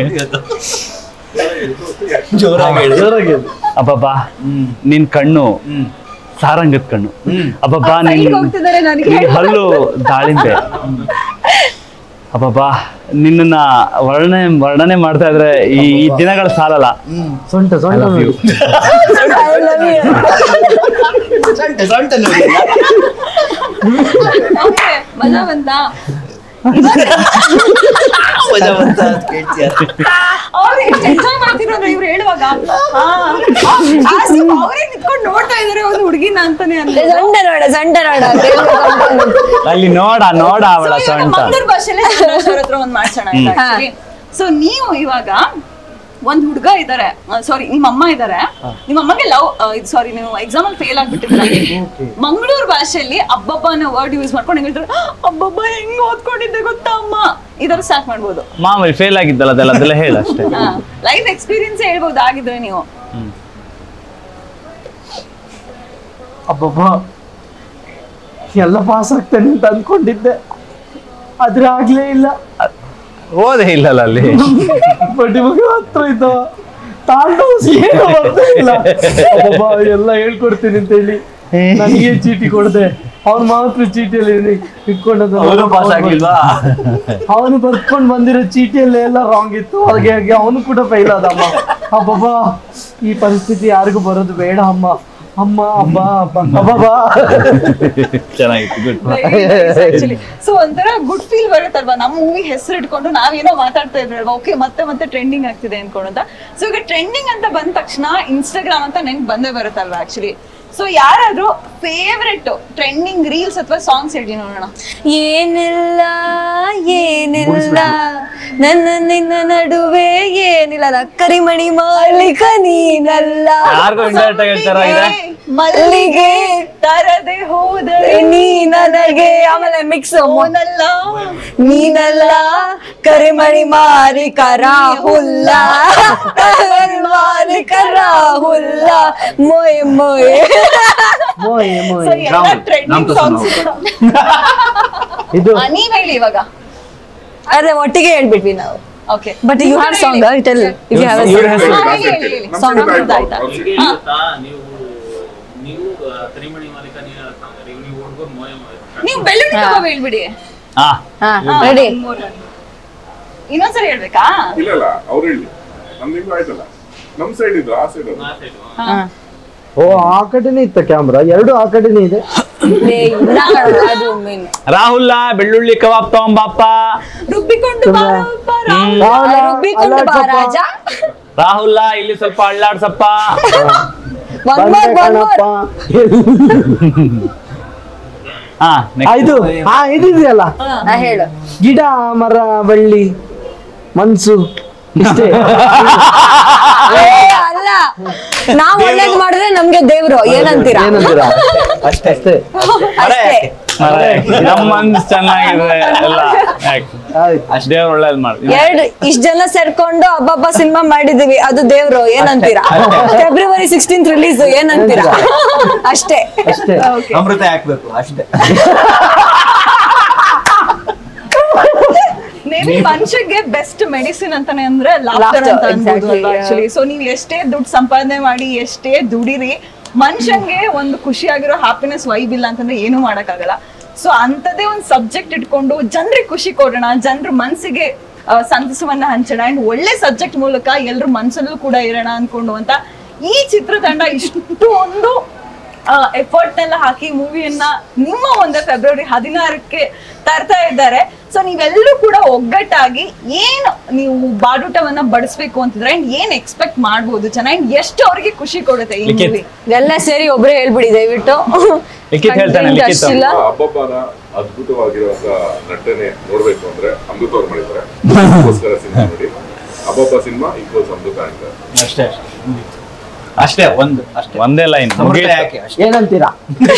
ಜೋರಾಗಿ ಹೇಳಿ ಜೋರಾಗಿ ಹೇಳು. ಅಬ್ಬಬ್ಬಾ ನಿನ್ ಕಣ್ಣು ಸಾರಂಗದ ಕಣ್ಣು ಅಬ್ಬಬ್ಬಾ ಆ, ನಿನ್ side ಹೋಗ್ತಿದ್ದಾರೆ ನನಗೆ. ನಿನ್ ಹಲ್ಲು ದಾಳಿಂಬೆ ಅಬ್ಬಬ್ಬಾ ನಿನ್ನನ್ನ ವರ್ಣನೆ ವರ್ಣನೆ ಮಾಡ್ತಾ ಇದ್ರೆ ಈ ಈ ದಿನಗಳ ಸಾಲಲ್ಲ ಸೊಂಟ I ಸೊಂಟ love you. ಸೊಂಟ ಸೊಂಟ ನೋಡಿ Okay, ಮಜಾ ಬಂತಾ ಅವ್ರು ಎಷ್ಟು ಎಂಜಾಯ್ ಮಾಡ್ತಿದ್ರು ಅಂದ್ರೆ ಇವ್ರು ಹೇಳುವಾಗ ಅವರೇ ನಿಂತ್ಕೊಂಡು ನೋಡ್ತಾ ಇದಾರೆ ಒಂದು ಹುಡುಗಿನ ಅಂತಾನೆ ಅನ್ಲಿ ಸೊಂಟ ನೋಡ ಸೊಂಟ ನೋಡ ಅಲ್ಲಿ ನೋಡ ನೋಡ ಅವಳ ಸೊಂಟ ಮಂಗಳೂರು ಭಾಷೆಲೆ ಅವ್ರ ಹತ್ರ ಒಂದ್ ಮಾಡ್ಸೋಣ ಸೊ ನೀವು ಇವಾಗ ಒಂದ್ ಹುಡುಗ ಇದಾರೆ ಸಾರಿ ನಿಮ್ಮ ಅಮ್ಮ ಇದಾರೆ ನಿಮ್ಮ ಅಮ್ಮಗೆ ಲವ್ ಇದು ಸಾರಿ ನೀವು ಎಕ್ಸಾಮ್ ಅಲ್ಲಿ ಫೇಲ್ ಆಗ್ಬಿಟ್ಟಿದ್ರೆ ಮಂಗಳೂರು ಭಾಷೆಯಲ್ಲಿ ಅಬ್ಬಬ್ಬ ಅನ್ನೋ ವರ್ಡ್ ಯೂಸ್ ಮಾಡ್ಕೊಂಡು ಹೆಂಗ್ ಹೇಳ್ತಾರೆ ಅಬ್ಬಬ್ಬ ಹೆಂಗ್ ಓದ್ಕೊಂಡಿದ್ದೆ ಗೊತ್ತಾ ಅಮ್ಮ ಇದರ ಸ್ಟಾರ್ಟ್ ಮಾಡ್ಬೋದು ಮಾಮೂಲಿ ಫೇಲ್ ಆಗಿದ್ದಲ್ಲ ಅದೆಲ್ಲ ಅದೆಲ್ಲ ಹೇಳ ಅಷ್ಟೇ ಲೈಫ್ ಎಕ್ಸ್ಪೀರಿಯನ್ಸ್ ಹೇಳ್ಬೋದು ಆಗಿದ್ರೆ ನೀವು ಅಬ್ಬಬ್ಬ ಎಲ್ಲ ಪಾಸ್ ಆಗ್ತೇನೆ ಅಂತ ಅನ್ಕೊಂಡಿದ್ದೆ ಆದ್ರೆ ಆಗ್ಲೇ ಇಲ್ಲ ಓದೇ ಇಲ್ಲಲ್ಲ ಅಲ್ಲಿ ಬಟ್ ಇವಾಗ ಹತ್ರ ಇದ್ದವ ತಾಂಡವ ಏನು ಬರ್ತಾ ಇಲ್ಲ ಅಬ್ಬಬ್ಬ ಎಲ್ಲ ಹೇಳ್ಕೊಡ್ತೀನಿ ಅಂತ ಹೇಳಿ ನನಗೆ ಚೀಟಿ ಕೊಡದೆ ಅವ್ನು ಮಾತ್ರ ಚೀಟಿಯಲ್ಲಿ ಇಟ್ಕೊಂಡದ್ದು ಅವರು ಪಾಸ್ ಆಗಿಲ್ವಾ ಅವನು ಬರ್ಕೊಂಡು ಬಂದಿರೋ ಚೀಟಿಯಲ್ಲಿ ಎಲ್ಲ ರಾಂಗ್ ಇತ್ತು ಹಾಗೆ ಹಾಗೆ ಅವನು ಕೂಡ ಫೈಲ್ ಆದಮ್ಮ ಅಬ್ಬಬ್ಬ ಈ ಪರಿಸ್ಥಿತಿ ಯಾರಿಗೂ ಬರೋದು ಬೇಡ ಅಮ್ಮ ಅಮ್ಮ ಅಬ್ಬ ಅಬ್ಬ ಅಬ್ಬಬ್ಬಾ ಚೆನ್ನಾಗಿತ್ತು ಗುಡ್ ಆಕ್ಚುಲಿ ಸೊ ಒಂಥರ ಗುಡ್ ಫೀಲ್ ಬರುತ್ತಲ್ವಾ ನಮ್ಮ ಮೂವಿ ಹೆಸರು ಇಟ್ಕೊಂಡು ನಾವೇನೋ ಮಾತಾಡ್ತಾ ಇದ್ರಲ್ವಾ ಓಕೆ ಮತ್ತೆ ಮತ್ತೆ ಟ್ರೆಂಡಿಂಗ್ ಆಗ್ತಿದೆ ಅನ್ಕೊಂಡು ಅಂತ ಸೊ ಈಗ ಟ್ರೆಂಡಿಂಗ್ ಅಂತ ಬಂದ ತಕ್ಷಣ ಇನ್ಸ್ಟಾಗ್ರಾಮ್ ಅಂತ ನೆನ್ಪ್ ಬಂದೇ ಬರುತ್ತಲ್ವಾ ಆಕ್ಚುಲಿ ಸೊ ಯಾರಾದ್ರೂ ಫೇವ್ರೆಟ್ ಟ್ರೆಂಡಿಂಗ್ ರೀಲ್ಸ್ ಅಥವಾ ಸಾಂಗ್ಸ್ ಹೇಳಿ ನೋಡೋಣ ಏನಿಲ್ಲ ಏನಿಲ್ಲ ನನ್ನ ನಿನ್ನ ನಡುವೆ ಏನಿಲ್ಲ ನ ಕರಿಮಣಿ ಮಾಲೀಕ ನೀನಲ್ಲ ಯಾರಿಗೂ ಇಂಡೈರೆಕ್ಟ್ ಆಗಿ ಹೇಳ್ತಾರ ಮಲ್ಲಿಗೆ ತರದೆ ಹೋದರೆ ನೀ ನನಗೆ ಆಮೇಲೆ ಮಿಕ್ಸ್ ಓನಲ್ಲ ನೀನಲ್ಲ ಕರಿಮಣಿ ಮಾರಿಕ ರಾಹುಲ್ಲ ಮಾರಿಕ ರಾಹುಲ್ಲ ಮೊಯ್ ಮೊಯ್ ಮೋಯ್ ಮೋಯ್ ಸೊ ಎಲ್ಲ ರಾಮ್- ಟ್ರೆಂಡಿಂಗ್ ರಾಮ್ ಸಾಂಗ್ಸ್ ಇದು ನೀವ್ ಹೇಳಿ ಇವಾಗ ಅದೇ ಒಟ್ಟಿಗೆ ಹೇಳ್ಬಿಟ್ವಿ ನಾವು okay but you have song tell if you have ಇವ್ರ ಹೆಸರು ಹಾ, ಹೇಳಿ, ಹೇಳಿ, ಹೇಳಿ. ನಮ್ Song ಕಡೆ ಆಯ್ತು, ಆಯ್ತಾ? ಅವ್ರ ಸೈಡ್. ಹಾ. ನೀವು ನೀವು ಕರಿಮಣಿ ಮಾಲೀಕ ನೀನು ನೀವು ಹುಡುಗರು ಮೋಯ ನೀವು ಬೆಳ್ಳುಳ್ಳಿ ಕಬಾಬ್ ಹೇಳ್ಬಿಡಿ ಹಾ ಹಾ ರೆಡಿ ಇನ್ನೊಂದ್ಸರಿ ಹೇಳ್ಬೇಕಾ ಇಲ್ಲ ಇಲ್ಲ ಅವ್ರು ಹೇಳಿ ನಮ್ದು ಹಿಂಗೂ ಆಯ್ತಲ್ಲ ನಮ್ ಸೈಡ್ ಇದು ಆ ಸೈಡ್ ಅದು ಓ ಆ ಕಡೆನೇ ಇತ್ತ ಕ್ಯಾಮ್ರಾ ಎರಡು ಆ ಕಡೆನೇ ಇದೆ ಏ, ಇಲ್ಲ ಕಣೋ, ಅದು ಮೇನ್ ರಾಹುಲ್ಲ ಬೆಳ್ಳುಳ್ಳಿ ಕಬಾಬ್ ತಗೊಂಬಪ್ಪ ರುಬ್ಬಿಕೊಂಡು ಬಾರೋ, ಬಾರೋ. ರಾಹುಲ, ರುಬ್ಬಿಕೊಂಡು ಬಾ ಅಲ್ಲಾಡ್ಸಪ್ಪ. ರಾಜ ರಾಹುಲ್ಲ ಇಲ್ಲಿ ಸ್ವಲ್ಪ ಅಳ್ಳಾಡ್ಸಪ್ಪ ಒನ್ ಬಂದೆ ಮೋರ್ ಒನ್ ಕಣಪ್ಪ ಹಾ ಆ, ಇದು ಹಾ ಇದಿದೆಯಲ್ಲ ಮೋರ್ ಹೇಳು ಗಿಡ ಮರ ಬಳ್ಳಿ ಮನ್ಸು ಇಷ್ಟೇ ಏ, ಅಲ್ಲ ನಾವ್ ಒಳ್ಳೇದ್ ಮಾಡಿದ್ರೆ ನಮ್ಗೆ ದೇವ್ರು ಏನಂತೀರಾ ಏನಂತೀರಾ ಅಷ್ಟೇ ಅಷ್ಟೇ ಅಷ್ಟೇ ಮರೆ, ನಮ್ಮ ಮನ್ಸ್ ಚೆನ್ನಾಗಿದೆ ಎಲ್ಲ ಆಯ್ತು ದೇವ್ರು ಒಳ್ಳೇದ್ ಮಾಡಿ ಎರಡ್ ಇಷ್ಟ ಜನ ಸೇರ್ಕೊಂಡು ಹಬ್ಬಬ್ಬ ಸಿನಿಮಾ ಮಾಡಿದೀವಿ ಅದು ದೇವ್ರು ಏನಂತೀರಾ ಫೆಬ್ರವರಿ ಸಿಕ್ಸ್ಟೀನ್ತ್ ರಿಲೀಸ್ ಏನಂತೀರಾ ಅಷ್ಟೇ ಅಷ್ಟೇ ಅಮೃತ ಹಾಕ್ಬೇಕು ಅಷ್ಟೇ ಮೇ ಬಿ ಮನುಷ್ಯಗೆ ಬೆಸ್ಟ್ ಮೆಡಿಸಿನ್ ಅಂತಾನೆ ಅಂದ್ರೆ ಲಾಫ್ಟರ್ Laughter, ಅಂತ ಅನ್ಬೋದು exactly, yeah. ಆಕ್ಚುಲಿ ಸೊ ನೀವ್ ಎಷ್ಟೇ ದುಡ್ಡು ಸಂಪಾದನೆ ಮಾಡಿ ಎಷ್ಟೇ ದುಡಿರಿ ಮನುಷ್ಯನ್ಗೆ ಒಂದು ಖುಷಿಯಾಗಿರೋ ಹ್ಯಾಪಿನೆಸ್ ವೈಬ್ ಇಲ್ಲ ಅಂತಂದ್ರೆ ಏನು ಮಾಡಕ್ಕಾಗಲ್ಲ ಸೊ ಅಂತದೇ ಒಂದು ಸಬ್ಜೆಕ್ಟ್ ಇಟ್ಕೊಂಡು ಜನರಿಗೆ ಖುಷಿ ಕೊಡೋಣ ಜನರ ಮನ್ಸಿಗೆ ಆ, ಸಂತಸವನ್ನ ಹಂಚೋಣ ಅಂಡ್ ಒಳ್ಳೆ ಸಬ್ಜೆಕ್ಟ್ ಮೂಲಕ ಎಲ್ರ ಮನ್ಸಲ್ಲೂ ಕೂಡ ಇರೋಣ ಅನ್ಕೊಂಡು ಅಂತ ಈ ಚಿತ್ರತಂಡ ಇಷ್ಟು ಒಂದು ಎಫರ್ಟ್ನೆಲ್ಲ ಹಾಕಿ ಮೂವಿಯನ್ನ ನಿಮ್ಮ ಒಂದು ಫೆಬ್ರವರಿ ಹದಿನಾರಕ್ಕೆ ತರ್ತಾ ಇದ್ದಾರೆ ಸೊ ನೀವೆಲ್ಲರೂ ಕೂಡ ಒಗ್ಗಟ್ಟಾಗಿ ಏನು ನೀವು ಬಾಡೂಟವನ್ನ ಬಡಿಸ್ಬೇಕು ಅಂತಿದ್ರೆ and ಏನ್ ಎಕ್ಸ್ಪೆಕ್ಟ್ ಮಾಡ್ಬೋದು ಚೆನ್ನಾಗಿ ಎಷ್ಟು ಅವ್ರಿಗೆ ಖುಷಿ ಕೊಡುತ್ತೆ ಈ ಲಿಖಿತ್. ಮೂವಿ ಎಲ್ಲ ಸೇರಿ ಒಬ್ರೇ ಹೇಳ್ಬಿಡಿ ದಯವಿಟ್ಟು ಲಿಖಿತ್ ಹೇಳ್ತಾನೆ, ಲಿಖಿತ್. ಅಷ್ಟಿಲ್ಲ ಹಬ್ಬಬ್ಬನ ಅದ್ಭುತವಾಗಿರುವಂತ ನಟನೆ ನೋಡ್ಬೇಕು ಅಂದ್ರೆ ಅಮೃತ ಅವ್ರು ಮಾಡಿದ್ದಾರೆ ಅದಕ್ಕೋಸ್ಕರ ಸಿನಿಮಾ ನೋಡಿ ಹಬ್ಬಬ್ಬ ಸಿನಿಮಾ ಈಕ್ವಲ್ಸ್ ಅಮೃತ ಅಂತ ಅಷ್ಟೇ ಅಷ್ಟೇ ಅಷ್ಟೇ ಒಂದು ಅಷ್ಟೇ ಒಂದೇ ಲೈನ್ ಅಮೃತ ಯಾಕೆ ಅಷ್ಟೇ ಏನಂತೀರಾ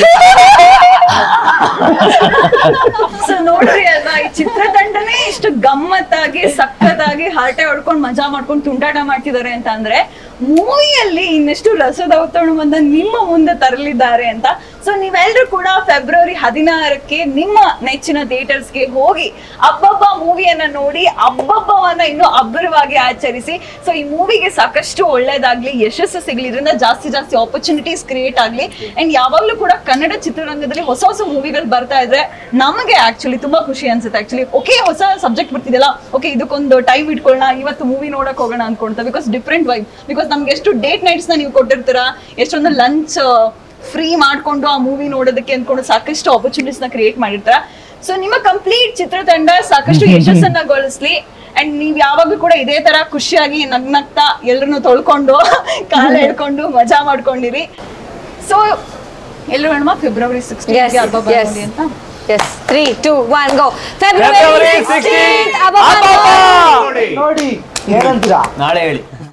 ಸೊ ನೋಡ್ರಿ ಅಲ್ವಾ ಈ ಚಿತ್ರತಂಡನೇ ಇಷ್ಟು ಗಮ್ಮತ್ತಾಗಿ ಸಖತ್ತಾಗಿ ಹರಟೆ ಹೊಡ್ಕೊಂಡು ಮಜಾ ಮಾಡ್ಕೊಂಡು ತುಂಟಾಟ ಮಾಡ್ತಿದ್ದಾರೆ ಅಂತ ಅಂದ್ರೆ ಮೂವಿಯಲ್ಲಿ ಇನ್ನೆಷ್ಟು ರಸದ ಒತ್ತಡವನ್ನ ನಿಮ್ಮ ಮುಂದೆ ತರಲಿದ್ದಾರೆ ಅಂತ ಸೊ ನೀವೆಲ್ಲರೂ ಕೂಡ ಫೆಬ್ರವರಿ ಹದಿನಾರಕ್ಕೆ ನಿಮ್ಮ ನೆಚ್ಚಿನ ಥಿಯೇಟರ್ಸ್ಗೆ ಹೋಗಿ ಅಬ್ಬಬ್ಬ ಮೂವಿಯನ್ನ ನೋಡಿ ಅಬ್ಬಬ್ಬವನ್ನ ಇನ್ನೂ ಅಬ್ಬರವಾಗಿ ಆಚರಿಸಿ ಸೊ ಈ ಮೂವಿಗೆ ಸಾಕಷ್ಟು ಒಳ್ಳೇದಾಗ್ಲಿ ಯಶಸ್ಸು ಸಿಗ್ಲಿ ಇದರಿಂದ ಜಾಸ್ತಿ ಜಾಸ್ತಿ ಆಪರ್ಚುನಿಟೀಸ್ ಕ್ರಿಯೇಟ್ ಆಗ್ಲಿ ಅಂಡ್ ಯಾವಾಗ್ಲೂ ಕೂಡ ಕನ್ನಡ ಚಿತ್ರರಂಗದಲ್ಲಿ ಹೊಸ ಹೊಸ ಮೂವಿಗಳು ಬರ್ತಾ ಇದ್ರೆ ನಮಗೆ ಆಕ್ಚುಲಿ ತುಂಬಾ ಖುಷಿ ಅನ್ಸುತ್ತೆ ಆಕ್ಚುಲಿ ಓಕೆ ಹೊಸ ಸಬ್ಜೆಕ್ಟ್ ಬರ್ತಿದೆಯಲ್ಲ ಓಕೆ ಇದಕ್ಕೊಂದು ಟೈಮ್ ಇಟ್ಕೊಳ್ಳೋಣ ಇವತ್ತು ಮೂವಿ ನೋಡಕ್ ಹೋಗೋಣ ಅನ್ಕೊಂತ ಬಿಕಾಸ್ ಡಿಫ್ರೆಂಟ್ ವೈಬ್ ಬಿಕಾಸ್ ನಮ್ಗೆ ಎಷ್ಟು ಡೇಟ್ ನೈಟ್ಸ್ ನ ನೀವು ಕೊಟ್ಟಿರ್ತೀರಾ ಎಷ್ಟೊಂದು ಲಂಚ್ ಫ್ರೀ ಮಾಡ್ಕೊಂಡು ಆ ಮೂವಿ ನೋಡೋದಕ್ಕೆ ಅನ್ಕೊಂಡು ಸಾಕಷ್ಟು ಆಪರ್ಚುನಿಟೀಸ್ ನ ಕ್ರಿಯೇಟ್ ಮಾಡಿರ್ತಾರ ಸೊ ನಿಮ್ಮ ಕಂಪ್ಲೀಟ್ ಚಿತ್ರತಂಡ ಸಾಕಷ್ಟು ಯಶಸ್ಸನ್ನ ಗಳಿಸ್ಲಿ ಅಂಡ್ ನೀವ್ ಯಾವಾಗ್ಲೂ ಕೂಡ ಇದೇ ತರ ಖುಷಿಯಾಗಿ ನಗ್ನಗ್ತಾ ಎಲ್ರನ್ನೂ ತೊಳ್ಕೊಂಡು ಕಾಲ ಎಳ್ಕೊಂಡು ಮಜಾ ಮಾಡ್ಕೊಂಡಿರಿ ಸೊ ಎಲ್ಲರೂ ಹೇಳಮ್ಮ ಫೆಬ್ರವರಿ ಸಿಕ್ಸ್ಟೀನ್ ಹಬ್ಬ ಬರ್ಲಿ ಅಂತ yes three two one go February February 16th 16th ಅಬ್ಬಬ್ಬಾ. ನೋಡಿ ಏನಂತೀರಾ ನಾಳೆ ಹೇಳಿ